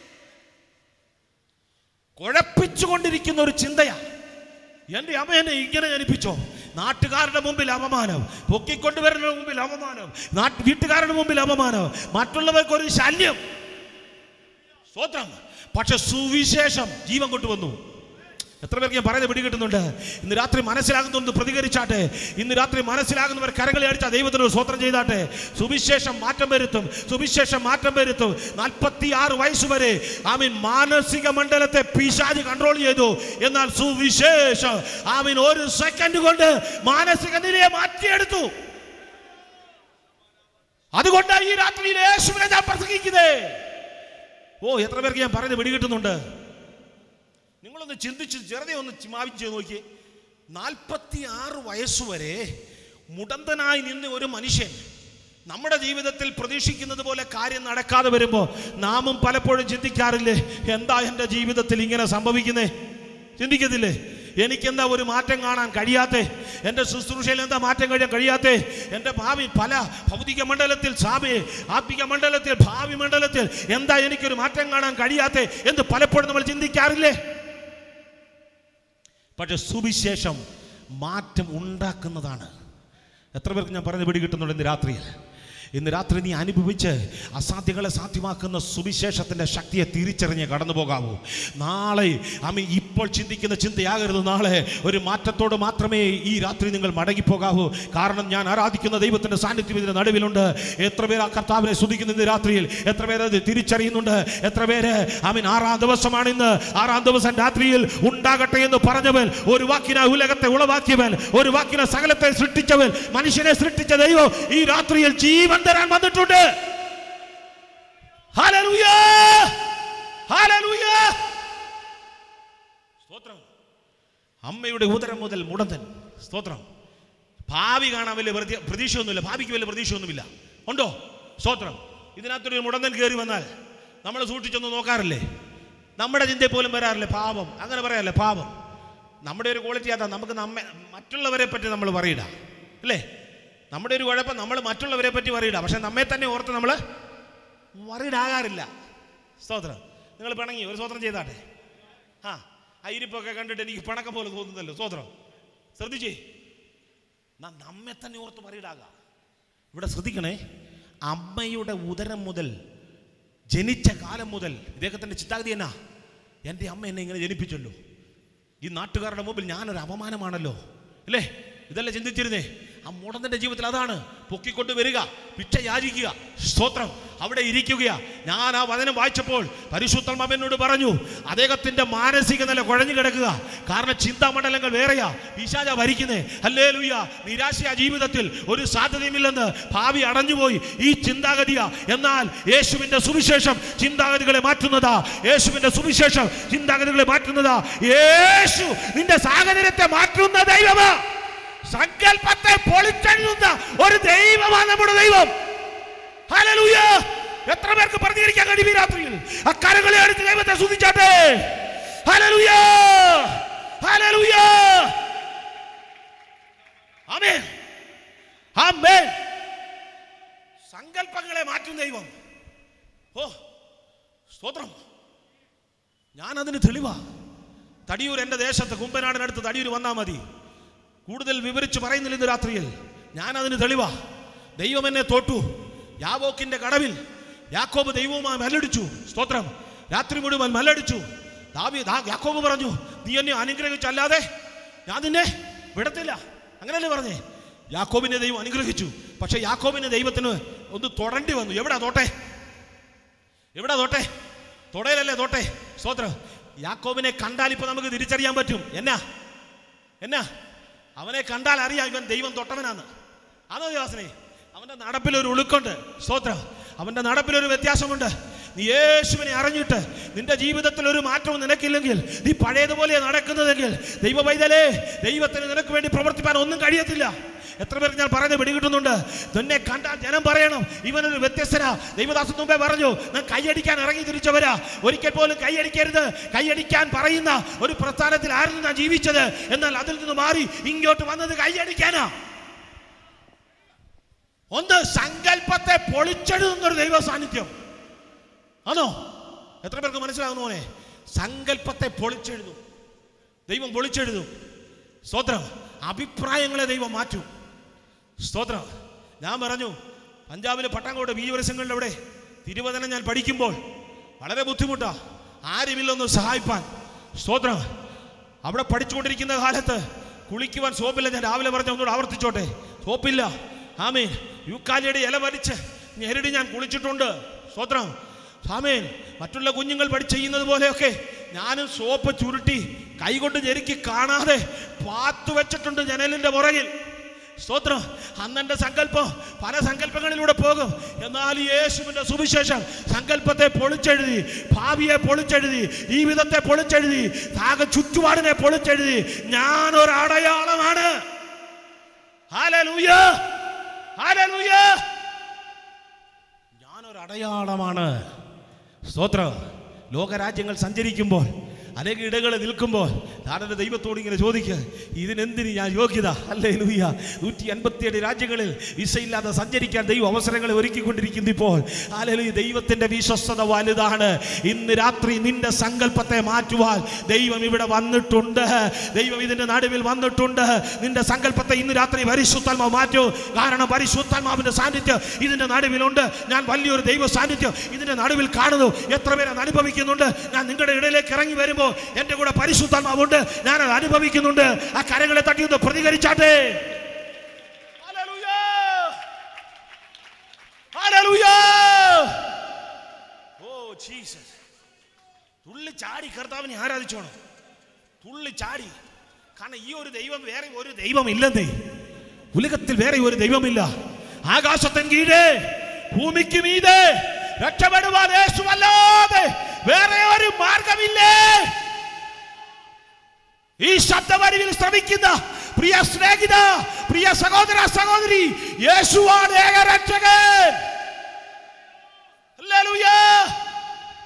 കുഴപ്പിച്ചുകൊണ്ടിരിക്കുന്ന ഒരു ചിന്തയാ എൻ്റെ അമ്മ എന്നെ ഇങ്ങനെ ജനിപ്പിച്ചോ നാട്ടുകാരുടെ മുമ്പിൽ അപമാനം പൊക്കിക്കൊണ്ടുവരുന്ന മുമ്പിൽ അപമാനം നാട്ട് വീട്ടുകാരുടെ മുമ്പിൽ അപമാനം മറ്റുള്ളവർക്ക് ഒരു ശല്യം സ്വത്രം പക്ഷെ സുവിശേഷം ജീവൻ കൊണ്ടുവന്നു എത്ര പേർക്ക് ഞാൻ പറയുന്നത് പിടികിട്ടുന്നുണ്ട് ഇന്ന് രാത്രി മനസ്സിലാകുന്നുണ്ട് പ്രതികരിച്ചാട്ടെ ഇന്ന് രാത്രി മനസ്സിലാകുന്നവർ കരകളെ അടിച്ചാൽ ദൈവത്തിന് ഒരു സ്വത്രം ചെയ്താട്ടെ സുവിശേഷം മാറ്റം വരുത്തും സുവിശേഷം മാറ്റം വരുത്തും നാൽപ്പത്തി ആറ് വയസ്സ് വരെ ആമീൻ മാനസിക മണ്ഡലത്തെ പിശാജ് കൺട്രോൾ ചെയ്തു എന്നാൽ സുവിശേഷം ആമീൻ ഒരു സെക്കൻഡ് കൊണ്ട് മാനസിക നിലയെ മാറ്റിയെടുത്തു അതുകൊണ്ടാണ് ഈ രാത്രിയിൽ യേശുവിനെ ഞാൻ പ്രസംഗിക്കുന്നത് ഓ എത്ര പേർക്ക് ഞാൻ പറയുന്നത് പിടികിട്ടുന്നുണ്ട് നിങ്ങളൊന്ന് ചിന്തിച്ച് ചെറുതെ ഒന്ന് ചിമാവിച്ച് നോക്കി നാൽപ്പത്തി ആറ് വയസ്സുവരെ മുടന്തനായി നിന്ന് ഒരു മനുഷ്യൻ നമ്മുടെ ജീവിതത്തിൽ പ്രതീക്ഷിക്കുന്നത് പോലെ കാര്യം നടക്കാതെ വരുമ്പോൾ നാമും പലപ്പോഴും ചിന്തിക്കാറില്ലേ എന്താ എൻ്റെ ജീവിതത്തിൽ ഇങ്ങനെ സംഭവിക്കുന്നേ ചിന്തിക്കത്തില്ലേ എനിക്കെന്താ ഒരു മാറ്റം കാണാൻ കഴിയാത്തേ എൻ്റെ ശുശ്രൂഷയിൽ എന്താ മാറ്റം കഴിയാൻ കഴിയാത്തേ എൻ്റെ ഭാവി പല ഭൗതിക മണ്ഡലത്തിൽ സാമി ആത്മിക മണ്ഡലത്തിൽ ഭാവി മണ്ഡലത്തിൽ എന്താ എനിക്കൊരു മാറ്റം കാണാൻ കഴിയാത്തേ എന്ന് പലപ്പോഴും നമ്മൾ ചിന്തിക്കാറില്ലേ പക്ഷെ സുവിശേഷം മാറ്റം ഉണ്ടാക്കുന്നതാണ് എത്ര പേർക്ക് ഞാൻ പറഞ്ഞ് പിടി കിട്ടുന്നുണ്ട് ഇന്ന് രാത്രിയിൽ ഇന്ന് രാത്രി നീ അനുഭവിച്ച് അസാധ്യങ്ങളെ സാധ്യമാക്കുന്ന സുവിശേഷത്തിൻ്റെ ശക്തിയെ തിരിച്ചറിഞ്ഞ് കടന്നു പോകാവൂ നാളെ അമ്മ ഇപ്പോൾ ചിന്തിക്കുന്ന ചിന്തയാകരുത് നാളെ ഒരു മാറ്റത്തോട് മാത്രമേ ഈ രാത്രി നിങ്ങൾ മടങ്ങിപ്പോകാവൂ കാരണം ഞാൻ ആരാധിക്കുന്ന ദൈവത്തിൻ്റെ സാന്നിധ്യം ഇതിൻ്റെ നടുവിലുണ്ട് എത്ര പേർ ആ കർത്താവിനെ സ്തുതിക്കുന്നു ഇന്ന് രാത്രിയിൽ എത്ര പേര് അത് തിരിച്ചറിയുന്നുണ്ട് എത്ര പേര് അമീൻ ആറാം ദിവസമാണ് ഇന്ന് ആറാം ദിവസം രാത്രിയിൽ ഉണ്ടാകട്ടെ എന്ന് പറഞ്ഞവൻ ഒരു വാക്കിന ഉലകത്തെ ഉളവാക്കിയവൻ ഒരു വാക്കിന സകലത്തെ സൃഷ്ടിച്ചവൻ മനുഷ്യനെ സൃഷ്ടിച്ച ദൈവം ഈ രാത്രിയിൽ ജീവൻ തരാൻ വന്നിട്ടുണ്ട് ഹല്ലേലൂയ! ഹല്ലേലൂയ! സ്തോത്രം അമ്മയുടെ ഉദരം മുതൽ മുടന്തൻ സ്തോത്രം ഭാവി കാണാൻ വലിയ പ്രതി- പ്രതീക്ഷയൊന്നുമില്ല ഭാവിക്ക് വലിയ പ്രതീക്ഷയൊന്നുമില്ല ഉണ്ടോ സ്തോത്രം ഇതിനകത്തൊരു മുടന്തൻ കയറി വന്നാൽ നമ്മൾ സൂക്ഷിച്ചൊന്ന് നോക്കാറില്ലേ നമ്മുടെ ചിന്തയിൽ പോലും വരാറില്ലേ പാപം അങ്ങനെ പറയാറില്ലേ പാപം നമ്മുടെ ഒരു ക്വാളിറ്റി അതാ നമുക്ക് നമ്മെ മറ്റുള്ളവരെ പറ്റി നമ്മൾ പറയിട അല്ലേ നമ്മുടെ ഒരു കുഴപ്പം നമ്മൾ മറ്റുള്ളവരെ പറ്റി പറയിട പക്ഷെ നമ്മെ തന്നെ ഓർത്ത് നമ്മൾ വറിയിടാകാറില്ല സ്തോത്രം നിങ്ങൾ പിണങ്ങി ഒരു സ്തോത്രം ചെയ്താട്ടെ ആ ആ ഇരിപ്പൊക്കെ കണ്ടിട്ട് എനിക്ക് പിണക്കം പോലെ തോന്നുന്നല്ലോ സ്തോത്രം ശ്രദ്ധിച്ചേ നാം നമ്മെ തന്നെ ഓർത്ത് പറയിടാകാം ഇവിടെ ശ്രദ്ധിക്കണേ അമ്മയുടെ ഉദരം മുതൽ ജനിച്ച കാലം മുതൽ ഇദ്ദേഹത്തിൻ്റെ ചിത്താഗതി എന്നാ എൻ്റെ അമ്മ എന്നെ ഇങ്ങനെ ജനിപ്പിച്ചല്ലോ ഈ നാട്ടുകാരുടെ മുമ്പിൽ ഞാനൊരു അപമാനമാണല്ലോ അല്ലേ ഇതല്ലേ ചിന്തിച്ചിരുന്നേ ആ മുടന്തന്റെ ജീവിതത്തിൽ അതാണ് പൊക്കിക്കൊണ്ട് വരിക ഭിക്ഷ യാചിക്കുക സ്തോത്രം അവിടെ ഇരിക്കുകയാ ഞാൻ ആ വചനം വായിച്ചപ്പോൾ പരിശുദ്ധം എന്നോട് പറഞ്ഞു അദ്ദേഹത്തിന്റെ മാനസിക നില കുഴഞ്ഞു കിടക്കുക കാരണം ചിന്താമണ്ഡലങ്ങൾ വേറെയാ പിശാച ഭരിക്കുന്നേ അല്ലേ ലുയ്യ നിരാശയാ ജീവിതത്തിൽ ഒരു സാധ്യതയുമില്ലെന്ന് ഭാവി അടഞ്ഞുപോയി ഈ ചിന്താഗതിയാ എന്നാൽ യേശുവിന്റെ സുവിശേഷം ചിന്താഗതികളെ മാറ്റുന്നതാ യേശുവിന്റെ സുവിശേഷം ചിന്താഗതികളെ മാറ്റുന്നതാ യേശു നിന്റെ സാഹചര്യത്തെ മാറ്റുന്ന ദൈവമാ സങ്കല്പത്തെ പൊളിച്ചെഴുതുന്ന ഒരു ദൈവമാണ് നമ്മുടെ ദൈവം ഹല്ലേലൂയ എത്ര പേർക്ക് പറഞ്ഞിരിക്കാൻ കഴിയും ഈ രാത്രിയിൽ ആ കരങ്ങളെ അടുത്ത് ദൈവത്തെ സ്തുതിച്ചാട്ടെ ഹല്ലേലൂയ ഹല്ലേലൂയ ആമേൻ ആമേൻ സങ്കല്പങ്ങളെ മാറ്റും ദൈവം ഓ സ്തോത്രം ഞാൻ അതിന് തെളിവാ തടിയൂർ എൻ്റെ ദേശത്ത് കുമ്പനാടിനടുത്ത് തടിയൂർ വന്നാൽ മതി കൂടുതൽ വിവരിച്ച് പറയുന്നില്ല ഇന്ന് രാത്രിയിൽ ഞാൻ അതിന് തെളിവാ ദൈവം എന്നെ തോട്ടു യാവോക്കിന്റെ കടവിൽ യാക്കോബ് ദൈവവുമായി മല്ലടിച്ചു സ്തോത്രം രാത്രി മുഴുവൻ മല്ലടിച്ചു ദാവി ദാ- യാക്കോബ് പറഞ്ഞു നീ എന്നെ അനുഗ്രഹിച്ചല്ലാതെ ഞാൻ നിന്നെ വിടത്തില്ല അങ്ങനല്ലേ പറഞ്ഞേ യാക്കോബിനെ ദൈവം അനുഗ്രഹിച്ചു പക്ഷെ യാക്കോബിനെ ദൈവത്തിന് ഒന്ന് തൊടേണ്ടി വന്നു എവിടാ തോട്ടെ എവിടാ തോട്ടെ തൊടയിലല്ലേ തോട്ടെ സ്തോത്രം യാക്കോബിനെ കണ്ടാൽ ഇപ്പൊ നമുക്ക് തിരിച്ചറിയാൻ പറ്റും എന്നാ എന്നാ അവനെ കണ്ടാൽ അറിയാം ഇവൻ ദൈവം തൊട്ടവനാന്ന് ആണോ ദേവാസനെ അവന്റെ നടപ്പിൽ ഒരു ഉളുക്കുണ്ട് സ്തോത്രം അവന്റെ നടപ്പിൽ ഒരു വ്യത്യാസമുണ്ട് നീ യേശുവിനെ അറിഞ്ഞിട്ട് നിന്റെ ജീവിതത്തിൽ ഒരു മാറ്റവും നിനക്കില്ലെങ്കിൽ നീ പഴയതുപോലെ നടക്കുന്നതെങ്കിൽ ദൈവ പൈതലേ ദൈവത്തിന് നിനക്ക് വേണ്ടി പ്രവർത്തിപ്പാൻ ഒന്നും കഴിയത്തില്ല എത്ര പേർക്ക് ഞാൻ പറയുന്നത് പിടികിട്ടുന്നുണ്ട് നിന്നെ കണ്ടാൽ ജനം പറയണം ഇവനൊരു വ്യത്യസ്തനാ ദൈവദാസൻ മുമ്പേ പറഞ്ഞു ഞാൻ കൈയടിക്കാൻ ഇറങ്ങി തിരിച്ചവരാ ഒരിക്കൽ പോലും കൈയടിക്കരുത് കൈയടിക്കാൻ പറയുന്ന ഒരു പ്രസ്ഥാനത്തിൽ ആയിരുന്നു ഞാൻ ജീവിച്ചത് എന്നാൽ അതിൽ നിന്ന് മാറി ഇങ്ങോട്ട് വന്നത് കൈയടിക്കാനാ ഒന്ന് സങ്കല്പത്തെ പൊളിച്ചെഴുതുന്ന ഒരു ദൈവ സാന്നിധ്യം ആണോ എത്ര പേർക്ക് മനസ്സിലാകുന്നു മോനെ സങ്കല്പത്തെ പൊളിച്ചെഴുതും ദൈവം പൊളിച്ചെഴുതും സ്തോത്രം അഭിപ്രായങ്ങളെ ദൈവം മാറ്റും സ്തോത്രം ഞാൻ പറഞ്ഞു പഞ്ചാബിലെ പട്ടാങ്കോട് വീരവരസങ്ങളുടെ അവിടെ തിരുവചനം ഞാൻ പഠിക്കുമ്പോൾ വളരെ ബുദ്ധിമുട്ടാ ആരുമില്ലൊന്ന് സഹായിപ്പാൻ സ്തോത്രം അവിടെ പഠിച്ചുകൊണ്ടിരിക്കുന്ന കാലത്ത് കുളിക്കുവാൻ സോപ്പില്ല ഞാൻ രാവിലെ പറഞ്ഞ ഒന്നുകൂടെ ആവർത്തിച്ചോട്ടെ സോപ്പില്ല ആമീൻ യൂക്കാലിയുടെ ഇല വലിച്ച് ഞെരടി ഞാൻ കുളിച്ചിട്ടുണ്ട് സ്തോത്രം ആമേൻ മറ്റുള്ള കുഞ്ഞുങ്ങൾ പഠി ചെയ്യുന്നത് പോലെയൊക്കെ ഞാനും സോപ്പ് ചുരുട്ടി കൈകൊണ്ട് ഞെരുക്കി കാണാതെ പാത്തു വെച്ചിട്ടുണ്ട് ജനലിന്റെ പുറകിൽ സ്തോത്രം അന്നെന്റെ സങ്കല്പം പല സങ്കല്പങ്ങളിലൂടെ പോകും എന്നാൽ ഈ യേശുവിന്റെ സുവിശേഷം സങ്കല്പത്തെ പൊളിച്ചെഴുതി ഭാവിയെ പൊളിച്ചെഴുതി ജീവിതത്തെ പൊളിച്ചെഴുതി ആകെ ചുറ്റുപാടിനെ പൊളിച്ചെഴുതി ഞാൻ ഒരു അടയാളമാണ് ഹല്ലേലൂയ ഹല്ലേലൂയ ഞാനൊരു അടയാളമാണ് സ്തോത്രം ലോകരാജ്യങ്ങൾ സഞ്ചരിക്കുമ്പോൾ അനേക ഇടങ്ങളിൽ നിൽക്കുമ്പോൾ ഞാനെൻ്റെ ദൈവത്തോട് ഇങ്ങനെ ചോദിക്കുക ഇതിനെന്തിന് ഞാൻ യോഗ്യത അല്ലേ ലൂയ നൂറ്റി അൻപത്തിയേഴ് രാജ്യങ്ങളിൽ വിസയില്ലാതെ സഞ്ചരിക്കാൻ ദൈവം അവസരങ്ങളെ ഒരുക്കിക്കൊണ്ടിരിക്കുന്നു ഇപ്പോൾ അല്ലെലൂയ ദൈവത്തിൻ്റെ വിശ്വസ്തത വലുതാണ് ഇന്ന് രാത്രി നിന്റെ സങ്കല്പത്തെ മാറ്റുവാൻ ദൈവം ഇവിടെ വന്നിട്ടുണ്ട് ദൈവം ഇതിൻ്റെ നടുവിൽ വന്നിട്ടുണ്ട് നിന്റെ സങ്കല്പത്തെ ഇന്ന് രാത്രി പരിശുദ്ധാത്മാവ് മാറ്റൂ കാരണം പരിശുദ്ധാത്മാവിൻ്റെ സാന്നിധ്യം ഇതിൻ്റെ നടുവിലുണ്ട് ഞാൻ വലിയൊരു ദൈവ സാന്നിധ്യം ഇതിൻ്റെ നടുവിൽ കാണുന്നു എത്ര പേര് അത് അനുഭവിക്കുന്നുണ്ട് ഞാൻ നിങ്ങളുടെ ഇടയിലേക്ക് ഇറങ്ങി വരുമ്പോൾ എൻ്റെ കൂടെ പരിശുദ്ധാത്മാവുണ്ട് ഞാൻ അത് അനുഭവിക്കുന്നുണ്ട് ആ കരങ്ങളെ തട്ടി ഒന്ന് പ്രതികരിച്ചാട്ടെ Hallelujah! Hallelujah! ഓ ജീസസ് തുള്ളി ചാടി കർത്താവിനെ ആരാധിച്ചോണം തുള്ളി ചാടി കാരണം ഈ ഒരു ദൈവം വേറെ ഒരു ദൈവം ഇല്ലെന്നേ ഉലകത്തിൽ വേറെ ഒരു ദൈവമില്ല ആകാശത്തിന് കീഴേ ഭൂമിക്ക് മീതെ രക്ഷപ്പെടുവാൻ യേശുവല്ലാതെ വേറെ ഒരു മാർഗമില്ലേ ഈ ശബ്ദവരിവിൽ ശ്രമിക്കുന്ന പ്രിയ സ്നേഹിത പ്രിയ സഹോദര സഹോദരി യേശുവാണ് ഏക രക്ഷകൻ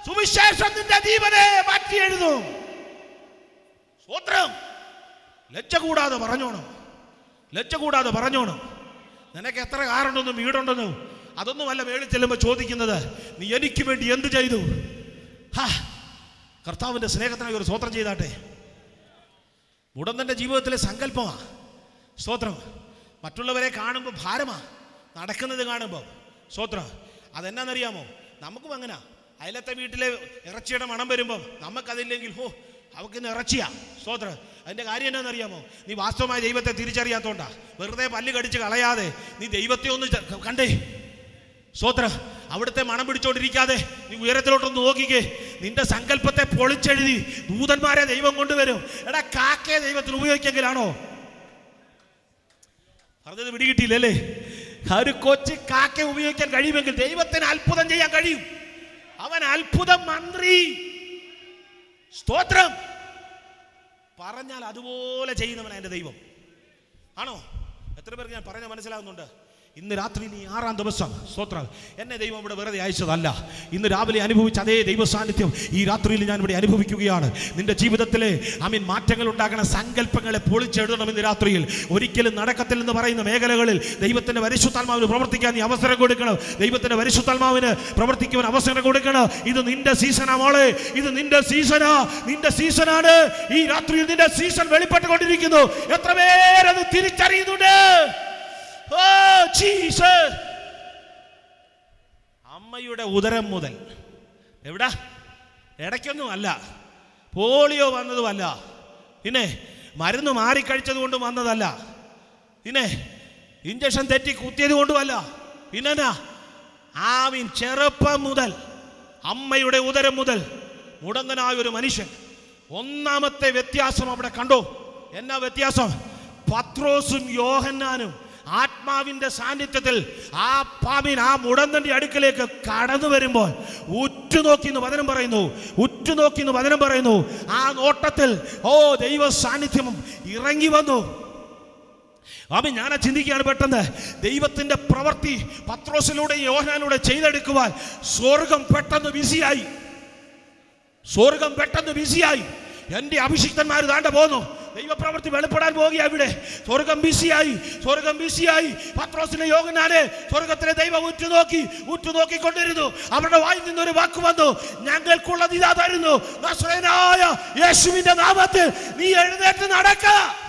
സുവിശേഷം നിന്റെ ജീവനെ മാറ്റി എഴുതും സ്വത്രം ലജ്ജ കൂടാതെ പറഞ്ഞോണം ലജ്ജ കൂടാതെ പറഞ്ഞോണം നിനക്ക് എത്ര കാറുണ്ടെന്നും വീടുണ്ടെന്നും അതൊന്നുമല്ല മേളിൽ ചെല്ലുമ്പോൾ ചോദിക്കുന്നത് നീ എനിക്ക് വേണ്ടി എന്ത് ചെയ്തു ഹാ കർത്താവിൻ്റെ സ്നേഹത്തിനായി ഒരു സ്വത്രം ചെയ്താട്ടെ മുടന്തൻ്റെ ജീവിതത്തിലെ സങ്കല്പമാ സ്തോത്രം മറ്റുള്ളവരെ കാണുമ്പോൾ ഭാരമാ നടക്കുന്നത് കാണുമ്പോൾ സ്തോത്രം അതെന്നാന്നറിയാമോ നമുക്കും അങ്ങനെ അയലത്തെ വീട്ടിലെ ഇറച്ചിയുടെ മണം വരുമ്പം നമുക്കതില്ലെങ്കിൽ ഹോ അവർക്ക് ഇന്ന് ഇറച്ചിയാ സ്തോത്രം അതിൻ്റെ കാര്യം എന്നാണെന്നറിയാമോ നീ വാസ്തവമായ ദൈവത്തെ തിരിച്ചറിയാത്തോണ്ടാ വെറുതെ പല്ല് കടിച്ച് കളയാതെ നീ ദൈവത്തെ ഒന്ന് ച- കണ്ടേ സ്തോത്ര അവിടുത്തെ മണം പിടിച്ചോണ്ടിരിക്കാതെ നീ ഉയരത്തിലോട്ടൊന്ന് നോക്കിക്കേ നിന്റെ സങ്കല്പത്തെ പൊളിച്ചെഴുതി ദൂതന്മാരെ ദൈവം കൊണ്ടുവരും എടാ കാക്കയെ ദൈവത്തിന് ഉപയോഗിക്കെങ്കിലാണോ പറഞ്ഞത് പിടികിട്ടിയില്ലല്ലേ ആ ഒരു കൊച്ചു കാക്കയെ ഉപയോഗിക്കാൻ കഴിയുമെങ്കിൽ ദൈവത്തിന് അത്ഭുതം ചെയ്യാൻ കഴിയും അവൻ അത്ഭുതം മന്ത്രി സ്തോത്രം പറഞ്ഞാൽ അതുപോലെ ചെയ്യുന്നവൻ എൻ്റെ ദൈവം ആണോ എത്ര പേർക്ക് ഞാൻ പറയുന്നത് മനസ്സിലാകുന്നുണ്ട് ഇന്ന് രാത്രി നീ ആറാം ദിവസം സ്തോത്രം എന്നെ ദൈവം ഇവിടെ വെറുതെ അയച്ചതല്ല ഇന്ന് രാവിലെ അനുഭവിച്ച അതേ ദൈവ സാന്നിധ്യം ഈ രാത്രിയിൽ ഞാൻ ഇവിടെ അനുഭവിക്കുകയാണ് നിന്റെ ജീവിതത്തിലെ അമീൻ മാറ്റങ്ങൾ ഉണ്ടാക്കുന്ന സങ്കല്പങ്ങളെ പൊളിച്ചെഴുതണം ഇന്ന് രാത്രിയിൽ ഒരിക്കലും നടക്കത്തില്ലെന്ന് പറയുന്ന മേഖലകളിൽ ദൈവത്തിന്റെ പരിശുദ്ധാത്മാവിന് പ്രവർത്തിക്കാൻ നീ അവസരം കൊടുക്കണം ദൈവത്തിന്റെ പരിശുദ്ധാത്മാവിന് പ്രവർത്തിക്കുവാൻ അവസരം കൊടുക്കണം ഇത് നിന്റെ സീസണാ മോളെ ഇത് നിന്റെ സീസണാ നിന്റെ സീസണാണ് ഈ രാത്രിയിൽ നിന്റെ സീസൺ വെളിപ്പെട്ടുകൊണ്ടിരിക്കുന്നു എത്ര പേരത് തിരിച്ചറിയുന്നുണ്ട് ഓ ജീസസ് അമ്മയുടെ ഉദരം മുതൽ എവിടാ ഇടയ്ക്കൊന്നും അല്ല പോളിയോ വന്നതുമല്ല പിന്നെ മരുന്ന് മാറിക്കഴിച്ചത് കൊണ്ട് വന്നതല്ല പിന്നെ ഇഞ്ചക്ഷൻ തെറ്റി കുത്തിയത് കൊണ്ടുമല്ല പിന്നെന്നാ ആവിൻ ചെറുപ്പം മുതൽ അമ്മയുടെ ഉദരം മുതൽ മുടങ്ങനായ ഒരു മനുഷ്യൻ ഒന്നാമത്തെ വ്യത്യാസം അവിടെ കണ്ടോ എന്നാ വ്യത്യാസം പത്രോസും യോഹന്നാനും ആത്മാവിന്റെ സാന്നിധ്യത്തിൽ ആ പാമ്പിൻ ആ മുടന്തന്റെ അടുക്കലേക്ക് കടന്നു വരുമ്പോൾ ഉറ്റുനോക്കി എന്ന് വചനം പറയുന്നു ഉറ്റുനോക്കി എന്ന് വചനം പറയുന്നു ആ നോട്ടത്തിൽ ഓ ദൈവ സാന്നിധ്യം ഇറങ്ങി വന്നു അവൻ ഞാൻ ചിന്തിക്കുകയാണ് പെട്ടെന്ന് ദൈവത്തിന്റെ പ്രവൃത്തി പത്രോസിലൂടെ യോഹനാനിലൂടെ ചെയ്തെടുക്കുവാൻ സ്വർഗം പെട്ടെന്ന് ബിസിയായി സ്വർഗം പെട്ടെന്ന് ബിസിയായി എന്റെ അഭിഷിക്തന്മാർ താണ്ട പോന്നു ദൈവപ്രവൃത്തി വെളിപ്പെടാൻ പോകുക ഇവിടെ സ്വർഗം ബിസിയായി സ്വർഗം ബിസിയായി പത്രോസിലെ യോഗനാനെ സ്വർഗത്തിലെ ദൈവം ഉറ്റുനോക്കി ഉറ്റുനോക്കിക്കൊണ്ടിരുന്നു അവരുടെ വായിൽ നിന്നൊരു വാക്ക് വന്നു ഞങ്ങൾക്കുള്ളത് ഇതാ തരുന്നു നസ്രയനായ യേശുവിന്റെ നാമത്തിൽ നീ എഴുന്നേറ്റ് നടക്ക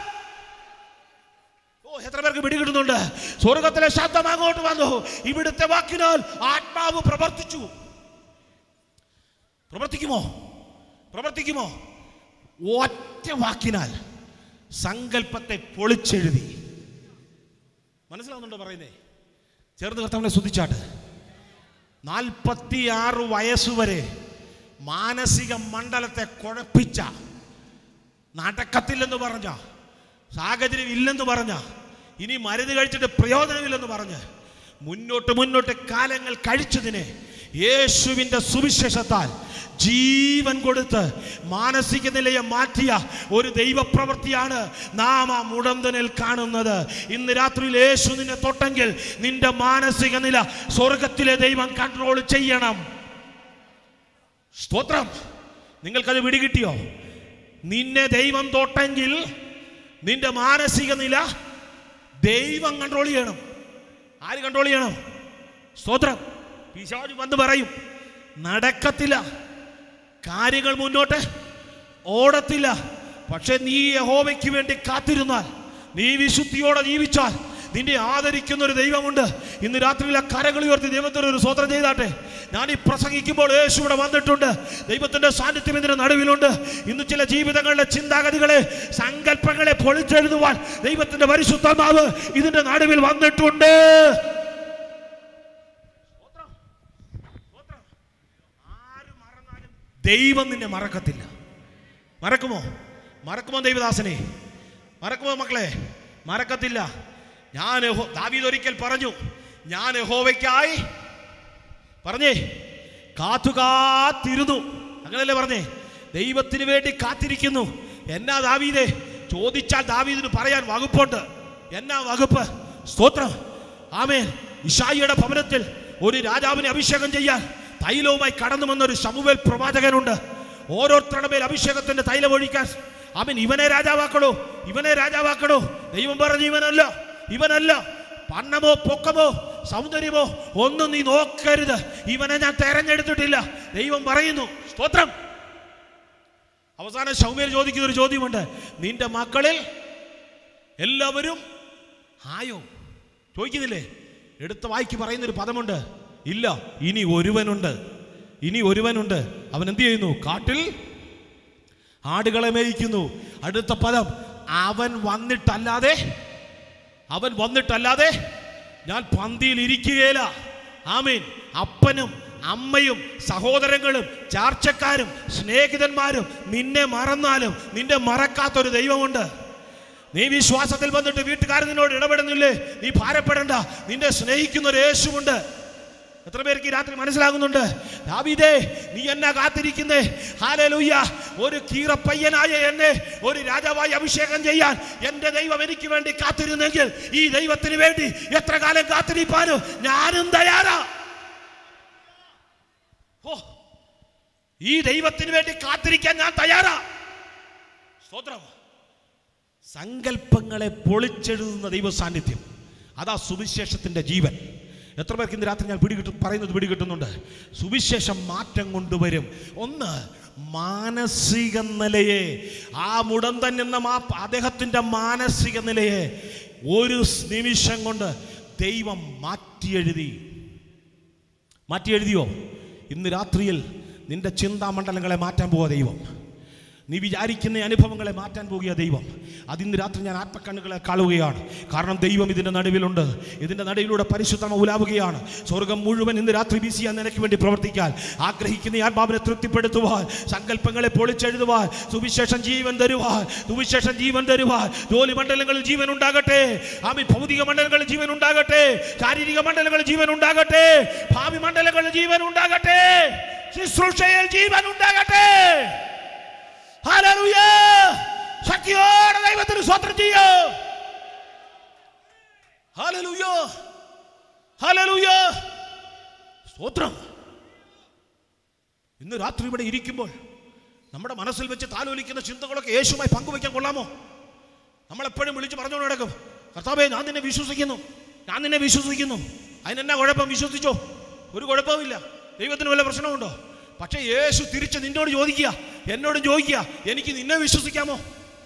ഓ എത്ര പേർക്ക് പിടികിട്ടുന്നുണ്ട് സ്വർഗത്തിലെ ശബ്ദം അങ്ങോട്ട് വന്നു ഇവിടുത്തെ വാക്കിനാൽ ആത്മാവ് പ്രവർത്തിച്ചു പ്രവർത്തിക്കുമോ പ്രവർത്തിക്കുമോ ഒറ്റ വാക്കിനാൽ സങ്കല്പത്തെ പൊളിച്ചെഴുതി മനസ്സിലാവുന്നുണ്ടോ പറയുന്നേ ചേർന്ന് കർത്താവിനെ ശ്രദ്ധിച്ചാട്ട് നാൽപ്പത്തിയാറ് വയസ്സുവരെ മാനസിക മണ്ഡലത്തെ കുഴപ്പിച്ച നടക്കത്തില്ലെന്ന് പറഞ്ഞ സാഹചര്യം ഇല്ലെന്ന് പറഞ്ഞ ഇനി മരുന്ന് കഴിച്ചിട്ട് പ്രയോജനമില്ലെന്ന് പറഞ്ഞ് മുന്നോട്ട് മുന്നോട്ട് കാലങ്ങൾ കഴിച്ചതിനെ യേശുവിൻ്റെ സുവിശേഷത്താൽ ജീവൻ കൊടുത്ത് മാനസിക നിലയെ മാറ്റിയ ഒരു ദൈവപ്രവൃത്തിയാണ് നാം ആ മുടന്തനിൽ കാണുന്നത് ഇന്ന് രാത്രിയിൽ യേശു നിന്നെ തൊട്ടെങ്കിൽ നിന്റെ മാനസിക നില സ്വർഗത്തിലെ ദൈവം കൺട്രോൾ ചെയ്യണം സ്തോത്രം നിങ്ങൾക്കത് പിടികിട്ടിയോ നിന്നെ ദൈവം തൊട്ടെങ്കിൽ നിന്റെ മാനസിക നില ദൈവം കൺട്രോൾ ചെയ്യണം ആര് കൺട്രോൾ ചെയ്യണം സ്തോത്രം പിശാച് വന്ന് പറയും നടക്കത്തില്ല കാര്യങ്ങൾ മുന്നോട്ട് ഓടത്തില്ല പക്ഷെ നീ യഹോവയ്ക്ക് വേണ്ടി കാത്തിരുന്നാൽ നീ വിശുദ്ധിയോടെ ജീവിച്ചാൽ നിന്നെ ആദരിക്കുന്ന ഒരു ദൈവമുണ്ട് ഇന്ന് രാത്രിയിലെ കരകൾ ഉയർത്തി ദൈവത്തിന് ഒരു സ്വതന്ത്രം ചെയ്താട്ടെ ഞാൻ ഈ പ്രസംഗിക്കുമ്പോൾ യേശു ഇവിടെ വന്നിട്ടുണ്ട് ദൈവത്തിന്റെ സാന്നിധ്യം ഇതിന്റെ നടുവിലുണ്ട് ഇന്ന് ചില ജീവിതങ്ങളുടെ ചിന്താഗതികളെ സങ്കല്പങ്ങളെ പൊളിച്ചെഴുതുവാൻ ദൈവത്തിന്റെ പരിശുദ്ധമാവ് ഇതിന്റെ നടുവിൽ വന്നിട്ടുണ്ട് ആര് മറന്നാലും ദൈവം നിന്നെ മറക്കത്തില്ല മറക്കുമോ മറക്കുമോ ദൈവദാസനെ മറക്കുമോ മക്കളെ മറക്കത്തില്ല ഞാൻ യഹോ- ദാവീദ് ഒരിക്കൽ പറഞ്ഞു ഞാൻ യഹോവയ്ക്കായി പറഞ്ഞേ കാത്തു കാത്തിരുന്നു അങ്ങനല്ലേ പറഞ്ഞേ ദൈവത്തിന് വേണ്ടി കാത്തിരിക്കുന്നു എന്നാ ദാവീദേ ചോദിച്ചാൽ ദാവീദിന് പറയാൻ വകുപ്പുണ്ട് എന്നാ വകുപ്പ് സ്തോത്രം ആമേൻ ഇഷായിയുടെ ഭവനത്തിൽ ഒരു രാജാവിനെ അഭിഷേകം ചെയ്യാൻ തൈലവുമായി കടന്നു വന്നൊരു ശമുവേൽ പ്രവാചകനുണ്ട് ഓരോരുത്തരുടെ മേൽ അഭിഷേകത്തിന്റെ തൈലം ഒഴിക്കാൻ അവൻ ഇവനെ രാജാവാക്കണോ ഇവനെ രാജാവാക്കണോ ദൈവം പറഞ്ഞു ഇവനല്ല ഇവനല്ല പണ്ണമോ പൊക്കമോ സൗന്ദര്യമോ ഒന്നും നീ നോക്കരുത് ഇവനെ ഞാൻ തെരഞ്ഞെടുത്തിട്ടില്ല ദൈവം പറയുന്നു സ്തോത്രം അവസാനം ശൗമ്യർ ചോദിക്കുന്ന ഒരു ചോദ്യമുണ്ട് നിന്റെ മക്കളിൽ എല്ലാവരും ആയോ ചോദിക്കുന്നില്ലേ എടുത്ത വായിക്ക് പറയുന്നൊരു പദമുണ്ട് ഇല്ല ഇനി ഒരുവനുണ്ട് ഇനി ഒരുവനുണ്ട് അവൻ എന്ത് ചെയ്യുന്നു കാട്ടിൽ ആടുകളെ മേയിക്കുന്നു അടുത്ത പദം അവൻ വന്നിട്ടല്ലാതെ അവൻ വന്നിട്ടല്ലാതെ ഞാൻ പന്തിയിൽ ഇരിക്കുകയില്ല ആമീൻ അപ്പനും അമ്മയും സഹോദരങ്ങളും ചാർച്ചക്കാരും സ്നേഹിതന്മാരും നിന്നെ മറന്നാലും നിന്നെ മറക്കാത്തൊരു ദൈവമുണ്ട് നീ വിശ്വാസത്തിൽ വന്നിട്ട് വീട്ടുകാർ നിന്നോട് ഇടപെടുന്നില്ലേ നീ ഭാരപ്പെടണ്ട നിന്നെ സ്നേഹിക്കുന്ന ഒരു യേശുവുണ്ട് എത്ര പേർക്ക് ഈ രാത്രി മനസ്സിലാകുന്നുണ്ട് ദാവീദേ നീ എന്നെ കാത്തിരിക്കുന്നേ ഹാലലൂയ്യ ഒരു കീറപ്പയ്യനായ എന്നെ ഒരു രാജാവായി അഭിഷേകം ചെയ്യാൻ എൻ്റെ ദൈവം എനിക്ക് വേണ്ടി കാത്തിരുന്നെങ്കിൽ ഈ ദൈവത്തിന് വേണ്ടി എത്ര കാലം കാത്തിരിപ്പാനും ഞാനും തയ്യാറാ ഓ ഈ ദൈവത്തിന് വേണ്ടി കാത്തിരിക്കാൻ ഞാൻ തയ്യാറാ സ്തോത്രം സങ്കല്പങ്ങളെ പൊളിച്ചെഴുതുന്ന ദൈവ സാന്നിധ്യം അതാ സുവിശേഷത്തിന്റെ ജീവൻ എത്ര പേർക്ക് ഇന്ന് രാത്രി ഞാൻ പിടികിട്ടും പറയുന്നത് പിടികിട്ടുന്നുണ്ട് സുവിശേഷം മാറ്റം കൊണ്ടുവരും ഒന്ന് മാനസിക നിലയെ ആ മുടന്തൻ എന്ന മാ അദ്ദേഹത്തിൻ്റെ മാനസിക നിലയെ ഒരു നിമിഷം കൊണ്ട് ദൈവം മാറ്റിയെഴുതി മാറ്റി എഴുതിയോ ഇന്ന് രാത്രിയിൽ നിന്റെ ചിന്താമണ്ഡലങ്ങളെ മാറ്റാൻ പോവുക ദൈവം നീ വിചാരിക്കുന്ന അനുഭവങ്ങളെ മാറ്റാൻ പോകുക ദൈവം അതിന്ന് രാത്രി ഞാൻ ആത്മക്കണ്ണുകളെ കാണുകയാണ് കാരണം ദൈവം ഇതിൻ്റെ നടുവിലുണ്ട് ഇതിൻ്റെ നടുവിലൂടെ പരിശുദ്ധമ ഉലാവുകയാണ് സ്വർഗം മുഴുവൻ ഇന്ന് രാത്രി ബിസിയാൻ നിനക്ക് വേണ്ടി പ്രവർത്തിക്കാൻ ആഗ്രഹിക്കുന്ന ഈ ആത്മാവിനെ തൃപ്തിപ്പെടുത്തുവാൻ സങ്കല്പങ്ങളെ പൊളിച്ചെഴുതുവാൻ സുവിശേഷം ജീവൻ തരുവാൻ സുവിശേഷം ജീവൻ തരുവാൻ ജോലി മണ്ഡലങ്ങളിൽ ജീവൻ ഉണ്ടാകട്ടെ ആമി ഭൗതിക മണ്ഡലങ്ങളിൽ ജീവൻ ഉണ്ടാകട്ടെ ശാരീരിക മണ്ഡലങ്ങളിൽ ജീവൻ ഉണ്ടാകട്ടെ ഭാവി മണ്ഡലങ്ങളിൽ ജീവൻ ഉണ്ടാകട്ടെ ശുശ്രൂഷയിൽ ജീവൻ ഉണ്ടാകട്ടെ ഹല്ലേലൂയ ശക്തിയോടെ ദൈവത്തിന് സ്വത്രം ചെയ്യോ ഹല്ലേലൂയ ഹല്ലേലൂയ സ്തോത്രം ഇന്ന് രാത്രി ഇവിടെ ഇരിക്കുമ്പോൾ നമ്മുടെ മനസ്സിൽ വെച്ച് താലോലിക്കുന്ന ചിന്തകളൊക്കെ യേശുമായി പങ്കുവയ്ക്കാൻ കൊള്ളാമോ നമ്മളെപ്പോഴും വിളിച്ച് പറഞ്ഞുകൊണ്ട് നടക്കും കർത്താവേ ഞാൻ നിന്നെ വിശ്വസിക്കുന്നു ഞാൻ നിന്നെ വിശ്വസിക്കുന്നു അതിനെന്നാ കുഴപ്പം വിശ്വസിച്ചോ ഒരു കുഴപ്പമില്ല ദൈവത്തിന് വല്ല പ്രശ്നമുണ്ടോ പക്ഷേ യേശു തിരിച്ച് നിന്നോട് ചോദിക്കുക എന്നോട് ചോദിക്കുക എനിക്ക് നിന്നെ വിശ്വസിക്കാമോ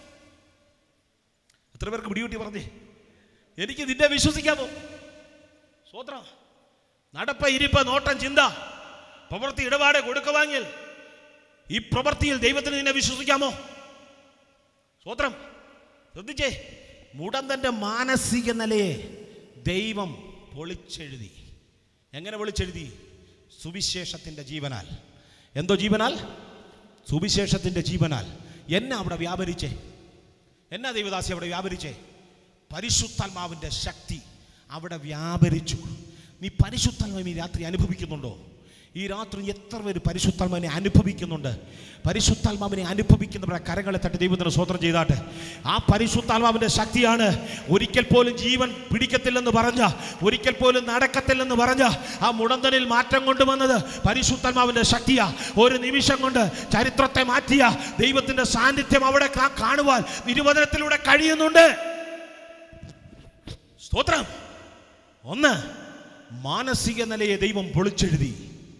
എത്ര പേർക്ക് പിടികൂട്ടി പറഞ്ഞേ എനിക്ക് നിന്നെ വിശ്വസിക്കാമോ സ്വത്ര നടപ്പ ഇരിപ്പ നോട്ടം ചിന്ത പ്രവൃത്തി ഇടപാട് കൊടുക്കുവാങ്ങിൽ ഈ പ്രവൃത്തിയിൽ ദൈവത്തിന് നിന്നെ വിശ്വസിക്കാമോ സ്വത്രം ശ്രദ്ധിച്ചേ മുടന്തന്റെ മാനസിക നിലയെ ദൈവം പൊളിച്ചെഴുതി എങ്ങനെ പൊളിച്ചെഴുതി സുവിശേഷത്തിൻ്റെ ജീവനാൽ എന്തോ ജീവനാൽ സുവിശേഷത്തിൻ്റെ ജീവനാൽ എന്നെ അവിടെ വ്യാപരിച്ചേ എന്നാ ദൈവദാസി അവിടെ വ്യാപരിച്ചേ പരിശുദ്ധാത്മാവിൻ്റെ ശക്തി അവിടെ വ്യാപരിച്ചു നീ പരിശുദ്ധാത്മാവിനെ ഈ രാത്രി അനുഭവിക്കുന്നുണ്ടോ ഈ രാത്രി എത്ര പേര് പരിശുദ്ധാത്മാവിനെ അനുഭവിക്കുന്നുണ്ട് പരിശുദ്ധാത്മാവിനെ അനുഭവിക്കുന്നവരുടെ കരങ്ങളെ തട്ടി ദൈവത്തിന് സ്വതന്ത്രം ചെയ്താട്ടെ ആ പരിശുദ്ധാത്മാവിൻ്റെ ശക്തിയാണ് ഒരിക്കൽ പോലും ജീവൻ പിടിക്കത്തില്ലെന്ന് പറഞ്ഞ ഒരിക്കൽ പോലും നടക്കത്തില്ലെന്ന് പറഞ്ഞ ആ മുടന്തനിൽ മാറ്റം കൊണ്ടുവന്നത് പരിശുദ്ധാത്മാവിൻ്റെ ശക്തിയാ ഒരു നിമിഷം കൊണ്ട് ചരിത്രത്തെ മാറ്റിയ ദൈവത്തിൻ്റെ സാന്നിധ്യം അവിടെ കാ- കാണുവാൻ ഇരുവചനത്തിലൂടെ കഴിയുന്നുണ്ട് സ്തോത്രം ഒന്ന് മാനസിക നിലയെ ദൈവം പൊളിച്ചെഴുതി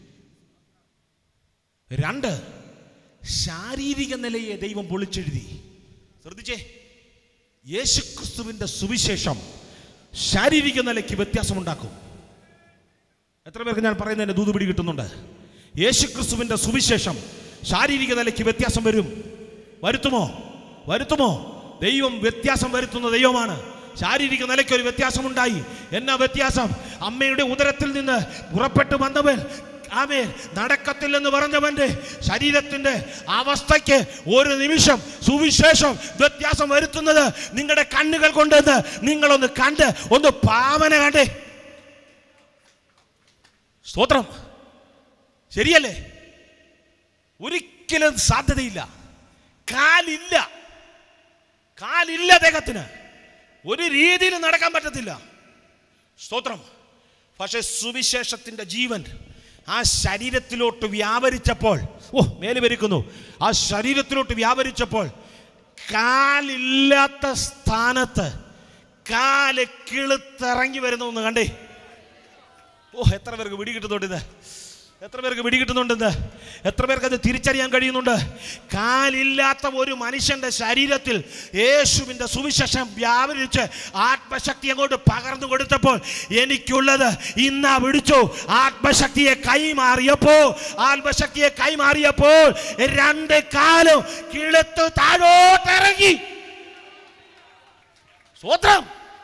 രണ്ട് ശാരീരിക നിലയെ ദൈവം പൊളിച്ചെഴുതി ശ്രദ്ധിച്ചേ യേശുക്രിസ്തുവിന്റെ സുവിശേഷം ശാരീരിക നിലയ്ക്ക് വ്യത്യാസമുണ്ടാക്കും എത്ര പേർക്ക് ഞാൻ പറയുന്നതിന് ദൂതുപിടി കിട്ടുന്നുണ്ട് യേശുക്രിസ്തുവിന്റെ സുവിശേഷം ശാരീരിക നിലയ്ക്ക് വ്യത്യാസം വരും വരുത്തുമോ വരുത്തുമോ ദൈവം വ്യത്യാസം വരുത്തുന്ന ദൈവമാണ് ശാരീരിക നിലയ്ക്ക് ഒരു വ്യത്യാസമുണ്ടായി എന്നാ വ്യത്യാസം അമ്മയുടെ ഉദരത്തിൽ നിന്ന് പുറപ്പെട്ടു വന്നവൻ ആമേ നടക്കത്തില്ലെന്ന് പറഞ്ഞവന്റെ ശരീരത്തിന്റെ അവസ്ഥയ്ക്ക് ഒരു നിമിഷം സുവിശേഷം വ്യത്യാസം വരുത്തുന്നത് നിങ്ങളുടെ കണ്ണുകൾ കൊണ്ടെന്ന് നിങ്ങളൊന്ന് കണ്ട് ഒന്ന് പാവന കണ്ടേ സ്തോത്രം ശരിയല്ലേ ഒരിക്കലും സാധ്യതയില്ല കാലില്ല കാലില്ല അദ്ദേഹത്തിന് ഒരു രീതിയിൽ നടക്കാൻ പറ്റത്തില്ല സ്തോത്രം പക്ഷേ സുവിശേഷത്തിൻ്റെ ജീവൻ ആ ശരീരത്തിലോട്ട് വ്യാപരിച്ചപ്പോൾ ഓ മേല് പെരുക്കുന്നു ആ ശരീരത്തിലോട്ട് വ്യാപരിച്ചപ്പോൾ കാലില്ലാത്ത സ്ഥാനത്ത് കാല് കിളുത്തിറങ്ങി വരുന്നു ഒന്ന് കണ്ടേ ഓ എത്ര പേർക്ക് പിടികിട്ടുന്നുണ്ട് ഇത് എത്ര പേർക്ക് പിടികിട്ടുന്നുണ്ടെന്ന് എത്ര പേർക്ക് അത് തിരിച്ചറിയാൻ കഴിയുന്നുണ്ട് കാലില്ലാത്ത ഒരു മനുഷ്യന്റെ ശരീരത്തിൽ യേശുവിൻ്റെ സുവിശേഷം വ്യാപരിച്ച് ആത്മശക്തി അങ്ങോട്ട് പകർന്നു കൊടുത്തപ്പോൾ എനിക്കുള്ളത് ഇന്നാ പിടിച്ചു ആത്മശക്തിയെ കൈമാറിയപ്പോ ആത്മശക്തിയെ കൈമാറിയപ്പോൾ രണ്ട് കാലും കിളുത്തു താഴോട്ടിറങ്ങി സ്വത്രം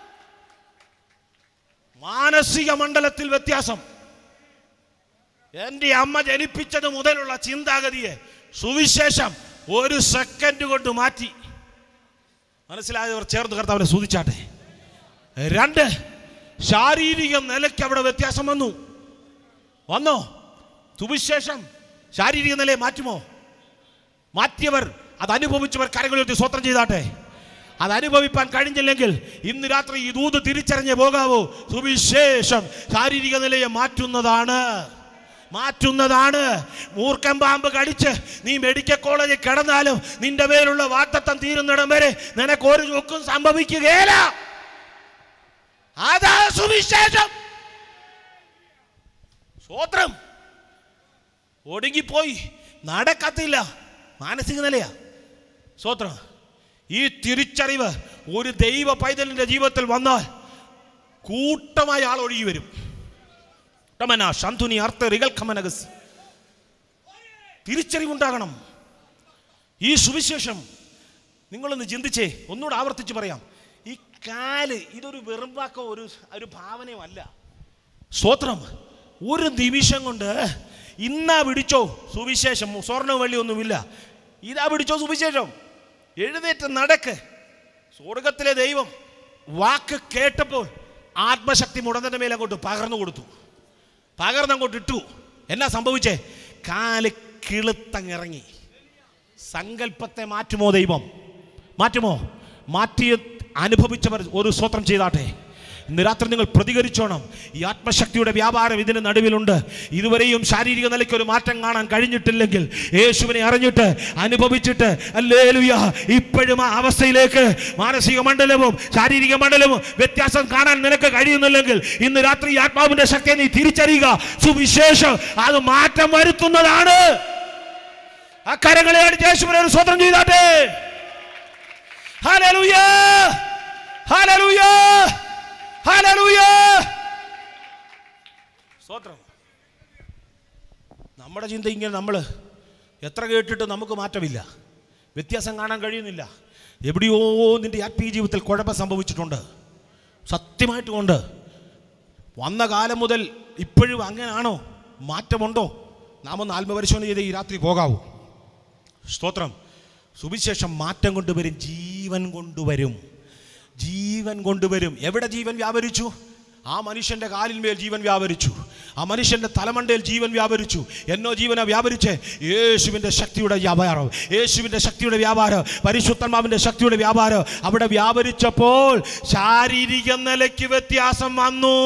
മാനസിക മണ്ഡലത്തിൽ വ്യത്യാസം എൻ്റെ അമ്മ ജനിപ്പിച്ചത് മുതലുള്ള ചിന്താഗതിയെ സുവിശേഷം ഒരു സെക്കൻഡ് കൊണ്ട് മാറ്റി മനസ്സിലായവർ ചേർന്ന് കർത്താവിനെ സൂചിച്ചാട്ടെ രണ്ട് ശാരീരിക നിലയ്ക്ക് അവിടെ വ്യത്യാസം വന്നു വന്നോ സുവിശേഷം ശാരീരിക നിലയെ മാറ്റുമോ മാറ്റിയവർ അത് അനുഭവിച്ചവർ കരങ്ങളുയർത്തി സ്വത്രം ചെയ്താട്ടെ അത് അനുഭവിപ്പാൻ കഴിഞ്ഞില്ലെങ്കിൽ ഇന്ന് രാത്രി ഈ ദൂത് തിരിച്ചറിഞ്ഞ് പോകാവൂ സുവിശേഷം ശാരീരിക നിലയെ മാറ്റുന്നതാണ് മാറ്റുന്നതാണ് മൂർഖൻ പാമ്പ് കടിച്ച് നീ മെഡിക്കൽ കോളേജിൽ കിടന്നാലും നിന്റെ മേലുള്ള വാക്തത്വം തീരുന്നിടം വരെ നിനക്ക് ഒരു ചുക്കും സംഭവിക്കുകയില്ല അതാ സുവിശേഷം സ്വോത്രം ഒടുങ്ങിപ്പോയി നടക്കത്തില്ല മാനസിക നിലയാ സ്വോത്രം ഈ തിരിച്ചറിവ് ഒരു ദൈവ പൈതലിന്റെ ജീവിതത്തിൽ വന്നാൽ കൂട്ടമായി ആൾ ഒഴുകി വരും ടമന ശാന്തുനി അർത്ഥ റികൽഖമനഗസ് തിരിച്ചറിവുണ്ടാകണം ഈ സുവിശേഷം നിങ്ങളൊന്ന് ചിന്തിച്ചേ ഒന്നുകൂടെ ആവർത്തിച്ച് പറയാം ഈ കാല് ഇതൊരു വെറുമ്പാക്കോ ഒരു ഒരു ഭാവനയോ അല്ല സ്തോത്രം ഒരു നിമിഷം കൊണ്ട് ഇന്നാ പിടിച്ചോ സുവിശേഷം സ്വർണ്ണവും വെള്ളിയൊന്നുമില്ല ഇതാ പിടിച്ചോ സുവിശേഷം എഴുന്നേറ്റ് നടക്ക് സ്വർഗത്തിലെ ദൈവം വാക്ക് കേട്ടപ്പോൾ ആത്മശക്തി മുടന്തന്റെ മേലെ അങ്ങോട്ട് പകർന്നു കൊടുത്തു പകർന്നങ്ങോട്ട് ഇട്ടു എന്നാ സംഭവിച്ചേ കാല് കിളുത്തങ്ങിറങ്ങി സങ്കല്പത്തെ മാറ്റുമോ ദൈവം മാറ്റുമോ മാറ്റി അനുഭവിച്ചവർ ഒരു സ്വത്രം ചെയ്താട്ടെ ഇന്ന് രാത്രി നിങ്ങൾ പ്രതികരിച്ചോണം ഈ ആത്മശക്തിയുടെ വ്യാപാരം ഇതിന് നടുവിലുണ്ട് ഇതുവരെയും ശാരീരിക നിലയ്ക്ക് ഒരു മാറ്റം കാണാൻ കഴിഞ്ഞിട്ടില്ലെങ്കിൽ യേശുവിനെ അറിഞ്ഞിട്ട് അനുഭവിച്ചിട്ട് അല്ലേലുയ ഇപ്പോഴും ആ അവസ്ഥയിലേക്ക് മാനസിക മണ്ഡലവും ശാരീരിക മണ്ഡലവും വ്യത്യാസം കാണാൻ നിനക്ക് കഴിയുന്നില്ലെങ്കിൽ ഇന്ന് രാത്രി ഈ ആത്മാവിന്റെ ശക്തിയെ നീ തിരിച്ചറിയുക സുവിശേഷം അത് മാറ്റം വരുത്തുന്നതാണ് ആ കരങ്ങളെ അടിച്ച് യേശുവിനെ ഒരു സ്വതന്ത്രം ചെയ്താട്ടെ ഹല്ലേലൂയ ഹല്ലേലൂയ ഹല്ലേലൂയ സ്തോത്രം നമ്മുടെ ചിന്ത ഇങ്ങനെ നമ്മൾ എത്ര കേട്ടിട്ട് നമുക്ക് മാറ്റമില്ല വ്യത്യാസം കാണാൻ കഴിയുന്നില്ല എവിടെയോ നിന്റെ ആത്മീയ ജീവിതത്തിൽ കുഴപ്പം സംഭവിച്ചിട്ടുണ്ട് സത്യമായിട്ടുമുണ്ട് വന്ന കാലം മുതൽ ഇപ്പോഴും അങ്ങനെയാണോ മാറ്റമുണ്ടോ നാം ഒന്ന് ആത്മപരിശോധന ചെയ്ത് ഈ രാത്രി പോകാവൂ സ്തോത്രം സുവിശേഷം മാറ്റം കൊണ്ടുവരും ജീവൻ കൊണ്ടുവരും ജീവൻ കൊണ്ടുവരും എവിടെ ജീവൻ വ്യാപരിച്ചു ആ മനുഷ്യന്റെ കാലിന്മേൽ ജീവൻ വ്യാപരിച്ചു ആ മനുഷ്യന്റെ തലമണ്ടയിൽ ജീവൻ വ്യാപരിച്ചു എന്നോ ജീവന വ്യാപരിച്ച് യേശുവിന്റെ ശക്തിയുടെ വ്യാപാരം യേശുവിന്റെ ശക്തിയുടെ വ്യാപാരം പരിശുദ്ധന്മാവിന്റെ ശക്തിയുടെ വ്യാപാരം അവിടെ വ്യാപരിച്ചപ്പോൾ ശാരീരിക നിലയ്ക്ക് വ്യത്യാസം വന്നു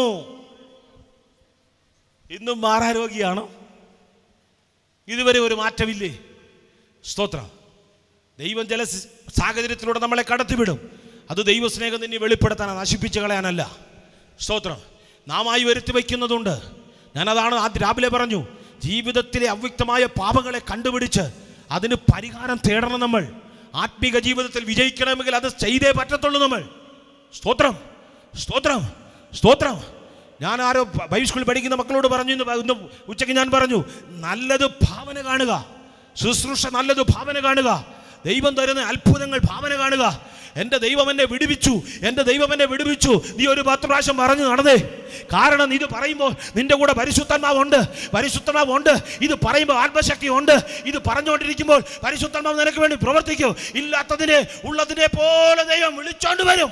ഇന്നും മാറാരോഗിയാണോ ഇതുവരെ ഒരു മാറ്റമില്ലേ സ്തോത്രം ദൈവം ചില സ് സാഹചര്യത്തിലൂടെ നമ്മളെ കടത്തിവിടും അത് ദൈവസ്നേഹം നിന്നെ വെളിപ്പെടുത്താൻ നശിപ്പിച്ച് കളയാനല്ല സ്തോത്രം നാമായി വരുത്തി വയ്ക്കുന്നതുണ്ട് ഞാനതാണ് ആദ്യം രാവിലെ പറഞ്ഞു ജീവിതത്തിലെ അവ്യക്തമായ പാപങ്ങളെ കണ്ടുപിടിച്ച് അതിന് പരിഹാരം തേടണം നമ്മൾ ആത്മീക ജീവിതത്തിൽ വിജയിക്കണമെങ്കിൽ അത് ചെയ്തേ പറ്റത്തുള്ളൂ നമ്മൾ സ്തോത്രം സ്തോത്രം സ്തോത്രം ഞാൻ ആരോ ബ- ബൈബിൾ സ്കൂളിൽ പഠിക്കുന്ന മക്കളോട് പറഞ്ഞു ഇന്ന് പ- ഇന്ന് ഉച്ചയ്ക്ക് ഞാൻ പറഞ്ഞു നല്ലത് ഭാവന കാണുക ശുശ്രൂഷ നല്ലത് ഭാവന കാണുക ദൈവം തരുന്ന അത്ഭുതങ്ങൾ ഭാവന കാണുക എൻ്റെ ദൈവം എന്നെ വിടുവിച്ചു എൻ്റെ ദൈവം എന്നെ വിടുവിച്ചു നീ ഒരു പത്ത് പ്രാവശ്യം പറഞ്ഞു നടന്നേ കാരണം ഇത് പറയുമ്പോൾ നിന്റെ കൂടെ പരിശുദ്ധന്മാവുണ്ട് പരിശുദ്ധന്മാവുണ്ട് ഇത് പറയുമ്പോൾ ആത്മശക്തി ഉണ്ട് ഇത് പറഞ്ഞുകൊണ്ടിരിക്കുമ്പോൾ പരിശുദ്ധന്മാവ് നിനക്ക് വേണ്ടി പ്രവർത്തിക്കും ഇല്ലാത്തതിനെ ഉള്ളതിനെ പോലെ ദൈവം വിളിച്ചോണ്ട് വരും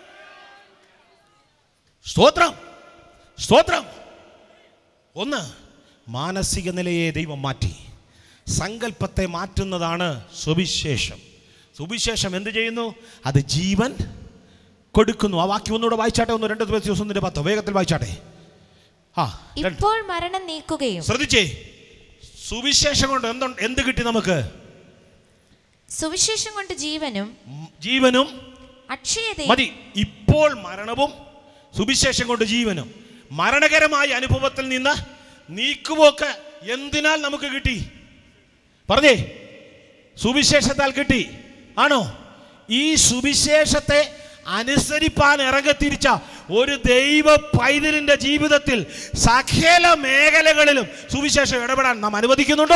സ്തോത്രം സ്തോത്രം ഒന്ന് മാനസിക നിലയെ ദൈവം മാറ്റി സങ്കല്പത്തെ മാറ്റുന്നതാണ് സുവിശേഷം സുവിശേഷം എന്ത് ചെയ്യുന്നു അത് ജീവൻ കൊടുക്കുന്നു ആ വാക്യം ഒന്നുകൂടെ വായിച്ചാട്ടെ ഒന്ന് രണ്ട് ദിവസം ഒന്നിന്റെ പത്ത് വേഗത്തിൽ വായിച്ചാട്ടെ ആ രണ്ട്. ഇപ്പോൾ മരണം നീക്കുകയും ശ്രദ്ധിച്ചേ സുവിശേഷം കൊണ്ട് എന്തു എന്ത് കിട്ടി നമുക്ക് സുവിശേഷം കൊണ്ട് ജീവനും ഉം, ജീവനും അക്ഷയതയും മതി ഇപ്പോൾ മരണവും സുവിശേഷം കൊണ്ട് ജീവനും മരണകരമായ അനുഭവത്തിൽ നിന്ന് നീക്കുപോക്ക് എന്തിനാൽ നമുക്ക് കിട്ടി പറഞ്ഞേ സുവിശേഷത്താൽ കിട്ടി ആണോ ഈ സുവിശേഷത്തെ അനുസരിപ്പാൻ ഇറങ്ങത്തിരിച്ച ഒരു ദൈവ പൈതലിന്റെ ജീവിതത്തിൽ സകല മേഖലകളിലും സുവിശേഷം ഇടപെടാൻ നാം അനുവദിക്കുന്നുണ്ടോ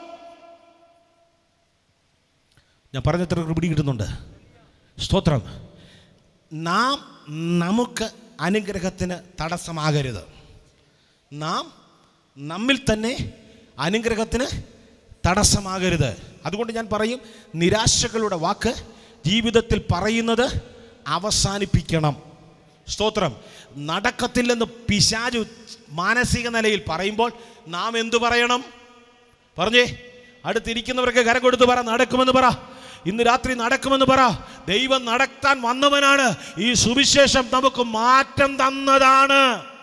ഞാൻ പറഞ്ഞത്ര പിടി കിട്ടുന്നുണ്ട് സ്തോത്രം നാം നമുക്ക് അനുഗ്രഹത്തിന് തടസ്സമാകരുത് നാം നമ്മിൽ തന്നെ അനുഗ്രഹത്തിന് തടസ്സമാകരുത് അതുകൊണ്ട് ഞാൻ പറയും നിരാശകളുടെ വാക്ക് ജീവിതത്തിൽ പറയുന്നത് അവസാനിപ്പിക്കണം സ്തോത്രം നടക്കത്തില്ലെന്ന് പിശാചു മാനസിക നിലയിൽ പറയുമ്പോൾ നാം എന്തു പറയണം പറഞ്ഞേ അടുത്തിരിക്കുന്നവർക്ക് കരം കൊടുത്ത് പറ നടക്കുമെന്ന് പറ ഇന്ന് രാത്രി നടക്കുമെന്ന് പറ ദൈവം നടത്താൻ വന്നവനാണ് ഈ സുവിശേഷം നമുക്ക് മാറ്റം തന്നതാണ്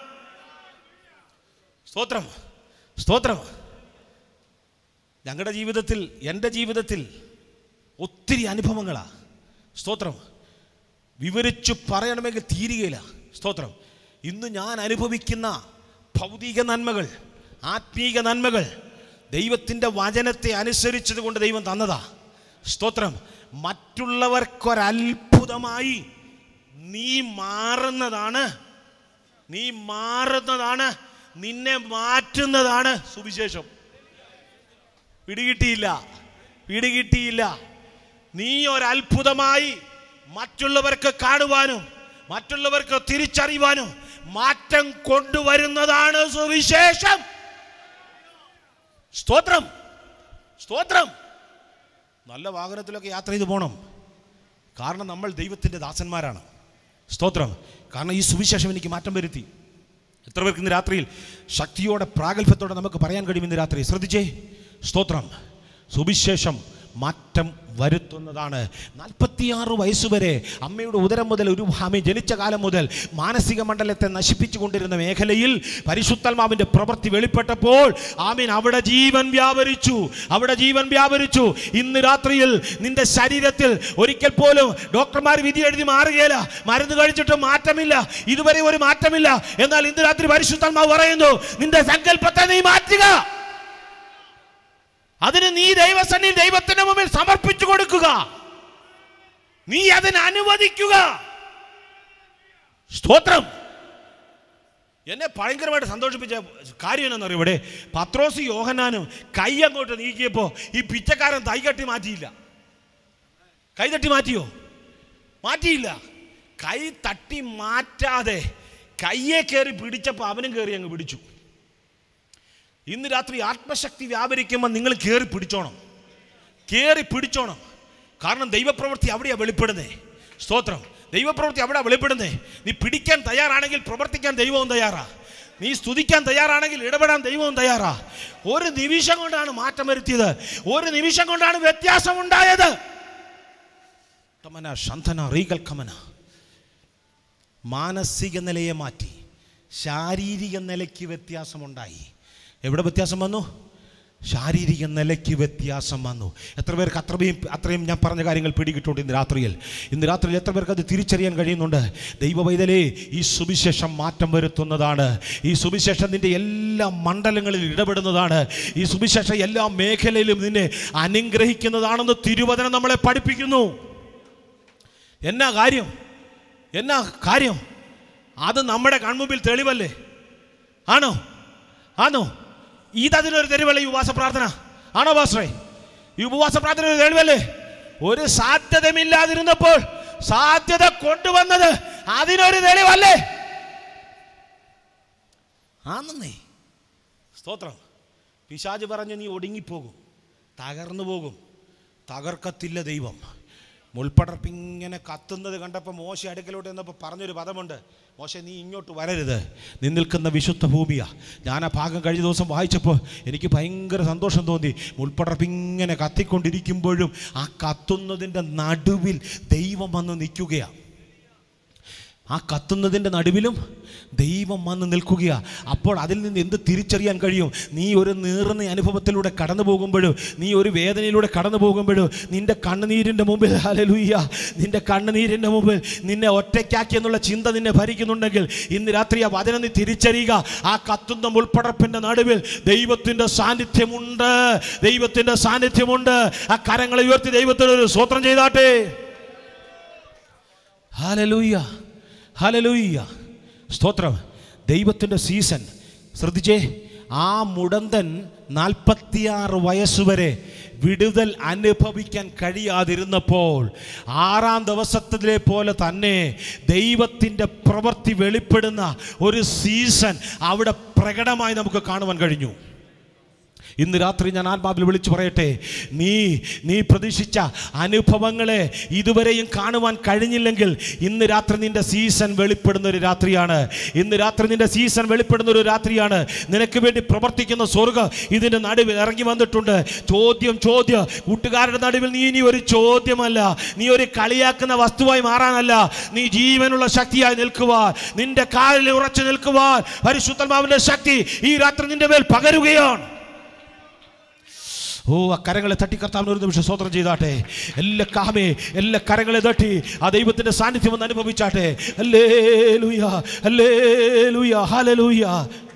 സ്തോത്രം സ്തോത്രം ഞങ്ങളുടെ ജീവിതത്തിൽ എൻ്റെ ജീവിതത്തിൽ ഒത്തിരി അനുഭവങ്ങളാ സ്തോത്രം വിവരിച്ചു പറയണമെങ്കിൽ തീരുകയില്ല സ്തോത്രം ഇന്ന് ഞാൻ അനുഭവിക്കുന്ന ഭൗതിക നന്മകൾ ആത്മീക നന്മകൾ ദൈവത്തിൻ്റെ വചനത്തെ അനുസരിച്ചത് കൊണ്ട് ദൈവം തന്നതാ സ്തോത്രം മറ്റുള്ളവർക്കൊരത്ഭുതമായി നീ മാറുന്നതാണ് നീ മാറുന്നതാണ് നിന്നെ മാറ്റുന്നതാണ് സുവിശേഷം പിടികിട്ടിയില്ല പിടികിട്ടിയില്ല നീ ഒരത്ഭുതമായി മറ്റുള്ളവർക്ക് കാണുവാനും മറ്റുള്ളവർക്ക് തിരിച്ചറിയുവാനും മാറ്റം കൊണ്ടുവരുന്നതാണ് സുവിശേഷം സ്തോത്രം സ്തോത്രം നല്ല വാഹനത്തിലൊക്കെ യാത്ര ചെയ്ത് പോകണം കാരണം നമ്മൾ ദൈവത്തിൻ്റെ ദാസന്മാരാണ് സ്തോത്രം കാരണം ഈ സുവിശേഷം എനിക്ക് മാറ്റം വരുത്തി എത്ര പേർക്ക് ഇന്ന് രാത്രിയിൽ ശക്തിയോടെ പ്രാഗൽഭ്യത്തോടെ നമുക്ക് പറയാൻ കഴിയും ഇന്ന് രാത്രി ശ്രദ്ധിച്ചേ സ്തോത്രം സുവിശേഷം മാറ്റം വരുത്തുന്നതാണ് നാൽപ്പത്തിയാറ് വയസ്സുവരെ അമ്മയുടെ ഉദരം മുതൽ ഒരു ഭാമി ജനിച്ച കാലം മുതൽ മാനസിക മണ്ഡലത്തെ നശിപ്പിച്ചു കൊണ്ടിരുന്ന മേഖലയിൽ പരിശുദ്ധൽമാവിൻ്റെ പ്രവൃത്തി വെളിപ്പെട്ടപ്പോൾ ആമീൻ അവിടെ ജീവൻ വ്യാപരിച്ചു അവിടെ ജീവൻ വ്യാപരിച്ചു ഇന്ന് രാത്രിയിൽ നിന്റെ ശരീരത്തിൽ ഒരിക്കൽ പോലും ഡോക്ടർമാർ വിധി എഴുതി മാറുകയില്ല മരുന്ന് കഴിച്ചിട്ട് മാറ്റമില്ല ഇതുവരെ ഒരു മാറ്റമില്ല എന്നാൽ ഇന്ന് രാത്രി പരിശുദ്ധാത്മാവ് പറയുന്നു നിന്റെ സങ്കല്പത്തെ നീ മാറ്റുക അതിന് നീ ദൈവസന്നിൽ ദൈവത്തിന്റെ മുമ്പിൽ സമർപ്പിച്ചു കൊടുക്കുക നീ അതിന് അനുവദിക്കുക സ്തോത്രം എന്നെ ഭയങ്കരമായിട്ട് സന്തോഷിപ്പിച്ച കാര്യം എന്നറിയും ഇവിടെ പത്രോസ് യോഹനാനും കൈ അങ്ങോട്ട് നീക്കിയപ്പോൾ ഈ പിച്ചക്കാരൻ തൈ കെട്ടി മാറ്റിയില്ല കൈ തട്ടി മാറ്റിയോ മാറ്റിയില്ല കൈ തട്ടി മാറ്റാതെ കയ്യെ കയറി പിടിച്ചപ്പോൾ അവനും കയറി അങ്ങ് പിടിച്ചു ഇന്ന് രാത്രി ആത്മശക്തി വ്യാപരിക്കുമ്പോൾ നിങ്ങൾ കയറി പിടിച്ചോണം കയറി പിടിച്ചോണം കാരണം ദൈവപ്രവൃത്തി അവിടെയാണ് വെളിപ്പെടുന്നേ സ്തോത്രം ദൈവപ്രവൃത്തി അവിടെ വെളിപ്പെടുന്നേ നീ പിടിക്കാൻ തയ്യാറാണെങ്കിൽ പ്രവർത്തിക്കാൻ ദൈവവും തയ്യാറാ നീ സ്തുതിക്കാൻ തയ്യാറാണെങ്കിൽ ഇടപെടാൻ ദൈവവും തയ്യാറാ ഒരു നിമിഷം കൊണ്ടാണ് മാറ്റം വരുത്തിയത് ഒരു നിമിഷം കൊണ്ടാണ് വ്യത്യാസം ഉണ്ടായത് തമന ശന്ധന റീകൽ കമന മാനസിക നിലയെ മാറ്റി ശാരീരിക നിലയ്ക്ക് വ്യത്യാസമുണ്ടായി എവിടെ വ്യത്യാസം വന്നു ശാരീരിക നിലയ്ക്ക് വ്യത്യാസം വന്നു എത്ര പേർക്ക് അത്രയും അത്രയും ഞാൻ പറഞ്ഞ കാര്യങ്ങൾ പിടികിട്ടുണ്ട് ഇന്ന് രാത്രിയിൽ ഇന്ന് രാത്രിയിൽ എത്ര പേർക്ക് അത് തിരിച്ചറിയാൻ കഴിയുന്നുണ്ട് ദൈവവൈതലേ ഈ സുവിശേഷം മാറ്റം വരുത്തുന്നതാണ് ഈ സുവിശേഷം നിന്റെ എല്ലാ മണ്ഡലങ്ങളിൽ ഇടപെടുന്നതാണ് ഈ സുവിശേഷം എല്ലാ മേഖലയിലും നിന്നെ അനുഗ്രഹിക്കുന്നതാണെന്ന് തിരുവചനം നമ്മളെ പഠിപ്പിക്കുന്നു എന്നാ കാര്യം എന്നാ കാര്യം അത് നമ്മുടെ കൺമുമ്പിൽ തെളിവല്ലേ ആണോ ആണോ ഇതതിനൊരു തെളിവല്ലേ ഈ ഉപവാസ പ്രാർത്ഥന ആണോ പാസ്റ്ററേ ഈ ഉപവാസ പ്രാർത്ഥന ഒരു തെളിവല്ലേ ഒരു സാധ്യതയുമില്ലാതിരുന്നപ്പോൾ സാധ്യത കൊണ്ടുവന്നത് അതിനൊരു തെളിവല്ലേ ആണെന്നേ സ്തോത്രം പിശാജ് പറഞ്ഞ് നീ ഒടുങ്ങിപ്പോകും തകർന്നു പോകും തകർക്കത്തില്ല ദൈവം മുൾപ്പടർപ്പിങ്ങനെ കത്തുന്നത് കണ്ടപ്പോൾ മോശ അടുക്കലോട്ട് എന്നപ്പോൾ പറഞ്ഞൊരു പദമുണ്ട് മോശ നീ ഇങ്ങോട്ട് വരരുത് നീ നിൽക്കുന്ന വിശുദ്ധ ഭൂമിയാ ഞാൻ ആ ഭാഗം കഴിഞ്ഞ ദിവസം വായിച്ചപ്പോൾ എനിക്ക് ഭയങ്കര സന്തോഷം തോന്നി മുൾപ്പടർപ്പിങ്ങനെ കത്തിക്കൊണ്ടിരിക്കുമ്പോഴും ആ കത്തുന്നതിൻ്റെ നടുവിൽ ദൈവം വന്ന് നിൽക്കുകയാണ് ആ കത്തുന്നതിൻ്റെ നടുവിലും ദൈവം വന്ന് നിൽക്കുകയാ അപ്പോൾ അതിൽ നിന്ന് എന്ത് തിരിച്ചറിയാൻ കഴിയും നീ ഒരു നീറുന്ന അനുഭവത്തിലൂടെ കടന്നു പോകുമ്പോഴും നീ ഒരു വേദനയിലൂടെ കടന്നു പോകുമ്പോഴും നിന്റെ കണ്ണുനീരിൻ്റെ മുമ്പിൽ ഹലലുയ്യ നിന്റെ കണ്ണുനീരിൻ്റെ മുമ്പിൽ നിന്നെ ഒറ്റയ്ക്കാക്കി എന്നുള്ള ചിന്ത നിന്നെ ഭരിക്കുന്നുണ്ടെങ്കിൽ ഇന്ന് രാത്രി ആ വചനം നീ തിരിച്ചറിയുക ആ കത്തുന്ന മുൾപ്പടപ്പിൻ്റെ നടുവിൽ ദൈവത്തിൻ്റെ സാന്നിധ്യമുണ്ട് ദൈവത്തിൻ്റെ സാന്നിധ്യമുണ്ട് ആ കരങ്ങളെ ഉയർത്തി ദൈവത്തിനൊരു സ്വത്രം ചെയ്താട്ടെ ഹലലൂയ്യ ഹലലൂയ്യ സ്തോത്രം ദൈവത്തിൻ്റെ സീസൺ ശ്രദ്ധിച്ചേ ആ മുടന്തൻ നാൽപ്പത്തിയാറ് വയസ്സുവരെ വിടുതൽ അനുഭവിക്കാൻ കഴിയാതിരുന്നപ്പോൾ ആറാം ദിവസത്തിലെ പോലെ തന്നെ ദൈവത്തിൻ്റെ പ്രവൃത്തി വെളിപ്പെടുന്ന ഒരു സീസൺ അവിടെ പ്രകടമായി നമുക്ക് കാണുവാൻ കഴിഞ്ഞു ഇന്ന് രാത്രി ഞാൻ ആത്മാവിൽ വിളിച്ചു പറയട്ടെ നീ നീ പ്രതീക്ഷിച്ച അനുഭവങ്ങളെ ഇതുവരെയും കാണുവാൻ കഴിഞ്ഞില്ലെങ്കിൽ ഇന്ന് രാത്രി നിന്റെ സീസൺ വെളിപ്പെടുന്ന ഒരു രാത്രിയാണ് ഇന്ന് രാത്രി നിന്റെ സീസൺ വെളിപ്പെടുന്ന ഒരു രാത്രിയാണ് നിനക്ക് വേണ്ടി പ്രവർത്തിക്കുന്ന സ്വർഗം ഇതിൻ്റെ നടുവിൽ ഇറങ്ങി വന്നിട്ടുണ്ട് ചോദ്യം ചോദ്യം കൂട്ടുകാരുടെ നടുവിൽ നീ ഇനി ഒരു ചോദ്യമല്ല നീ ഒരു കളിയാക്കുന്ന വസ്തുവായി മാറാനല്ല നീ ജീവനുള്ള ശക്തിയായി നിൽക്കുവാൻ നിന്റെ കാലിൽ ഉറച്ചു നിൽക്കുവാൻ പരിശുദ്ധമാവിന്റെ ശക്തി ഈ രാത്രി നിന്റെ മേൽ പകരുകയാണ് ഓ ആ കരങ്ങളെ തട്ടി കർത്താവിന് ഒരു നിമിഷം സ്വതന്ത്രം ചെയ്താട്ടെ എല്ലാ കാമേ എല്ലാ കരങ്ങളെ തട്ടി ആ ദൈവത്തിന്റെ സാന്നിധ്യം ഒന്ന് അനുഭവിച്ചാട്ടെ അല്ലേ hallelujah hallelujah hallelujah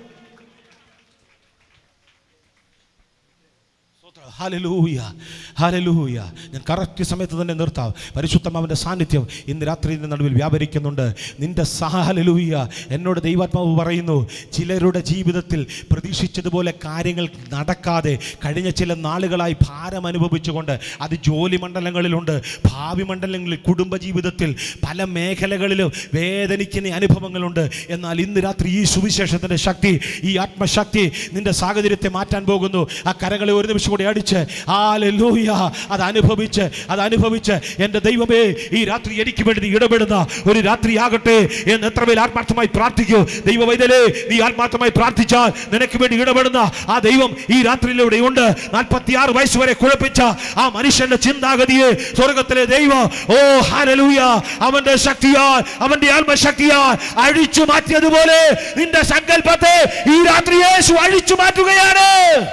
hallelujah hallelujah ഞാൻ കറക്റ്റ് സമയത്ത് തന്നെ നിർത്താം പരിശുദ്ധമാവിൻ്റെ സാന്നിധ്യം ഇന്ന് രാത്രിയുടെ നടുവിൽ വ്യാപരിക്കുന്നുണ്ട് നിന്റെ ഹാലലൂയ എന്നോട് ദൈവാത്മാവ് പറയുന്നു ചിലരുടെ ജീവിതത്തിൽ പ്രതീക്ഷിച്ചതുപോലെ കാര്യങ്ങൾ നടക്കാതെ കഴിഞ്ഞ ചില നാളുകളായി ഭാരം അനുഭവിച്ചുകൊണ്ട് അത് ജോലി മണ്ഡലങ്ങളിലുണ്ട് ഭാവി മണ്ഡലങ്ങളിൽ കുടുംബജീവിതത്തിൽ പല മേഖലകളിലും വേദനിക്കുന്ന അനുഭവങ്ങളുണ്ട് എന്നാൽ ഇന്ന് രാത്രി ഈ സുവിശേഷത്തിൻ്റെ ശക്തി ഈ ആത്മശക്തി നിന്റെ സാഹചര്യത്തെ മാറ്റാൻ പോകുന്നു ആ കരങ്ങളെ ഒരു നിമിഷം കൂടി അടിച്ച് ഹല്ലേലൂയ അത് അനുഭവിച്ച് അത് അനുഭവിച്ച് എൻ്റെ ദൈവമേ ഈ രാത്രി എനിക്ക് വേണ്ടി നീ ഇടപെടുന്ന ഒരു രാത്രിയാകട്ടെ എന്ന് എത്ര പേർ ആത്മാർത്ഥമായി പ്രാർത്ഥിക്കൂ ദൈവവൈതലേ നീ ആത്മാർത്ഥമായി പ്രാർത്ഥിച്ചാൽ നിനക്ക് വേണ്ടി ഇടപെടുന്ന ആ ദൈവം ഈ രാത്രിയിലൂടെ ഉണ്ട് നാൽപ്പത്തിയാറ് വയസ്സ് വരെ കുഴപ്പിച്ച ആ മനുഷ്യന്റെ ചിന്താഗതിയെ സ്വർഗത്തിലെ ദൈവം ഓ ഹാലലൂയ അവന്റെ ശക്തിയാൽ അവന്റെ ആത്മശക്തിയാൽ അഴിച്ചു മാറ്റിയതുപോലെ നിന്റെ സങ്കല്പത്തെ ഈ രാത്രി യേശു അഴിച്ചു മാറ്റുകയാണ്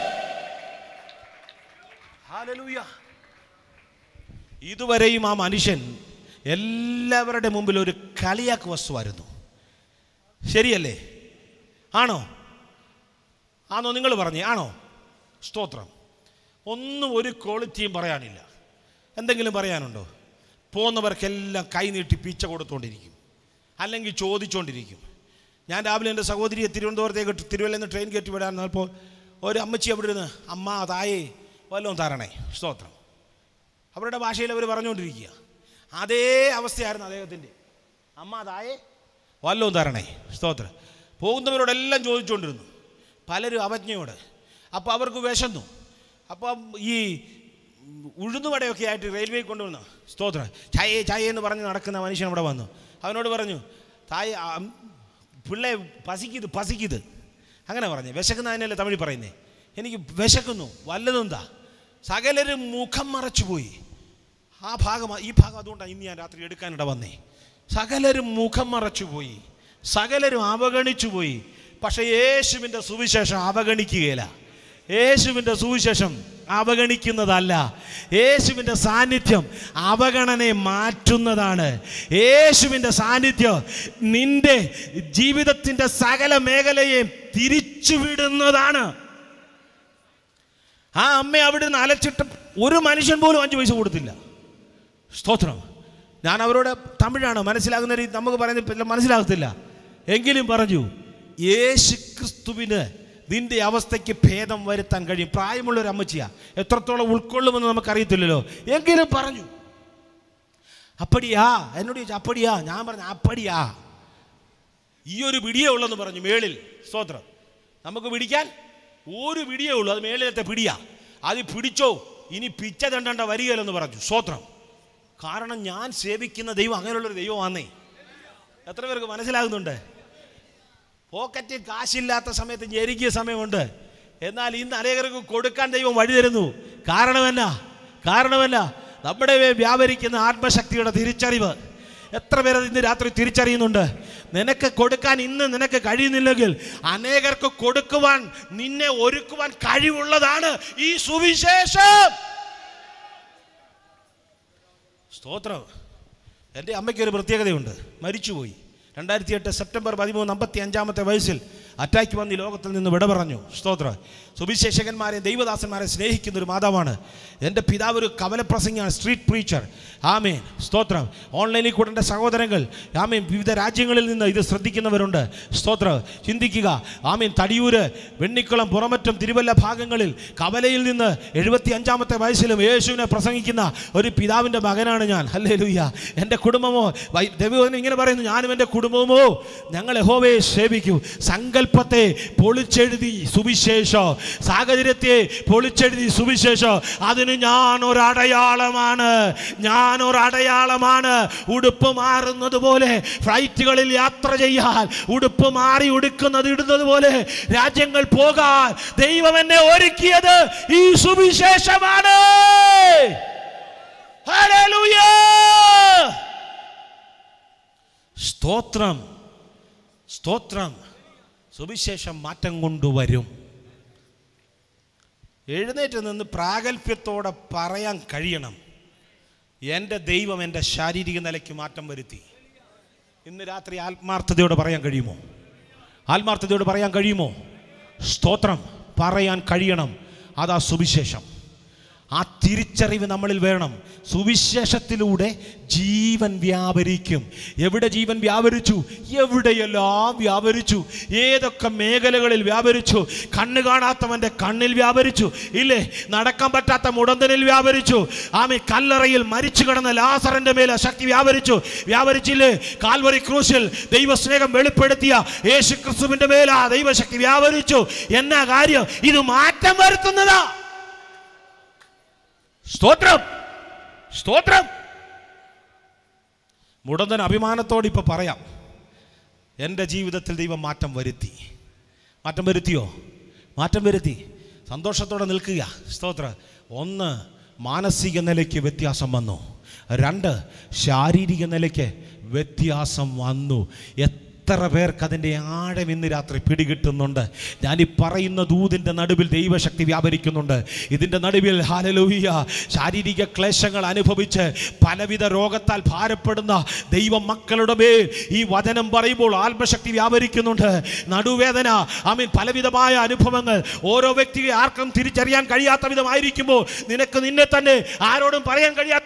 ഹല്ലേലൂയ. ഇതുവരെയും ആ മനുഷ്യൻ എല്ലാവരുടെ മുമ്പിൽ ഒരു കളിയാക്ക് വസ്തുവായിരുന്നു ശരിയല്ലേ ആണോ ആണോ നിങ്ങൾ പറഞ്ഞേ ആണോ സ്തോത്രം ഒന്നും ഒരു ക്വാളിറ്റിയും പറയാനില്ല എന്തെങ്കിലും പറയാനുണ്ടോ പോകുന്നവർക്കെല്ലാം കൈനീട്ടി പിച്ച കൊടുത്തുകൊണ്ടിരിക്കും അല്ലെങ്കിൽ ചോദിച്ചുകൊണ്ടിരിക്കും ഞാൻ രാവിലെ എൻ്റെ സഹോദരിയെ തിരുവനന്തപുരത്തേക്ക് തിരുവല്ലയിൽ നിന്ന് ട്രെയിൻ കയറ്റി വിടാൻ അപ്പോൾ ഒരു അമ്മച്ചി അവിടെ ഇരുന്ന് അമ്മ തായേ വല്ലതും തരണേ സ്തോത്രം അവരുടെ ഭാഷയിൽ അവർ പറഞ്ഞുകൊണ്ടിരിക്കുക അതേ അവസ്ഥയായിരുന്നു അദ്ദേഹത്തിൻ്റെ അമ്മ തായേ വല്ലതും തരണേ സ്തോത്രം പോകുന്നവരോടെല്ലാം ചോദിച്ചുകൊണ്ടിരുന്നു പലരും അവജ്ഞയോട് അപ്പോൾ അവർക്ക് വിശന്നു അപ്പം ഈ ഉഴുന്നുവടയൊക്കെ ആയിട്ട് റെയിൽവേ കൊണ്ടുവന്നു സ്തോത്രം ചായേ ചായേ എന്ന് പറഞ്ഞ് നടക്കുന്ന മനുഷ്യൻ അവിടെ വന്നു അവനോട് പറഞ്ഞു തായ അം- പിള്ളേ പസിക്കിത് പസിക്കിത് അങ്ങനെ പറഞ്ഞു വിശക്കുന്നതിനല്ലേ തമിഴ് പറയുന്നേ എനിക്ക് വിശക്കുന്നു വല്ലതും താ സകലരും മുഖം മറച്ചു പോയി ആ ഭാഗം ഈ ഭാഗം അതുകൊണ്ടാണ് ഇന്ന് ഞാൻ രാത്രി എടുക്കാനിട വന്നേ സകലരും മുഖം മറച്ചു പോയി സകലരും അവഗണിച്ചു പോയി പക്ഷേ യേശുവിൻ്റെ സുവിശേഷം അവഗണിക്കുകയില്ല യേശുവിൻ്റെ സുവിശേഷം അവഗണിക്കുന്നതല്ല യേശുവിൻ്റെ സാന്നിധ്യം അവഗണനയെ മാറ്റുന്നതാണ് യേശുവിൻ്റെ സാന്നിധ്യം നിന്റെ ജീവിതത്തിൻ്റെ സകല മേഖലയെയും തിരിച്ചുവിടുന്നതാണ് ആ അമ്മ അവിടെ നിന്ന് അലച്ചിട്ട് ഒരു മനുഷ്യൻ പോലും അഞ്ച് പൈസ കൊടുത്തില്ല സ്തോത്രം ഞാൻ അവരോട് തമിഴാണ് മനസ്സിലാകുന്ന രീതി നമുക്ക് പറയുന്നത് മനസ്സിലാകത്തില്ല എങ്കിലും പറഞ്ഞു യേശു ക്രിസ്തുവിന് നിന്റെ അവസ്ഥയ്ക്ക് ഭേദം വരുത്താൻ കഴിയും പ്രായമുള്ള ഒരു അമ്മച്ചിയാ എത്രത്തോളം ഉൾക്കൊള്ളുമെന്ന് നമുക്കറിയത്തില്ലല്ലോ എങ്കിലും പറഞ്ഞു അപ്പടിയാ എന്നോട് ചോദിച്ചു അപ്പടിയാ ഞാൻ പറഞ്ഞു അപ്പടിയാ ഈ ഒരു പിടിയേ ഉള്ളെന്ന് പറഞ്ഞു മേളിൽ സ്തോത്രം നമുക്ക് പിടിക്കാൻ ഒരു പിടിയേ ഉള്ളൂ അത് മേളിലത്തെ പിടിയാ അത് പിടിച്ചോ ഇനി പിച്ച തണ്ടണ്ട വരികയില്ലെന്ന് പറഞ്ഞു സ്തോത്രം കാരണം ഞാൻ സേവിക്കുന്ന ദൈവം അങ്ങനെയുള്ളൊരു ദൈവമാന്നേ എത്ര പേർക്ക് മനസ്സിലാകുന്നുണ്ട് പോക്കറ്റിൽ കാശില്ലാത്ത സമയത്ത് ഞെരുക്കിയ സമയമുണ്ട് എന്നാൽ ഇന്ന് അനേകർക്ക് കൊടുക്കാൻ ദൈവം വഴി തരുന്നു കാരണമെന്ന കാരണമെന്ന നമ്മുടെ മേൽ വ്യാപരിക്കുന്ന ആത്മശക്തിയുടെ തിരിച്ചറിവ് എത്ര പേര് ഇന്ന് രാത്രി തിരിച്ചറിയുന്നുണ്ട് നിനക്ക് കൊടുക്കാൻ ഇന്ന് നിനക്ക് കഴിയുന്നില്ലെങ്കിൽ അനേകർക്ക് കൊടുക്കുവാൻ നിന്നെ ഒരുക്കുവാൻ കഴിവുള്ളതാണ് ഈ സുവിശേഷം സ്തോത്രം എൻ്റെ അമ്മയ്ക്ക് ഒരു പ്രത്യേകതയുണ്ട് മരിച്ചുപോയി രണ്ടായിരത്തി എട്ട് സെപ്റ്റംബർ പതിമൂന്ന് അമ്പത്തി അഞ്ചാമത്തെ വയസ്സിൽ അറ്റാക്ക് വന്ന് ഈ ലോകത്തിൽ നിന്ന് വിട പറഞ്ഞു സ്തോത്ര സുവിശേഷകന്മാരെ ദൈവദാസന്മാരെ സ്നേഹിക്കുന്ന ഒരു മാതാവാണ് എൻ്റെ പിതാവ് ഒരു കവലപ്രസംഗിയാണ് സ്ട്രീറ്റ് പ്രീച്ചർ ആമേൻ സ്തോത്രം ഓൺലൈനിൽ കൂടെ എൻ്റെ സഹോദരങ്ങൾ ആമേൻ വിവിധ രാജ്യങ്ങളിൽ നിന്ന് ഇത് ശ്രദ്ധിക്കുന്നവരുണ്ട് സ്തോത്ര ചിന്തിക്കുക ആമേൻ തടിയൂര് വെണ്ണിക്കുളം പുറമറ്റം തിരുവല്ല ഭാഗങ്ങളിൽ കവലയിൽ നിന്ന് എഴുപത്തി അഞ്ചാമത്തെ വയസ്സിലും യേശുവിനെ പ്രസംഗിക്കുന്ന ഒരു പിതാവിൻ്റെ മകനാണ് ഞാൻ അല്ലേ ലൂയ്യ എൻ്റെ കുടുംബമോ വൈ- ദൈവം ഇങ്ങനെ പറയുന്നു ഞാനും എൻ്റെ കുടുംബമോ ഞങ്ങൾ യഹോവയെ സേവിക്കൂ സങ്കല്പത്തെ പൊളിച്ചെഴുതി സുവിശേഷം സാഹചര്യത്തെ പൊളിച്ചെഴുതി സുവിശേഷം അതിന് ഞാൻ ഒരടയാളമാണ് ഞാൻ ഒരടയാളമാണ് ഉടുപ്പ് മാറുന്നത് പോലെ ഫ്ലൈറ്റുകളിൽ യാത്ര ചെയ്യാൻ ഉടുപ്പ് മാറി ഉടുക്കുന്നത് ഇടുന്നത് പോലെ രാജ്യങ്ങൾ പോകാൻ ദൈവം എന്നെ ഒരുക്കിയത് ഈ സുവിശേഷമാണ് ഹല്ലേലൂയ സ്തോത്രം സ്തോത്രം സുവിശേഷം മാറ്റം കൊണ്ടുവരും എഴുന്നേറ്റ് നിന്ന് പ്രാഗൽഭ്യത്തോടെ പറയാൻ കഴിയണം എൻ്റെ ദൈവം എൻ്റെ ശാരീരിക നിലയ്ക്ക് മാറ്റം വരുത്തി ഇന്ന് രാത്രി ആത്മാർത്ഥതയോടെ പറയാൻ കഴിയുമോ ആത്മാർത്ഥതയോട് പറയാൻ കഴിയുമോ സ്തോത്രം പറയാൻ കഴിയണം അതാ സുവിശേഷം ആ തിരിച്ചറിവ് നമ്മളിൽ വേണം സുവിശേഷത്തിലൂടെ ജീവൻ വ്യാപരിക്കും എവിടെ ജീവൻ വ്യാപരിച്ചു എവിടെയെല്ലാം വ്യാപരിച്ചു ഏതൊക്കെ മേഖലകളിൽ വ്യാപരിച്ചു കണ്ണ് കാണാത്തവൻ്റെ കണ്ണിൽ വ്യാപരിച്ചു ഇല്ലേ നടക്കാൻ പറ്റാത്ത മുടന്തനിൽ വ്യാപരിച്ചു ആമി കല്ലറയിൽ മരിച്ചു കിടന്ന ലാസറിന്റെ മേലെ ശക്തി വ്യാപരിച്ചു വ്യാപരിച്ചില്ലേ കാൽവറി ക്രൂശിൽ ദൈവസ്നേഹം വെളിപ്പെടുത്തിയ യേശു ക്രിസ്തുവിന്റെ മേലെ ആ ദൈവശക്തി വ്യാപരിച്ചു എന്നാ കാര്യം ഇത് മാറ്റം വരുത്തുന്നതാ സ്തോത്രം സ്തോത്രം മുടന്തൻ അഭിമാനത്തോടെ ഇപ്പൊ പറയാം എൻ്റെ ജീവിതത്തിൽ ദൈവം മാറ്റം വരുത്തി മാറ്റം വരുത്തിയോ മാറ്റം വരുത്തി സന്തോഷത്തോടെ നിൽക്കുക സ്തോത്ര ഒന്ന് മാനസിക നിലയ്ക്ക് വ്യത്യാസം വന്നു രണ്ട് ശാരീരിക നിലയ്ക്ക് വ്യത്യാസം വന്നു എത്ര പേർക്ക് അതിൻ്റെ ആഴം ഇന്ന് രാത്രി പിടികിട്ടുന്നുണ്ട് ഞാൻ ഈ പറയുന്ന ദൂതിൻ്റെ നടുവിൽ ദൈവശക്തി വ്യാപരിക്കുന്നുണ്ട് ഇതിൻ്റെ നടുവിൽ ഹാലലൂയ ശാരീരിക ക്ലേശങ്ങൾ അനുഭവിച്ച് പലവിധ രോഗത്താൽ ഭാരപ്പെടുന്ന ദൈവ മക്കളുടെ മേൽ ഈ വചനം പറയുമ്പോൾ ആത്മശക്തി വ്യാപരിക്കുന്നുണ്ട് നടുവേദന ആമീൻ പലവിധമായ അനുഭവങ്ങൾ ഓരോ വ്യക്തിയെ ആർക്കും തിരിച്ചറിയാൻ കഴിയാത്ത വിധമായിരിക്കുമ്പോൾ നിനക്ക് നിന്നെ തന്നെ ആരോടും പറയാൻ കഴിയാത്ത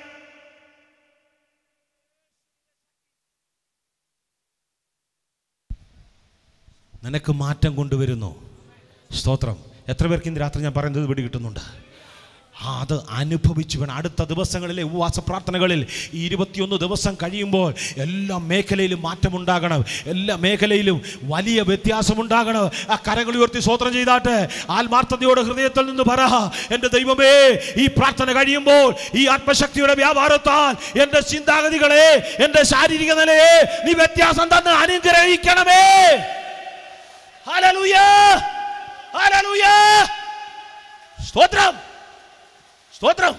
നിനക്ക് മാറ്റം കൊണ്ടുവരുന്നു സ്തോത്രം എത്ര പേർക്ക് ഇന്ന് രാത്രി ഞാൻ പറയുന്നത് പിടി കിട്ടുന്നുണ്ട് ആ അത് അനുഭവിച്ചു വേണം അടുത്ത ദിവസങ്ങളിലെ ഉപവാസ പ്രാർത്ഥനകളിൽ ഈ ഇരുപത്തിയൊന്ന് ദിവസം കഴിയുമ്പോൾ എല്ലാ മേഖലയിലും മാറ്റമുണ്ടാകണം എല്ലാ മേഖലയിലും വലിയ വ്യത്യാസമുണ്ടാകണം ആ കരങ്ങൾ ഉയർത്തി സ്വോത്രം ചെയ്താട്ട് ആത്മാർത്ഥതയോടെ ഹൃദയത്തിൽ നിന്ന് പറ എൻ്റെ ദൈവമേ ഈ പ്രാർത്ഥന കഴിയുമ്പോൾ ഈ ആത്മശക്തിയുടെ വ്യാപാരത്താൽ എൻ്റെ ചിന്താഗതികളെ എൻ്റെ ശാരീരിക നിലയെ നീ വ്യത്യാസം തന്ന് അനുഗ്രഹിക്കണമേ ഹല്ലേലൂയ ഹല്ലേലൂയ സ്തോത്രം സ്തോത്രം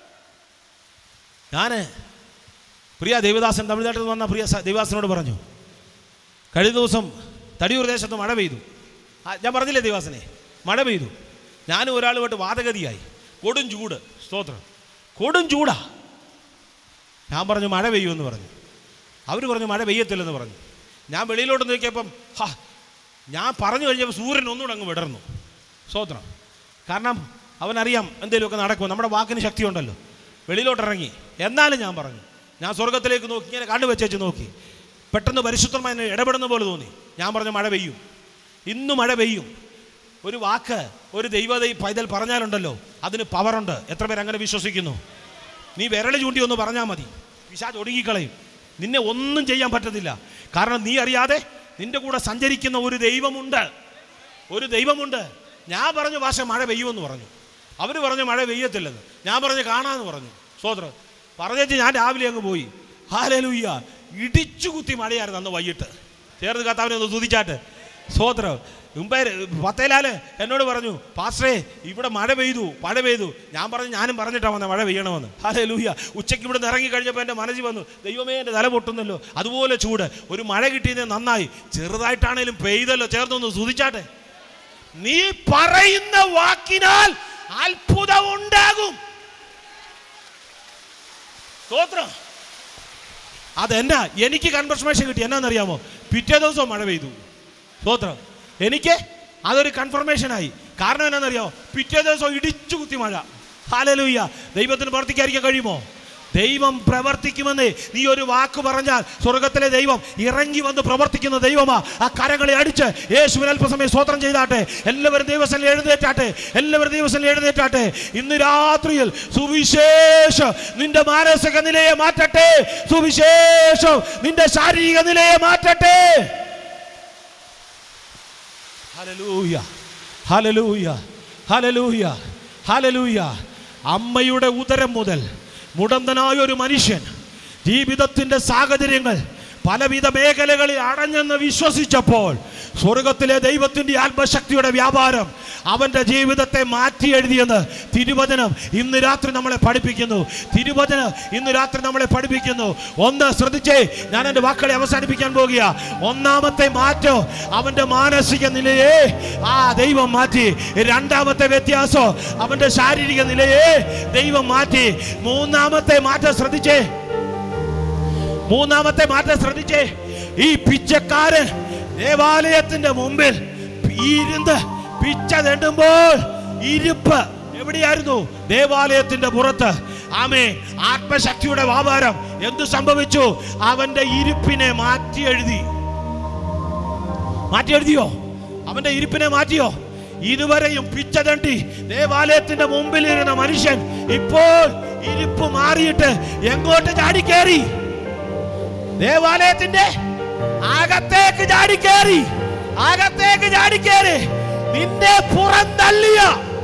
ഞാൻ പ്രിയ ദേവദാസൻ തമിഴ്നാട്ടിൽ നിന്ന് വന്ന പ്രിയ സ- ദേവദാസനോട് പറഞ്ഞു കഴിഞ്ഞ ദിവസം തടിയൂർ ദേശത്ത് മഴ പെയ്തു ആ, ഞാൻ പറഞ്ഞില്ലേ ദേവാസനെ മഴ പെയ്തു ഞാനും ഒരാളുമായിട്ട് വാദഗതിയായി കൊടും ചൂട് സ്തോത്രം കൊടും ചൂടാ ഞാൻ പറഞ്ഞു മഴ പെയ്യുമെന്ന് പറഞ്ഞു അവർ പറഞ്ഞു മഴ പെയ്യത്തില്ലെന്ന് പറഞ്ഞു ഞാൻ വെളിയിലോട്ട് നോക്കിയപ്പം ഹാ ഞാൻ പറഞ്ഞു കഴിഞ്ഞപ്പോൾ സൂര്യൻ ഒന്നുകൂടെ അങ്ങ് വിടർന്നു സ്തോത്രം കാരണം അവനറിയാം എന്തെങ്കിലുമൊക്കെ നടക്കും നമ്മുടെ വാക്കിന് ശക്തിയുണ്ടല്ലോ വെളിയിലോട്ടിറങ്ങി എന്നാലും ഞാൻ പറഞ്ഞു ഞാൻ സ്വർഗത്തിലേക്ക് നോക്കി ഇങ്ങനെ കണ്ണു വെച്ചേച്ച് നോക്കി പെട്ടെന്ന് പരിശുദ്ധമായി എന്നെ ഇടപെടുന്ന പോലെ തോന്നി ഞാൻ പറഞ്ഞു മഴ പെയ്യും ഇന്ന് മഴ പെയ്യും ഒരു വാക്ക് ഒരു ദൈവത പൈതൽ പറഞ്ഞാലുണ്ടല്ലോ അതിന് പവറുണ്ട് എത്ര പേര് അങ്ങനെ വിശ്വസിക്കുന്നു നീ വിരൽ ചൂണ്ടി ഒന്ന് പറഞ്ഞാൽ മതി പിശാച് ഒടുങ്ങിക്കളയും നിന്നെ ഒന്നും ചെയ്യാൻ പറ്റത്തില്ല കാരണം നീ അറിയാതെ നിന്റെ കൂടെ സഞ്ചരിക്കുന്ന ഒരു ദൈവമുണ്ട് ഒരു ദൈവമുണ്ട് ഞാൻ പറഞ്ഞു ഭാഷ മഴ പെയ്യുമെന്ന് പറഞ്ഞു അവർ പറഞ്ഞു മഴ പെയ്യത്തില്ലെന്ന് ഞാൻ പറഞ്ഞു കാണാമെന്ന് പറഞ്ഞു സോദരം പറഞ്ഞേച്ച് ഞാൻ രാവിലെ അങ്ങ് പോയി ഹാലലൂയ്യ ഇടിച്ചു കുത്തി മഴയായിരുന്നു അന്ന് വൈകിട്ട് ചേർന്ന് കത്താവിനെ ഒന്ന് തുതിച്ചാട്ട് സോദരം മുമ്പേ പത്തേലാല് എന്നോട് പറഞ്ഞു പാസ്റ്ററേ ഇവിടെ മഴ പെയ്തു മഴ പെയ്തു ഞാൻ പറഞ്ഞു ഞാനും പറഞ്ഞിട്ടാ വന്നത് മഴ പെയ്യണമെന്ന് അതെ ലൂയ ഉച്ചയ്ക്ക് ഇവിടെ നിന്ന് ഇറങ്ങി കഴിഞ്ഞപ്പോൾ എൻ്റെ മനസ്സിൽ വന്നു ദൈവമേ എൻ്റെ തല പൊട്ടുന്നല്ലോ അതുപോലെ ചൂട് ഒരു മഴ കിട്ടിയത് നന്നായി ചെറുതായിട്ടാണേലും പെയ്തല്ലോ ചേർന്നൊന്ന് സുതിച്ചാട്ടെ നീ പറയുന്ന വാക്കിനാൽ അത്ഭുതം ഉണ്ടാകും സ്തോത്രം അതെന്നാ എനിക്ക് കൺഫർമേഷൻ കിട്ടി എന്നാന്നറിയാമോ പിറ്റേ ദിവസം മഴ പെയ്തു സ്തോത്രം എനിക്ക് അതൊരു കൺഫർമേഷനായി കാരണം എന്നാന്നറിയാമോ പിറ്റേ ദിവസം ഇടിച്ചു കുത്തി മഴ ഹാലലൂയ്യ ദൈവത്തിന് പ്രവർത്തിക്കാതിരിക്കാൻ കഴിയുമോ ദൈവം പ്രവർത്തിക്കുമെന്ന് നീ ഒരു വാക്ക് പറഞ്ഞാൽ സ്വർഗത്തിലെ ദൈവം ഇറങ്ങി വന്ന് പ്രവർത്തിക്കുന്ന ദൈവമാ ആ കരങ്ങളെ അടിച്ച് യേശുവിന് അല്പസമയം സ്വോത്രം ചെയ്താട്ടെ എല്ലാവരും ദൈവസ്ഥലിൽ എഴുന്നേറ്റാട്ടെ എല്ലാവരും ദൈവസ്ഥലിൽ എഴുന്നേറ്റാട്ടെ ഇന്ന് രാത്രിയിൽ സുവിശേഷം നിന്റെ മാനസിക നിലയെ മാറ്റട്ടെ സുവിശേഷം നിന്റെ ശാരീരിക നിലയെ മാറ്റട്ടെ ഹലലൂയ ഹലലൂയ ഹലലൂയ ഹലലൂയ അമ്മയുടെ ഉദരം മുതൽ മുടന്തനായ ഒരു മനുഷ്യൻ ജീവിതത്തിൻ്റെ സാഹചര്യങ്ങൾ പലവിധ മേഖലകളിൽ അടഞ്ഞെന്ന് വിശ്വസിച്ചപ്പോൾ സ്വർഗത്തിലെ ദൈവത്തിൻ്റെ ആത്മശക്തിയുടെ വ്യാപാരം അവൻ്റെ ജീവിതത്തെ മാറ്റി എഴുതിയെന്ന് തിരുവചനം ഇന്ന് രാത്രി നമ്മളെ പഠിപ്പിക്കുന്നു തിരുവചനം ഇന്ന് രാത്രി നമ്മളെ പഠിപ്പിക്കുന്നു ഒന്ന് ശ്രദ്ധിച്ചേ ഞാൻ എൻ്റെ വാക്കുകളെ അവസാനിപ്പിക്കാൻ പോകുക ഒന്നാമത്തെ മാറ്റം അവൻ്റെ മാനസിക നിലയെ ആ ദൈവം മാറ്റി രണ്ടാമത്തെ വ്യത്യാസം അവൻ്റെ ശാരീരിക നിലയെ ദൈവം മാറ്റി മൂന്നാമത്തെ മാറ്റം ശ്രദ്ധിച്ചേ മൂന്നാമത്തെ മാറ്റം ശ്രദ്ധിച്ചേ ഈ പിച്ചക്കാരൻ ദേവാലയത്തിന്റെ മുമ്പിൽ ഇരുന്ന് പിച്ച തെണ്ടുമ്പോൾ ഇരിപ്പ് എവിടെയായിരുന്നു ദേവാലയത്തിന്റെ പുറത്ത് ആമേ ആത്മശക്തിയുടെ വ്യാപാരം എന്തു സംഭവിച്ചു അവന്റെ ഇരിപ്പിനെ മാറ്റി എഴുതി മാറ്റി എഴുതിയോ അവന്റെ ഇരിപ്പിനെ മാറ്റിയോ ഇതുവരെയും പിച്ച തണ്ടി ദേവാലയത്തിന്റെ മുമ്പിൽ ഇരുന്ന മനുഷ്യൻ ഇപ്പോൾ ഇരിപ്പ് മാറിയിട്ട് എങ്ങോട്ട് ചാടിക്കേറി ദേവാലയത്തിന്റെ അകത്തേക്ക് ചാടിക്കേറി അകത്തേക്ക് ചാടിക്കേറി നിന്നെ പുറന്തള്ളിയ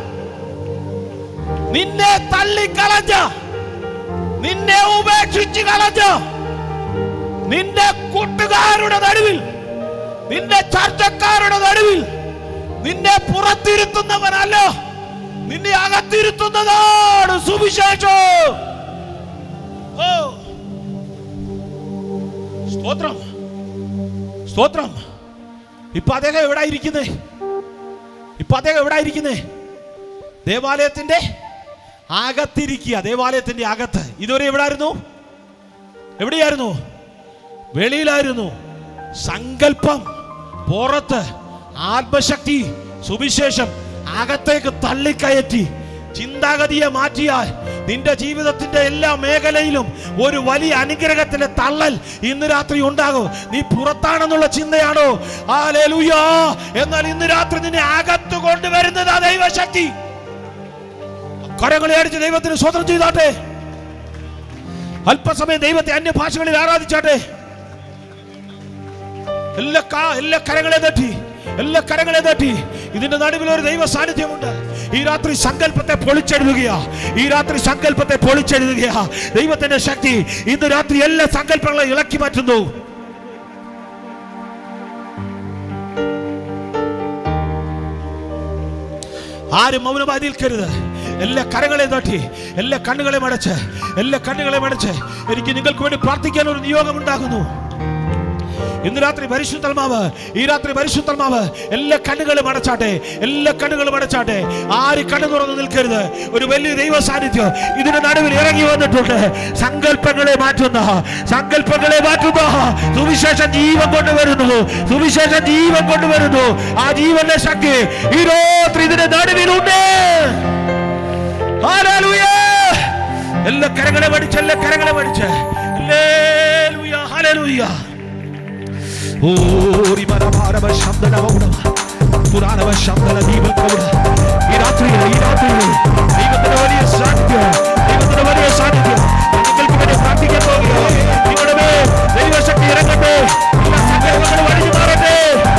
നിന്നെ തള്ളിക്കളഞ്ഞ നിന്നെ ഉപേക്ഷിച്ച് കളഞ്ഞ നിന്റെ കൂട്ടുകാരുടെ നടുവിൽ നിന്റെ ചർച്ചക്കാരുടെ നടുവിൽ നിന്നെ പുറത്തിരുത്തുന്നവനല്ല നിന്നെ അകത്തിരുത്തുന്നതാണ് സുവിശേഷം ഓ സ്തോത്രം സ്തോത്രം ഇപ്പൊ അദ്ദേഹം എവിടെ ഇരിക്കുന്നേ ഇപ്പൊ അദ്ദേഹം എവിടെ ഇരിക്കുന്നേ ദേവാലയത്തിന്റെ അകത്തിരിക്കുക ദേവാലയത്തിന്റെ അകത്ത് ഇതുവരെ എവിടായിരുന്നു എവിടെയായിരുന്നു വെളിയിലായിരുന്നു സങ്കല്പം പുറത്ത് ആത്മശക്തി സുവിശേഷം അകത്തേക്ക് തള്ളിക്കയറ്റി ചിന്താഗതിയെ മാറ്റിയാൽ നിന്റെ ജീവിതത്തിന്റെ എല്ലാ മേഖലയിലും ഒരു വലിയ അനുഗ്രഹത്തിന്റെ തള്ളൽ ഇന്ന് രാത്രി ഉണ്ടാകും നീ പുറത്താണെന്നുള്ള ചിന്തയാണോ ഹാലേലൂയാ എന്നാൽ ഇന്ന് രാത്രി നിന്നെ അകത്ത് കൊണ്ടുവരുന്നത് ആ ദൈവശക്തി കരങ്ങളെ അടിച്ച് ദൈവത്തിന് സ്വതന്ത്രം ചെയ്താട്ടെ അല്പസമയം ദൈവത്തെ അന്യഭാഷകളിൽ ആരാധിച്ചാട്ടെ എല്ലാ കാ- എല്ലാ കരങ്ങളെ തട്ടി എല്ലാ കരങ്ങളെ തട്ടി ഇതിന്റെ നടുവിൽ ഒരു ദൈവ സാന്നിധ്യമുണ്ട് ഈ രാത്രി സങ്കല്പത്തെ പൊളിച്ചെഴുതുകയാ ഈ രാത്രി സങ്കല്പത്തെ പൊളിച്ചെഴുതുകയാ ദൈവത്തിന്റെ ശക്തി ഇന്ന് രാത്രി എല്ലാ സങ്കല്പങ്ങളെ ഇളക്കി മാറ്റുന്നു ആരും മൗനമായി നിൽക്കരുത് എല്ലാ കരങ്ങളെയും തട്ടി എല്ലാ കണ്ണുകളെയും അടച്ച് എല്ലാ കണ്ണുകളെയും അടച്ച് എനിക്ക് നിങ്ങൾക്ക് വേണ്ടി പ്രാർത്ഥിക്കാൻ ഒരു നിയോഗം ഉണ്ടാകുന്നു ഇന്ന് രാത്രി പരിശുദ്ധമാവ് ഈ രാത്രി പരിശുദ്ധമാവ് എല്ലാ കണ്ണുകളും അടച്ചാട്ടെ എല്ലാ കണ്ണുകളും അടച്ചാട്ടെ ആര് കണ്ണു തുറന്ന് നിൽക്കരുത് ഒരു വലിയ ദൈവ സാന്നിധ്യം ഇതിന്റെ നടുവിൽ ഇറങ്ങി വന്നിട്ടുണ്ട് സങ്കല്പങ്ങളെ മാറ്റുന്ന സങ്കല്പങ്ങളെ മാറ്റുന്ന സുവിശേഷം ജീവൻ കൊണ്ടുവരുന്നു സുവിശേഷം ജീവൻ കൊണ്ടുവരുന്നു ആ ജീവന്റെ ശക്തി ഈ രാത്രി ഇതിന്റെ നടുവിലുണ്ട് ഹല്ലേലൂയ എല്ലാ കരങ്ങളെ പഠിച്ച് എല്ലാ കരങ്ങളെ പഠിച്ച് ഹല്ലേലൂയ ഹല്ലേലൂയ ഓരി മരഭാരവ ശബ്ദന വൗഡവ പുരാണവ ശബ്ദന ദീപകൗഡ ഈ രാത്രിയിൽ ഈ രാത്രിയിൽ ദൈവത്തിന്റെ വലിയ സാന്നിധ്യം ദൈവത്തിന്റെ വലിയ സാന്നിധ്യം നിങ്ങൾക്ക് വേണ്ടി പ്രാർത്ഥിക്കാൻ പോകുകയാണ് നിങ്ങളുടെ മേൽ ദൈവശക്തി ഇറങ്ങട്ടെ എല്ലാ സങ്കല്പങ്ങളും അഴിഞ്ഞു മാറട്ടെ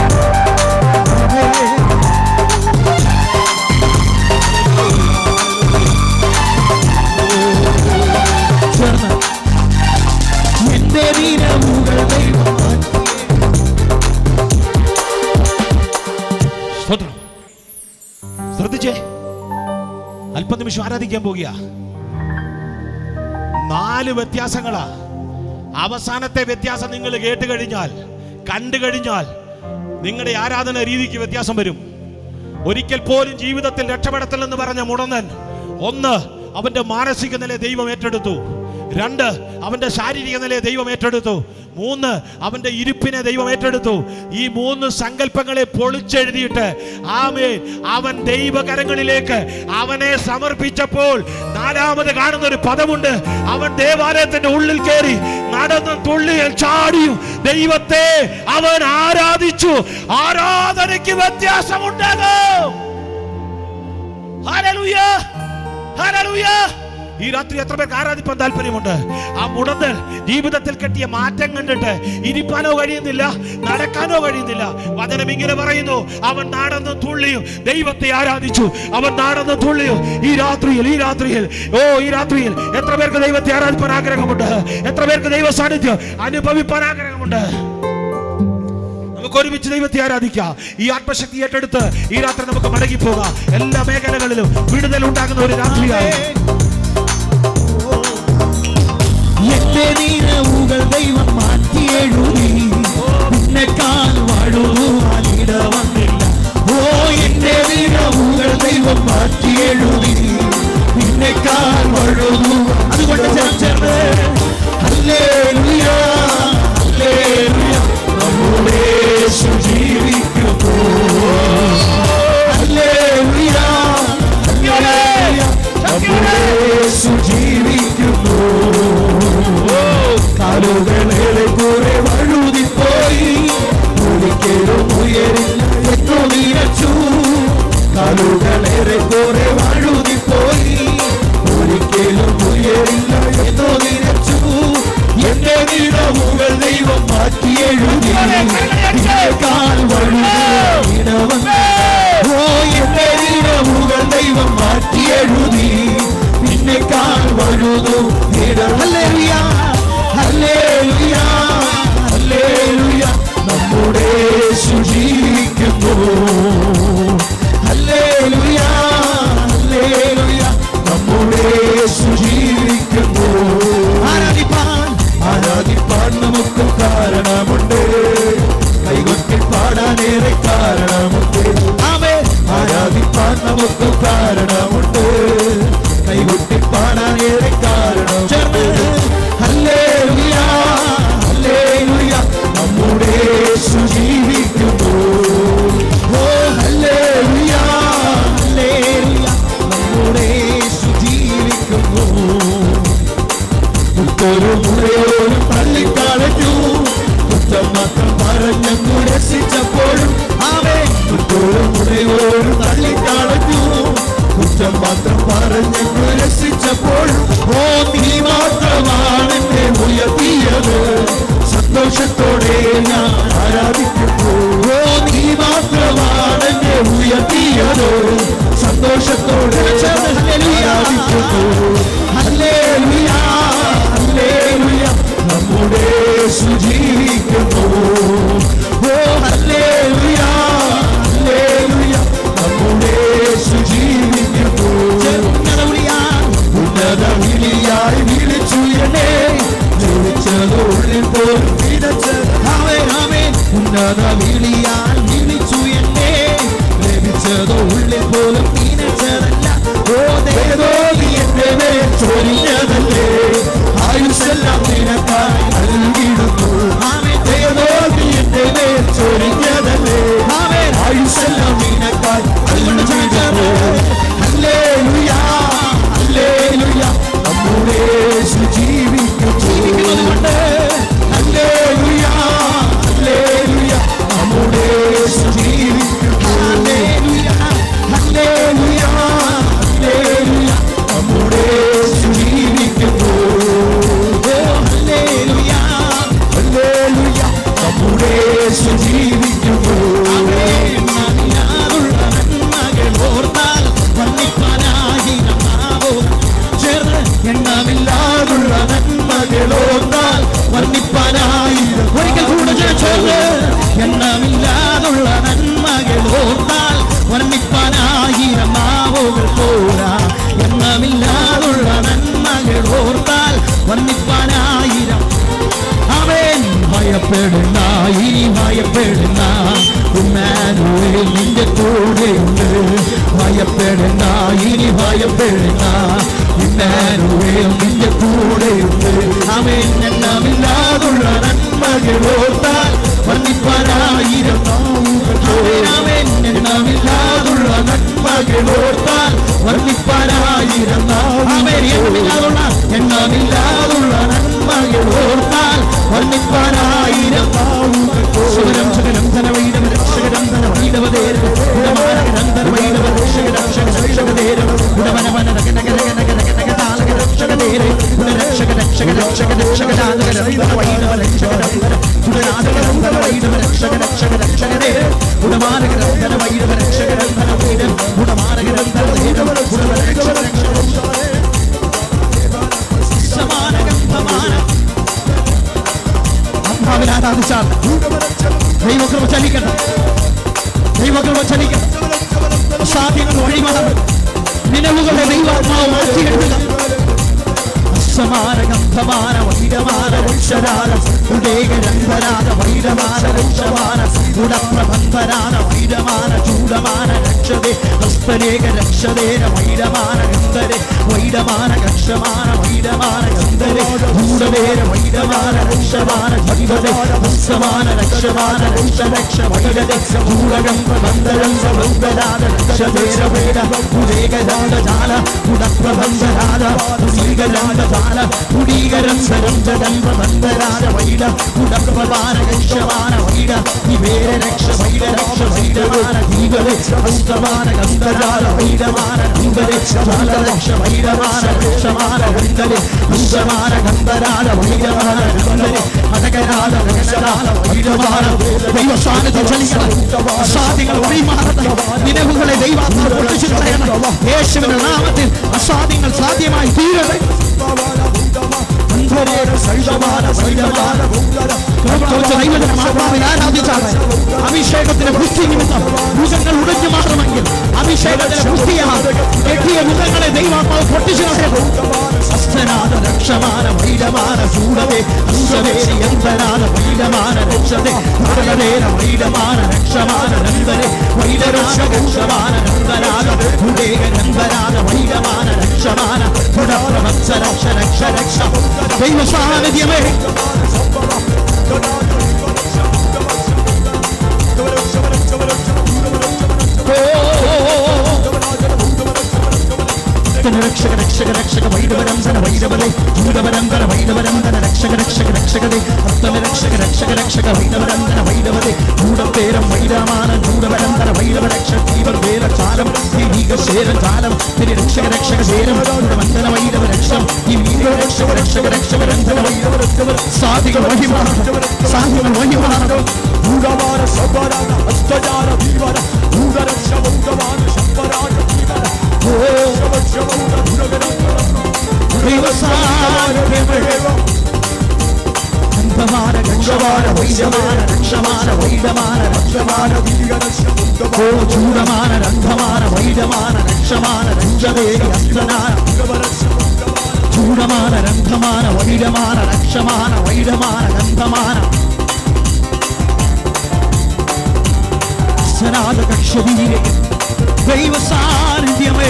ചേർന്ന് എന്റെ വീരമുകൾ ദൈവം മാറ്റി. സ്തോത്രം ശ്രദ്ധിച്ചേ അല്പനിമിഷം ആരാധിക്കാൻ പോകുക നാല് വ്യത്യാസങ്ങളാ അവസാനത്തെ വ്യത്യാസം നിങ്ങൾ കേട്ട് കഴിഞ്ഞാൽ കണ്ടു കഴിഞ്ഞാൽ നിങ്ങളുടെ ആരാധന രീതിക്ക് വ്യത്യാസം വരും ഒരിക്കൽ പോലും ജീവിതത്തിൽ രക്ഷപ്പെടത്തില്ലെന്ന് പറഞ്ഞ മുടന്നൻ ഒന്ന് അവന്റെ മാനസിക നില ദൈവം ഏറ്റെടുത്തു രണ്ട് അവന്റെ ശാരീരിക നിലയെ ദൈവം ഏറ്റെടുത്തു മൂന്ന് അവന്റെ ഇരിപ്പിനെ ദൈവം ഏറ്റെടുത്തു ഈ മൂന്ന് സങ്കല്പങ്ങളെ പൊളിച്ചെഴുതിയിട്ട് ആമേ അവൻ ദൈവകരങ്ങളിലേക്ക് അവനെ സമർപ്പിച്ചപ്പോൾ നാലാമത് കാണുന്ന ഒരു പദമുണ്ട് അവൻ ദേവാലയത്തിന്റെ ഉള്ളിൽ കയറി നടന്നും തുള്ളിയിൽ ചാടിയും ദൈവത്തെ അവൻ ആരാധിച്ചു ആരാധനയ്ക്ക് വ്യത്യാസമുണ്ടാകും ഹല്ലേലൂയ ഹല്ലേലൂയ ഈ രാത്രി എത്ര പേർക്ക് ആരാധിപ്പാൻ താല്പര്യമുണ്ട് ആ മുടന്തൽ ജീവിതത്തിൽ കെട്ടിയ മാറ്റം കണ്ടിട്ട് ഇരിപ്പാനോ കഴിയുന്നില്ല നടക്കാനോ കഴിയുന്നില്ല വചനം ഇങ്ങനെ പറയുന്നു അവൻ നടന്നു തുള്ളിയും ദൈവത്തെ ആരാധിച്ചു അവൻ നടന്നു തുള്ളിയും ഈ രാത്രിയിൽ ഈ രാത്രിയിൽ ഓ ഈ രാത്രിയിൽ എത്ര പേർക്ക് ദൈവത്തെ ആരാധിപ്പാൻ ആഗ്രഹമുണ്ട് എത്ര പേർക്ക് ദൈവ സാന്നിധ്യം അനുഭവിപ്പാൻ ആഗ്രഹമുണ്ട് നമുക്ക് ഒരുമിച്ച് ദൈവത്തെ ആരാധിക്കാം ഈ ആത്മശക്തി ഏറ്റെടുത്ത് ഈ രാത്രി നമുക്ക് മടങ്ങി പോകാം എല്ലാ മേഖലകളിലും വിടുതൽ ഉണ്ടാകുന്ന ഒരു രാത്രിയായി എന്റെ നീരവുകൾ ദൈവം മാറ്റി എഴുതി നിന്നെക്കാൾ വാഴുവാനിട വന്നില്ല ഓ എന്റെ നീരവുകൾ ദൈവം മാറ്റി എഴുതി നിന്നെക്കാൾ വഴുതു അതുകൊണ്ട് ചേർച്ചത് ഹല്ലേലൂയ ഹല്ലേലൂയ നമ്മുടെ യേശു ജീവിക്കുന്നു ഹല്ലേലൂയ ഹല്ലേലൂയ നമ്മുടെ യേശു ജീവിക്കുന്നു കാലുകളേറെ കുറെ വഴുതിപ്പോയി ഒരിക്കലും ഉയരില്ല എന്നു നിരച്ചു കാലുകളേറെ കുറെ വഴുതിപ്പോയി ഒരിക്കലും ഉയരില്ല എന്നു നിരച്ചു എന്റെ നിറവുകൾ ദൈവം മാറ്റി എഴുതി കാൽ വഴുതി ഓ എന്റെ നിറവുകൾ ദൈവം മാറ്റി എഴുതി നിന്നെക്കാൾ വഴുതു ഹല്ലേലൂയ ഹല്ലേലൂയ ഹല്ലേലൂയ നമ്മുടെ യേശു ജീവിക്കുന്നു ഹല്ലേലൂയ ഹല്ലേലൂയ നമ്മുടെ യേശു ജീവിക്കുന്നു ആരാധിപ്പാൻ ആരാധിപ്പാൻ നമുക്ക് കാരണമുണ്ട് കൈകൊട്ടി പാടാനേറെ കാരണമുണ്ട് ആമേ ആരാധിപ്പാൻ നമുക്ക് കാരണമുണ്ട് കൈകൊട്ടി പാടാനേറെ കാരണമുണ്ട് ഹല്ലേലൂയ ഹല്ലേലൂയ നമ്മുടെ യേശു ജീവിക്കുന്നു ഓ ഹല്ലേലൂയ ഹല്ലേലൂയ നമ്മുടെ യേശു ജീവിക്കുന്നു ഒരു മുറയോരും തള്ളിക്കളഞ്ഞു കുറ്റം മാത്രം പറഞ്ഞങ്ങു രക്ഷിച്ചപ്പോഴും ആവേ ഒരു മുറയോരും തള്ളിക്കളഞ്ഞു കുറ്റം മാത്രം പറഞ്ഞങ്ങു രക്ഷിച്ചപ്പോഴും ഓ നീ മാത്രമാണ് എന്നെ ഉയർത്തിയത് സന്തോഷത്തോടെ ഞാൻ ആരാധിക്കുന്നു ഓ നീ മാത്രമാണ് എന്നെ ഉയർത്തിയത് സന്തോഷത്തോടെ ആരാധിക്കുന്നു ഹല്ലേലൂയ ഹല്ലേലൂയ നമ്മുടെ യേശു ജീവിക്കുന്നു ഓ ഹല്ലേലൂയ ഹല്ലേലൂയ നമ്മുടെ യേശു ജീവിക്കുന്നു ഉന്നത വിളിയായി ഉന്നത വിളിയായി വിളിച്ചു എന്നെ വിളിച്ചത് ഉള്ളിൽ പോലും വിതച്ചത് ആമേ ആമേ ഉന്നത വിളിയാൽ വിളിച്ചു എന്നെ ലഭിച്ചത് ഉള്ളിൽ പോലും നനച്ചതല്ല ഓ ദേവോതി എന്റെ മേൽ ചൊരിഞ്ഞതല്ലേ ആയുഷെല്ലാം നിനക്കായി നൽകിയിടുന്നു ആമേ ദേവോതി എന്റെ മേൽ ചൊരിഞ്ഞതല്ലേ ആമേ ആയുഷെല്ലാം നിനക്കായി നൽകിയിടുന്നു ഹല്ലേലൂയ ഹല്ലേലൂയ നമ്മുടെ യേശു ജീവിക്കുന്നു ഹല്ലേലൂയ ഹല്ലേലൂയ നമ്മുടെ യേശു ജീവിക്കുന്നു ഹല്ലേലൂയ ഹല്ലേലൂയ ഹല്ലേലൂയ നമ്മുടെ യേശു ജീവിക്കുന്നു ഭയപ്പെടണ്ട ഇനി ഭയപ്പെടണ്ട ഉമ്മാനുവേൽ നിന്റെ കൂടെയുണ്ട് ഭയപ്പെടണ്ട ഇനി ഭയപ്പെടണ്ട ഉമ്മാനുവേൽ നിന്റെ കൂടെയുണ്ട് അവൻ എണ്ണമില്ലാതുള്ള നന്മകളോർത്താൽ വർണ്ണിപ്പാനായിരം അവൻ എണ്ണമില്ലാതുള്ള നന്മകളോർത്താൽ വർണ്ണിപ്പാനായിരം അവൻ എണ്ണമില്ലാതുള്ള എണ്ണമില്ലാതുള്ള നന്മകളോർത്താൽ വർണ്ണിപ്പാനായിരം ശിവരം ശകരം ധനവൈടവ രക്ഷകരം ധനവൈടവതേരം ഗുണമാനകരം ധനവൈടവ രക്ഷകരം ശകരക്ഷകതേരം ഗുണവനവന നഗനഗനഗനഗനഗനഗതാലക രക്ഷകതേരെ ഗുണരക്ഷക രക്ഷക രക്ഷക രക്ഷകരാജകരം ധനവൈടവ രക്ഷകരം ഗുണനാഥകരം ധനവൈടവ രക്ഷക രക്ഷക രക്ഷകതേരെ ഗുണമാനകരം ധനവൈടവ രക്ഷകരം ധനവൈടം ഗുണമാനകരം ധനവൈടം ഗുണവ രക്ഷക രക്ഷകം സമാനകം സമാനം ആത്മാവിൽ ആരാധിച്ചാൽ ദൈവകൃപ ചലിക്കട്ടെ ദൈവകൃപ ചലിക്കട്ടെ അസാധ്യങ്ങൾ വഴിമാറും നിലവുകളെ ദൈവാത്മാവ് മാറ്റിയെടുക്കുക സമാനഗന്ധമാന വൈരമാന വൃക്ഷരാന ഉടേകരന്ധരാന വൈരമാന വൃക്ഷമാന ഗുണപ്രബന്ധരാന വൈരമാന ചൂടമാന രക്ഷതേ ഹസ്തരേക രക്ഷതേന വൈരമാന ഗന്ധരെ വൈരമാന കക്ഷമാന വൈരമാന ഗന്ധരെ ഭൂടവേര വൈരമാന രക്ഷമാന ജീവതേ ഹസ്തമാന രക്ഷമാന രക്ഷ രക്ഷ വൈരതേ ചൂടകം പ്രബന്ധരം സബന്ധരാന രക്ഷതേര വേദ ഉടേകരന്ധജാല ഗുണപ്രബന്ധരാന ഉടീകരന്ധജാല കുടീകരം സരംജടം പ്രബന്ധരാന വൈഡ കുടപ്രപാന രക്ഷമാന വൈഡ ഇവേര രക്ഷ വൈഡ രക്ഷ വൈഡമാന ജീവരെ ഹസ്തമാന ഗന്ധജാല വൈഡമാന ജീവരെ ജാല രക്ഷ വൈഡമാന രക്ഷമാന ഗന്ധരെ ഹംസമാന ഗന്ധരാല വൈഡമാന ഗന്ധരെ അടകരാല രക്ഷരാല വൈഡമാന ദൈവ സാന്നിധ്യം ചലിക്കണം അസാധ്യങ്ങൾ വഴിമാറട്ടെ നിലവുകളെ ദൈവാത്മാവ് പൊട്ടിച്ചു കളയണം യേശുവിന്റെ നാമത്തിൽ അസാധ്യങ്ങൾ സാധ്യമായി തീരട്ടെ അഭിഷേകത്തിന് ബുദ്ധി നിമിത്തം മുഖങ്ങൾ ഉടഞ്ഞു മാറുമെങ്കിൽ അഭിഷേകത്തിന് ബുദ്ധിയാണ് കെട്ടിയ മുഖങ്ങളെ ദൈവാത്മാവ് പൊട്ടിച്ചു ഹസ്തനാഥ രക്ഷമാന വൈഡമാന ചൂടവേ ഹംസവേരി യന്ത്രനാഥ വൈഡമാന രക്ഷതേ ഭരതേന വൈഡമാന രക്ഷമാന നന്ദനെ വൈഡരാജ രക്ഷമാന നന്ദനാഥ ഉടേക നന്ദനാഥ വൈഡമാന രക്ഷമാന ഗുണപ്രവത്സ രക്ഷ രക്ഷ രക്ഷ ദൈവ സാന്നിധ്യമേ രക്ഷക രക്ഷക രക്ഷക വൈഡവരംധന വൈഡവലെ ഭൂതവരംധന വൈഡവരംധന രക്ഷക രക്ഷക രക്ഷകതേ അർത്ഥന രക്ഷക രക്ഷക രക്ഷക വൈഡവരംധന വൈഡവലെ ഭൂതപേരം വൈഡമാന ഭൂതവരംധന വൈഡവ രക്ഷ ജീവൻ വേല ചാലം ദീക ശേരം ചാലം തിരി രക്ഷക രക്ഷക ശേരം ഭൂതവന്ധന വൈഡവ രക്ഷം ഈ വീര രക്ഷക രക്ഷക രക്ഷക രന്ധന വൈഡവ രക്ഷക സാധിക മഹിമാണ് സാധിക മഹിമാണ് ഭൂതമാന സബരാന അസ്തജാന ധീവര ഭൂതരക്ഷ ഭൂതമാന ശബ്ദരാജ ധീവര അന്ധമാന ഗക്ഷമാന വൈദ്യമാന രക്ഷമാന വൈഡമാന രക്ഷമാന ഓ ചൂടമാന രന്ധമാന വൈഡമാന രക്ഷമാന രക്ഷവേരി അസ്തനാന ചൂടമാന രന്ധമാന വൈഡമാന രക്ഷമാന വൈഡമാന ഗന്ധമാന സനാത കക്ഷവീരെ ദൈവ സാന്നിധ്യമേ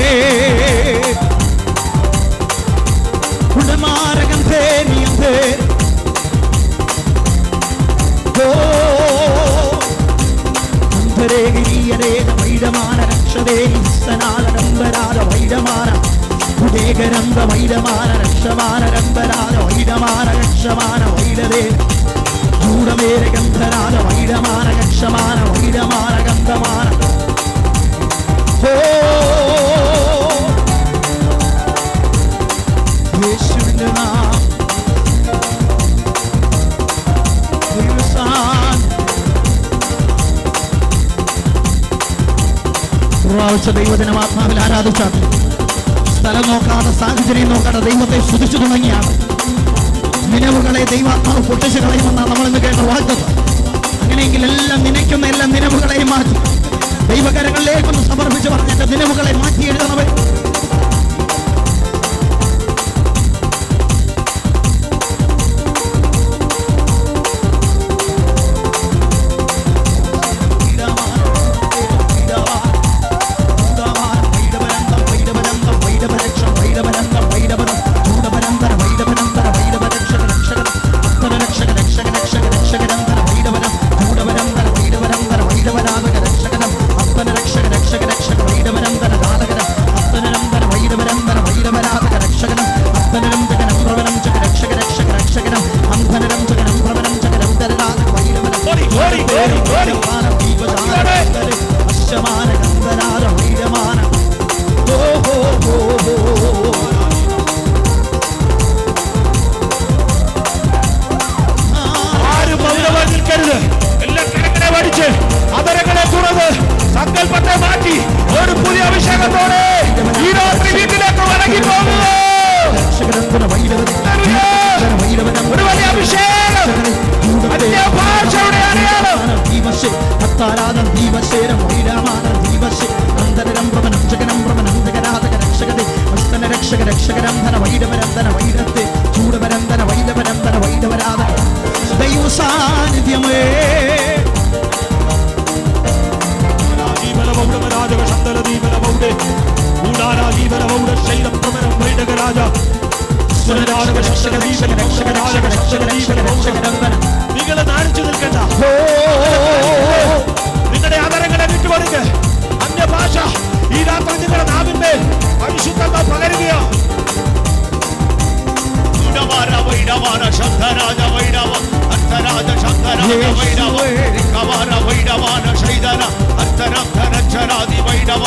ഉടമാരകന്ധേ നിയന്തേ ഓ അന്തരേകിരീയരേക വൈഡമാന രക്ഷതേ സനാലനമ്പരാത വൈഡമാന ഉടേകരന്ത വൈഡമാന രക്ഷമാന രംബരാത വൈഡമാന രക്ഷമാന വൈഡതേ ചൂടമേര ഗന്ധരാത വൈഡമാന രക്ഷമാന വൈഡമാന ഗന്ധമാന ഓ യേശുവിന്റെ നാം ദൈവസാൻ പ്രാവശ്യ ദൈവജനം ആത്മാവിൽ ആരാധിച്ചാണ് സ്ഥലം നോക്കാതെ സാഹചര്യം നോക്കാതെ ദൈവത്തെ സ്തുതിച്ചു തുടങ്ങിയാണ് നിലവുകളെ ദൈവാത്മാവ് പൊട്ടിച്ചു കളയുമെന്നാണ് നമ്മൾ ഇന്ന് കേട്ട വാഗ്ദത്തം അങ്ങനെയെങ്കിൽ എല്ലാം നനയ്ക്കുന്ന എല്ലാം നിലവുകളെയും മാറ്റി ദൈവകരങ്ങളിലേക്കൊന്ന് സമർപ്പിച്ച് പറഞ്ഞ എന്റെ നിലവുകളെ മാറ്റി എഴുതണമേ അഭിഷേകത്തോടെ ഈ രാത്രി വീട്ടിലേക്ക് മടങ്ങി പോകുക ഒരു വലിയ അഭിഷേകം അന്യഭാഷയുടെ അടയാളം അത്താരാധം ദീപശേരം വൈരാമാനം ദീപശേ അന്തരം പ്രമനം ജഗനം പ്രമനം ജഗനാഥക രക്ഷകതെ ഹസ്തന രക്ഷക രക്ഷകരന്ധന വൈരവരന്ധന വൈരത്തെ ചൂടവരന്ധന വൈരവരന്ധന വൈരവരാധ ദൈവ സാന്നിധ്യമേ നിങ്ങൾ നാണിച്ചു നിൽക്കണ്ട നിങ്ങളുടെ അതരങ്ങളെ വിട്ടുകൊടുക്ക് അന്യഭാഷ ഈ രാത്രി നിങ്ങളുടെ നാവിന്മേൽ പരിശുദ്ധങ്ങൾ പകരുകയോ ഉടവാര വൈഡവാര ശബ്ദരാജ വൈഡവ അർത്ഥരാജ ശബ്ദരാജ വൈഡവ കവാര വൈഡവാന ശൈതന അർത്ഥരന്ധരക്ഷരാദി വൈഡവ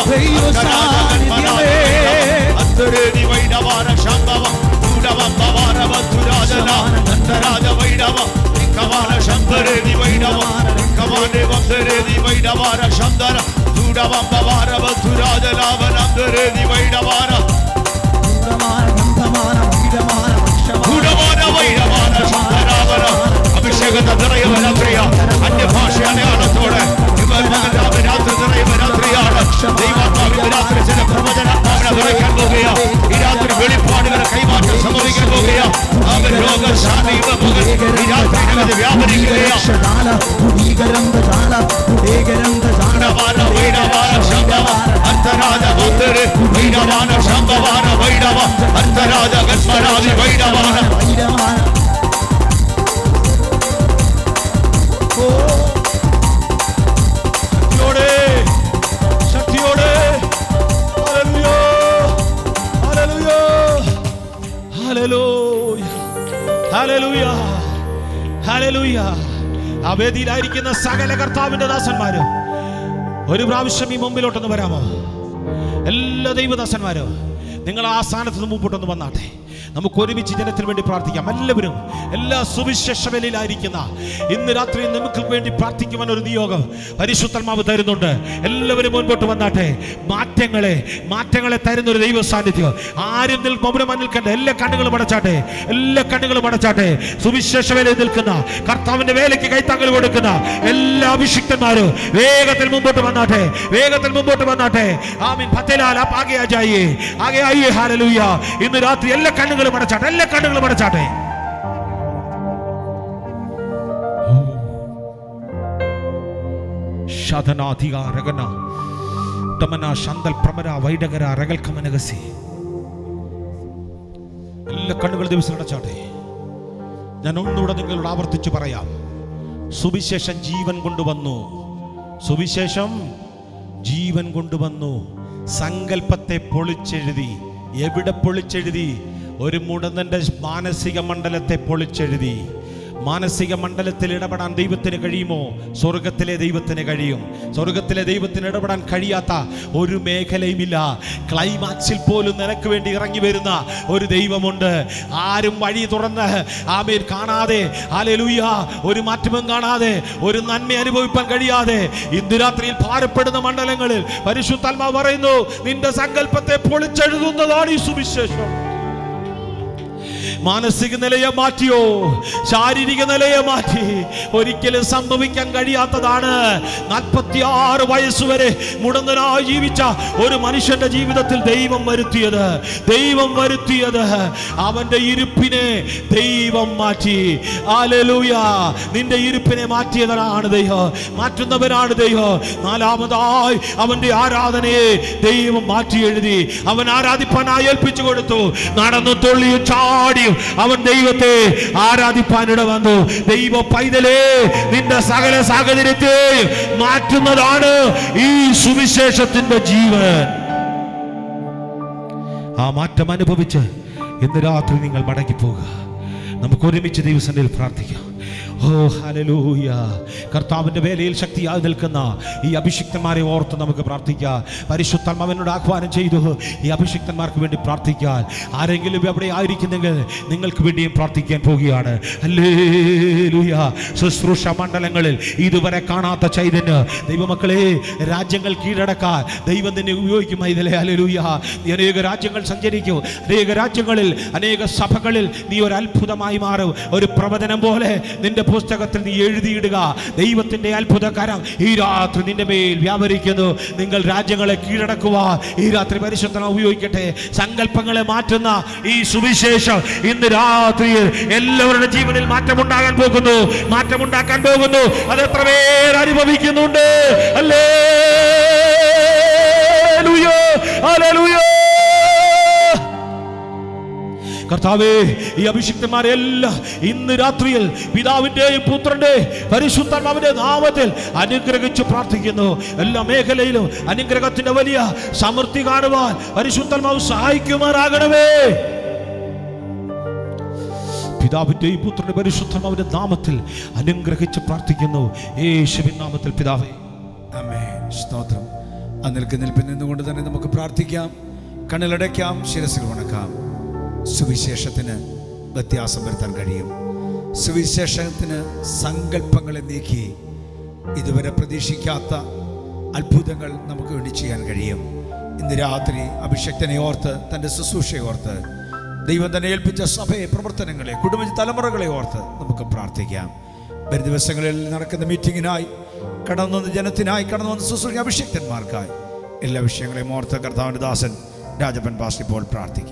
അന്തരേതി വൈഡവാര ശംഭവ ഉടവം പവാര വധുരാജന അന്തരാജ വൈഡവ കവാല ശംഭരേതി വൈഡവ കവാനെ വന്ധരേതി വൈഡവാര ശബ്ദര ഉടവം പവാര വധുരാജനാവൻ അന്തരേതി വൈഡവാര ഗുണവാന വൈരവാന ശബ്ദരാവന അഭിഷേകത്തെ നിറയുന്ന രാത്രിയ അന്യഭാഷ അടയാളത്തോടെ ഇവർ മകനാവ് രാത്രി നിറയുന്ന രാത്രിയാണ് ദൈവാത്മാവിന്റെ രാത്രി ചില പ്രവചനാത്മാവിനെ നിറയ്ക്കാൻ പോകുകയാ ഈ രാത്രി വെളിപ്പാടുകളെ കൈമാറ്റം സംഭവിക്കാൻ പോകുകയാ അവൻ രോഗശാന്തി ഇവ മുതൽ ഈ രാത്രി ഞങ്ങൾ വ്യാപരിക്കുകയാ ഗുണവാന വൈരവാന ശബ്ദവ അന്തരാജ മന്ദിര വൈരവാന ശബ്ദവാന വൈരവ അന്തരാജ ഗസ്മരാജി വൈരവാന ശക്തിയോടെ ശക്തിയോടെ hallelujah hallelujah hallelujah hallelujah hallelujah ആ വേദിയിലായിരിക്കുന്ന സകല കർത്താവിന്റെ ദാസന്മാരും ഒരു പ്രാവശ്യം ഈ മുമ്പിലോട്ടൊന്ന് വരാമോ എല്ലാ ദൈവദാസന്മാരും നിങ്ങൾ ആ സ്ഥാനത്ത് നിന്ന് മുമ്പോട്ടൊന്ന് വന്നാട്ടെ നമുക്ക് ഒരുമിച്ച് ജനത്തിന് വേണ്ടി പ്രാർത്ഥിക്കാം എല്ലാവരും എല്ലാ സുവിശേഷ വേലയിലായിരിക്കുന്ന ഇന്ന് രാത്രി നമുക്ക് വേണ്ടി പ്രാർത്ഥിക്കുവാൻ ഒരു നിയോഗം പരിശുദ്ധമാവ് തരുന്നുണ്ട് എല്ലാവരും മുൻപോട്ട് വന്നാട്ടെ മാറ്റങ്ങളെ മാറ്റങ്ങളെ തരുന്ന ഒരു ദൈവ സാന്നിധ്യം ആരും നിൽ മൗനമായി നിൽക്കണ്ട എല്ലാ കണ്ണുകളും അടച്ചാട്ടെ എല്ലാ കണ്ണുകളും അടച്ചാട്ടെ സുവിശേഷ വേലയിൽ നിൽക്കുന്ന കർത്താവിന്റെ വേലയ്ക്ക് കൈത്താങ്ങൽ കൊടുക്കുന്ന എല്ലാ അഭിഷിക്തന്മാരും വേഗത്തിൽ മുമ്പോട്ട് വന്നാട്ടെ വേഗത്തിൽ മുമ്പോട്ട് വന്നാട്ടെ ആമീൻ ഫത്തേലാൽ आप आगे आ जाइए आगे आइए हालेलुया ഇന്ന് രാത്രി എല്ലാ കണ്ണുകളും അടച്ചാട്ടെ എല്ലാ കണ്ണുകളും അടച്ചാട്ടെ ശതനാധികാരകന തമന ശന്തൽ പ്രമര വൈഡകര രകൽക്കമനകസി എല്ലാ കണ്ണുകളും ദിവസം അടച്ചാട്ടെ ഞാൻ ഒന്നുകൂടെ നിങ്ങളോട് ആവർത്തിച്ചു പറയാം സുവിശേഷം ജീവൻ കൊണ്ടുവന്നു സുവിശേഷം ജീവൻ കൊണ്ടുവന്നു സങ്കല്പത്തെ പൊളിച്ചെഴുതി എവിടെ പൊളിച്ചെഴുതി ഒരു മുടന്തന്റെ മാനസിക മണ്ഡലത്തെ പൊളിച്ചെഴുതി മാനസിക മണ്ഡലത്തിൽ ഇടപെടാൻ ദൈവത്തിന് കഴിയുമോ സ്വർഗത്തിലെ ദൈവത്തിന് കഴിയും സ്വർഗത്തിലെ ദൈവത്തിന് ഇടപെടാൻ കഴിയാത്ത ഒരു മേഖലയുമില്ല ക്ലൈമാക്സിൽ പോലും നിനക്ക് വേണ്ടി ഇറങ്ങി വരുന്ന ഒരു ദൈവമുണ്ട് ആരും വഴി തുറന്ന് ആമേൻ കാണാതെ ആലേലൂയ ഒരു മാറ്റവും കാണാതെ ഒരു നന്മ അനുഭവിപ്പാൻ കഴിയാതെ ഇന്ന് രാത്രിയിൽ ഭാരപ്പെടുന്ന മണ്ഡലങ്ങളിൽ പരിശുദ്ധാത്മാ പറയുന്നു നിന്റെ സങ്കല്പത്തെ പൊളിച്ചെഴുതുന്നതാണ് ഈ സുവിശേഷം മാനസിക നിലയെ മാറ്റിയോ ശാരീരിക നിലയെ മാറ്റി ഒരിക്കലും സംഭവിക്കാൻ കഴിയാത്തതാണ് നാൽപ്പത്തിയാറ് വയസ്സുവരെ മുടന്തനായി ജീവിച്ച ഒരു മനുഷ്യന്റെ ജീവിതത്തിൽ ദൈവം വരുത്തിയത് ദൈവം വരുത്തിയത് അവന്റെ ഇരുപ്പിനെ ദൈവം മാറ്റി ആലലൂയ നിന്റെ ഇരുപ്പിനെ മാറ്റിയതാണ് ദൈവം മാറ്റുന്നവനാണ് ദൈവം നാലാമതായി അവന്റെ ആരാധനയെ ദൈവം മാറ്റി എഴുതി അവൻ ആരാധിപ്പാനായി ഏൽപ്പിച്ചു കൊടുത്തു നടന്നു തുള്ളിയും ചാടിയും അവൻ ദൈവത്തെ ആരാധിപ്പാനിട വന്നു ദൈവ പൈതലേ നിന്റെ സകല സാഹചര്യത്തെ മാറ്റുന്നതാണ് ഈ സുവിശേഷത്തിന്റെ ജീവൻ ആ മാറ്റം അനുഭവിച്ച് ഇന്ന് രാത്രി നിങ്ങൾ മടങ്ങിപ്പോകുക നമുക്ക് ഒരുമിച്ച് ദൈവസന്നിധിയിൽ പ്രാർത്ഥിക്കാം ഓ ഹല്ലേലൂയ കർത്താവിൻ്റെ വേലയിൽ ശക്തിയായി നിൽക്കുന്ന ഈ അഭിഷിക്തന്മാരെ ഓർത്ത് നമുക്ക് പ്രാർത്ഥിക്കാം പരിശുദ്ധാത്മാവിനോട് ആഹ്വാനം ചെയ്തു ഈ അഭിഷിക്തന്മാർക്ക് വേണ്ടി പ്രാർത്ഥിക്കാൻ ആരെങ്കിലും എവിടെ ആയിരിക്കുന്നെങ്കിൽ നിങ്ങൾക്ക് വേണ്ടിയും പ്രാർത്ഥിക്കാൻ പോവുകയാണ് ഹല്ലേലൂയ ശുശ്രൂഷ മണ്ഡലങ്ങളിൽ ഇതുവരെ കാണാത്ത ചൈതന്യം ദൈവമക്കളെ രാജ്യങ്ങൾ കീഴടക്കാൻ ദൈവം തന്നെ ഉപയോഗിക്കും ഇതിലെ ഹല്ലേലൂയ നീ അനേക രാജ്യങ്ങൾ സഞ്ചരിക്കൂ അനേക രാജ്യങ്ങളിൽ അനേക സഭകളിൽ നീ ഒരു അത്ഭുതമായി മാറും ഒരു പ്രവചനം പോലെ നിന്റെ പുസ്തകത്തിൽ നീ എഴുതിയിടുക ദൈവത്തിന്റെ അത്ഭുതകരം ഈ രാത്രി നിന്റെ മേൽ വ്യാപരിക്കുന്നു നിങ്ങൾ രാജ്യങ്ങളെ കീഴടക്കുവാൻ ഈ രാത്രി പരിശുദ്ധന ഉപയോഗിക്കട്ടെ സങ്കല്പങ്ങളെ മാറ്റുന്ന ഈ സുവിശേഷം ഇന്ന് രാത്രിയിൽ എല്ലാവരുടെ ജീവനിൽ മാറ്റമുണ്ടാകാൻ പോകുന്നു മാറ്റമുണ്ടാക്കാൻ പോകുന്നു അത് എത്ര പേർ അനുഭവിക്കുന്നുണ്ട് അല്ലേ കർത്താവേ ഈ അഭിഷിക്തന്മാരെ എല്ലാം ഇന്ന് രാത്രിയിൽ പിതാവിന്റെയും പുത്രന്റെ പരിശുദ്ധാത്മാവിന്റെ നാമത്തിൽ അനുഗ്രഹിച്ചു പ്രാർത്ഥിക്കുന്നു എല്ലാ മേഖലയിലും അനുഗ്രഹത്തിന്റെ വലിയ സമൃദ്ധി കാണുവാൻ പരിശുദ്ധാത്മാവ് സഹായിക്കുമാറാകണമേ പിതാവിന്റെയും പുത്രന്റെ പരിശുദ്ധാത്മാവിന്റെ നാമത്തിൽ അനുഗ്രഹിച്ച് പ്രാർത്ഥിക്കുന്നു യേശുവിൻ നാമത്തിൽ പിതാവേ അമ്മേ സ്തോത്രം ആ നിൽക്ക് നിൽപ്പിൽ നിന്നുകൊണ്ട് തന്നെ നമുക്ക് പ്രാർത്ഥിക്കാം കണ്ണിലടയ്ക്കാം ശിരസിൽ വണക്കാം സുവിശേഷത്തിന് വ്യത്യാസം വരുത്താൻ കഴിയും സുവിശേഷത്തിന് സങ്കല്പങ്ങളെ നീക്കി ഇതുവരെ പ്രതീക്ഷിക്കാത്ത അത്ഭുതങ്ങൾ നമുക്ക് വേണ്ടി ചെയ്യാൻ കഴിയും ഇന്ന് രാത്രി അഭിഷക്തനെ ഓർത്ത് തൻ്റെ ശുശ്രൂഷയെ ഓർത്ത് ദൈവം തന്നെ ഏൽപ്പിച്ച സഭയെ പ്രവർത്തനങ്ങളെ കുടുംബ തലമുറകളെ ഓർത്ത് നമുക്ക് പ്രാർത്ഥിക്കാം വരും ദിവസങ്ങളിൽ നടക്കുന്ന മീറ്റിങ്ങിനായി കടന്നു വന്ന ജനത്തിനായി കടന്നു വന്ന ശുശ്രൂഷ അഭിഷക്തന്മാർക്കായി എല്ലാ വിഷയങ്ങളെയും ഓർത്ത് കർത്താവിൻ്റെ ദാസൻ രാജപ്പൻ പാസ് ഇപ്പോൾ പ്രാർത്ഥിക്കും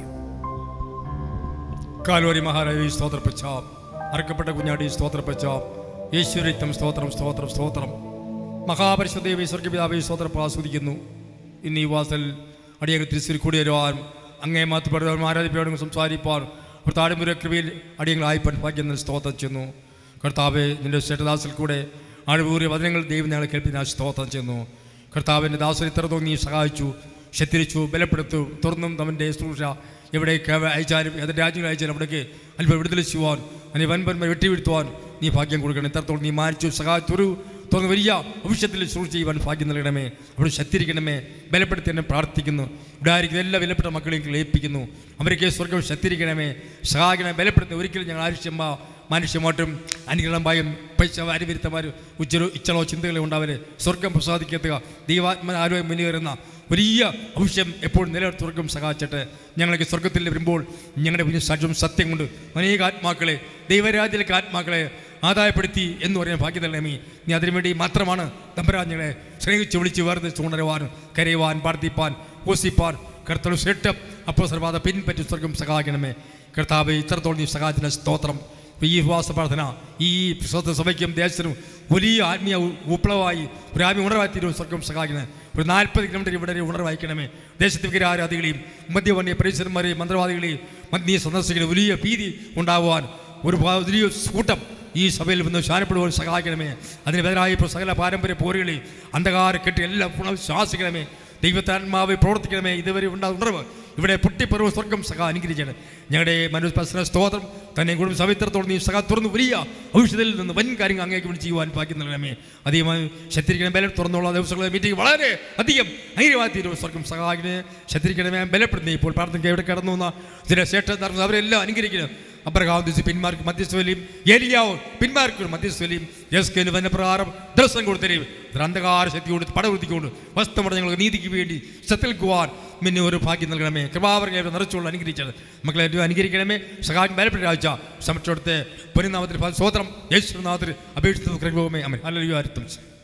കാലോരി മഹാരാജി സ്തോത്രപ്പച്ച അറക്കപ്പെട്ട കുഞ്ഞാടി സ്തോത്രപ്പച്ച യേശ്വരത്വം സ്തോത്രം സ്തോത്രം സ്തോത്രം മഹാപരിശുദ്ധേവി സ്വർഗപിതാവി സ്തോത്രം ആസ്വദിക്കുന്നു ഇന്ന് ഈ വാസൽ അടിയങ്ങൾ തിരിച്ചിൽ കൂടി വരുവാൻ അങ്ങേ മാത്തപ്പെടുവാൻ ആരാധിപ്പയോടും സംസാരിപ്പാൻ താടിമുര കൃപയിൽ അടിയങ്ങളായിപ്പൻ ഭാഗ്യം നൽകി സ്തോത്രം ചെന്നു കർത്താവെ നിന്റെ ശേഷദാസിൽ കൂടെ ആഴുപൂറിയ വചനങ്ങൾ ദൈവം ഞങ്ങളെ കേൾപ്പിക്കാൻ സ്തോത്രം ചെന്നു കർത്താവിൻ്റെ ദാസൻ ഇത്ര തോന്നി സഹായിച്ചു ശക്തിരിച്ചു ബലപ്പെടുത്തു തുറന്നും അവൻ്റെ ശുശ്രൂഷ എവിടേക്ക് അയച്ചാലും ഏതൊരു രാജ്യങ്ങൾ അയച്ചാലും അവിടേക്ക് അല്പം വിടുതൽ ചെയ്യുവാൻ അതിന് വൻപന്മാർ വെട്ടിവീഴ്ത്തുവാൻ നീ ഭാഗ്യം കൊടുക്കണം ഇത്രത്തോളം നീ മാനിച്ചു സഹായിച്ചൊരു തുറന്ന് വലിയ ഭവിഷ്യത്തിൽ ശുശ്രൂഷ ചെയ്യുവാൻ ഭാഗ്യം നൽകണമേ അവിടെ ശക്തിരിക്കണമേ ബലപ്പെടുത്തി എന്നെ പ്രാർത്ഥിക്കുന്നു ഇവിടെ ആയിരിക്കുന്ന എല്ലാ വിലപ്പെട്ട മക്കളെയും ഏൽപ്പിക്കുന്നു അവർക്ക് സ്വർഗം ശക്തിരിക്കണമേ സഹായിക്കണമേ ബലപ്പെടുത്തി ഒരിക്കലും ഞങ്ങൾ ആവശ്യമ്മ മനുഷ്യമായിട്ടും അനുഗ്രഹം ഭയം പൈസ അരിവിരുത്തമാർ ഉച്ചലോ ഇച്ചളോ ചിന്തകളോ ഉണ്ടാവരെ സ്വർഗം പ്രസാദിക്കെത്തുക ദൈവാത്മ ആരോഗ്യം മുന്നേറുന്ന വലിയ ആവശ്യം എപ്പോഴും നിലനിർത്തി സ്വർഗം സഹായിച്ചിട്ട് ഞങ്ങൾക്ക് സ്വർഗത്തിൽ വരുമ്പോൾ ഞങ്ങളുടെ കുഞ്ഞു സാക്ഷ്യം സത്യം കൊണ്ട് അനേക ആത്മാക്കളെ ദൈവരാജ്യത്തിലേക്ക് ആത്മാക്കളെ ആദായപ്പെടുത്തി എന്ന് പറയുന്ന ഭാഗ്യം നൽകണമേ നീ അതിനുവേണ്ടി മാത്രമാണ് തമ്പരാജ്ഞങ്ങളെ സ്നേഹിച്ച് വിളിച്ച് വേർന്ന് ചൂണരുവാൻ കരയുവാൻ പ്രാർത്ഥിപ്പാൻ പോസിപ്പാൻ കർത്തവ് സെട്ടപ്പ് അപ്പോൾ സർവാദ പിൻപറ്റി സ്വർഗം സഹായിക്കണമേ കർത്താവ് ഇത്രത്തോളം നീ സഹായത്തിന് സ്തോത്രം ഈ ഉപവാസ പ്രാർത്ഥന ഈ സ്വന്തം സഭയ്ക്കും ദേശത്തിനും വലിയ ആത്മീയ വിപ്ലവമായി ഒരു ആത്മീയ ഉണർവായി തീരും സ്വർഗം സഹായിക്കണേ ഒരു നാൽപ്പത് കിലോമീറ്റർ ഇവിടെ ഒരു ഉണർവായിക്കണമേ ദേശത്തിൻ്റെ ആരാധികളെയും മദ്യവണ്യ പരിസരന്മാരെയും മന്ത്രവാദികളെയും മദ്യ സന്ദർശിക്കുന്ന വലിയ ഭീതി ഉണ്ടാകുവാൻ ഒരു ഭാ- വലിയ കൂട്ടം ഈ സഭയിൽ വന്ന് ശാനപ്പെടുവാൻ സഹായിക്കണമേ അതിന് ബദലായി ഇപ്പോൾ സകല പാരമ്പര്യ പോരുകളെയും അന്ധകാര കെട്ടി എല്ലാം പുനഃ ശ്വാസിക്കണമേ ദൈവത്താത്മാവ് പ്രവർത്തിക്കണമേ ഇതുവരെ ഉണ്ടാകുന്ന ഉണർവ് ഇവിടെ പൊട്ടിപ്പറവ് സ്വർഗം സഹ അനുഗ്രഹിച്ചാണ് ഞങ്ങളുടെ മനുസ്പർശന സ്തോത്രം തന്നെ കുടുംബ സവിത്രത്തോട് നീ സഹ തുറന്നു വലിയ ഔഷധത്തിൽ നിന്ന് വൻ കാര്യങ്ങൾ അങ്ങേക്ക് വേണ്ടി ചെയ്യുവാൻ ഭാഗ്യം നൽകണമേ അധികമായി ശത്രിക്കണം ബലം തുറന്നുള്ള ദിവസങ്ങളെ മീറ്റിംഗ് വളരെ അധികം അങ്ങനെയായി തീരും സ്വർഗം സഹായിക്കണേ ശത്രിക്കണമേ ബലപ്പെടുന്നേ ഇപ്പോൾ പ്രാർത്ഥന എവിടെ കടന്നു വന്ന ചില ശ്രേഷ്ഠ നടന്നു അവരെല്ലാം അനുഗ്രഹിക്കണം അബ്രഹാം ദിസ് പിന്മാർക്ക് മധ്യസ്ഥലിയും ഏലിയാവ് പിന്മാർക്ക് മധ്യസ്ഥലിയും യെസ്കേന് വന്ന പ്രകാരം ദർശനം കൊടുത്തരും അന്ധകാര ശക്തി കൊടുത്ത് പടവൃത്തിക്കൊണ്ട് വസ്തുമുടെ ഞങ്ങൾക്ക് നീതിക്ക് വേണ്ടി സത്തിൽക്കുവാൻ പിന്നെ ഒരു ഭാഗ്യം നൽകണമേ കൃപാവരങ്ങളെ നിറച്ചുകൊണ്ട് അനുഗ്രഹിച്ചത് മക്കളെ ഏറ്റവും അനുഗ്രഹിക്കണമേ സഹായം ബലപ്പെട്ട രാഴ്ച സമക്ഷത്തെ പൊരുനാമത്തിൽ സ്വോത്രം യേശുനാഥത്തിൽ അപേക്ഷിച്ചു കൃപമേ അമ്മ അല്ലയോ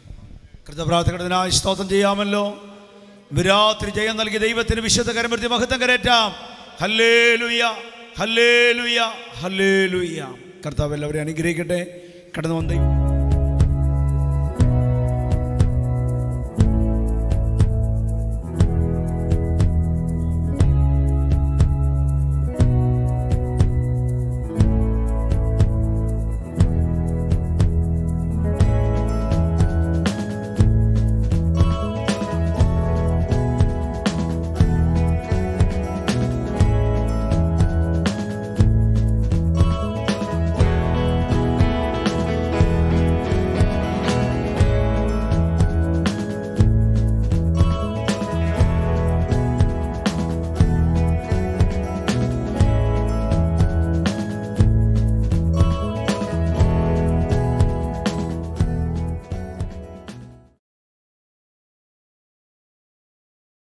കൃതപ്രാർത്ഥനകടനായി സ്തോത്രം ചെയ്യാമല്ലോ വിരാത്രി ജയം നൽകിയ ദൈവത്തിന് വിശുദ്ധ കരമൃത്തി മഹത്വം കരേറ്റാം ഹല്ലേ ലുയ്യ ഹല്ലേ ലുയ്യ ഹല്ലേ ലുയ്യ കർത്താവ് എല്ലാവരെയും അനുഗ്രഹിക്കട്ടെ കടന്നു വന്ന ദൈവം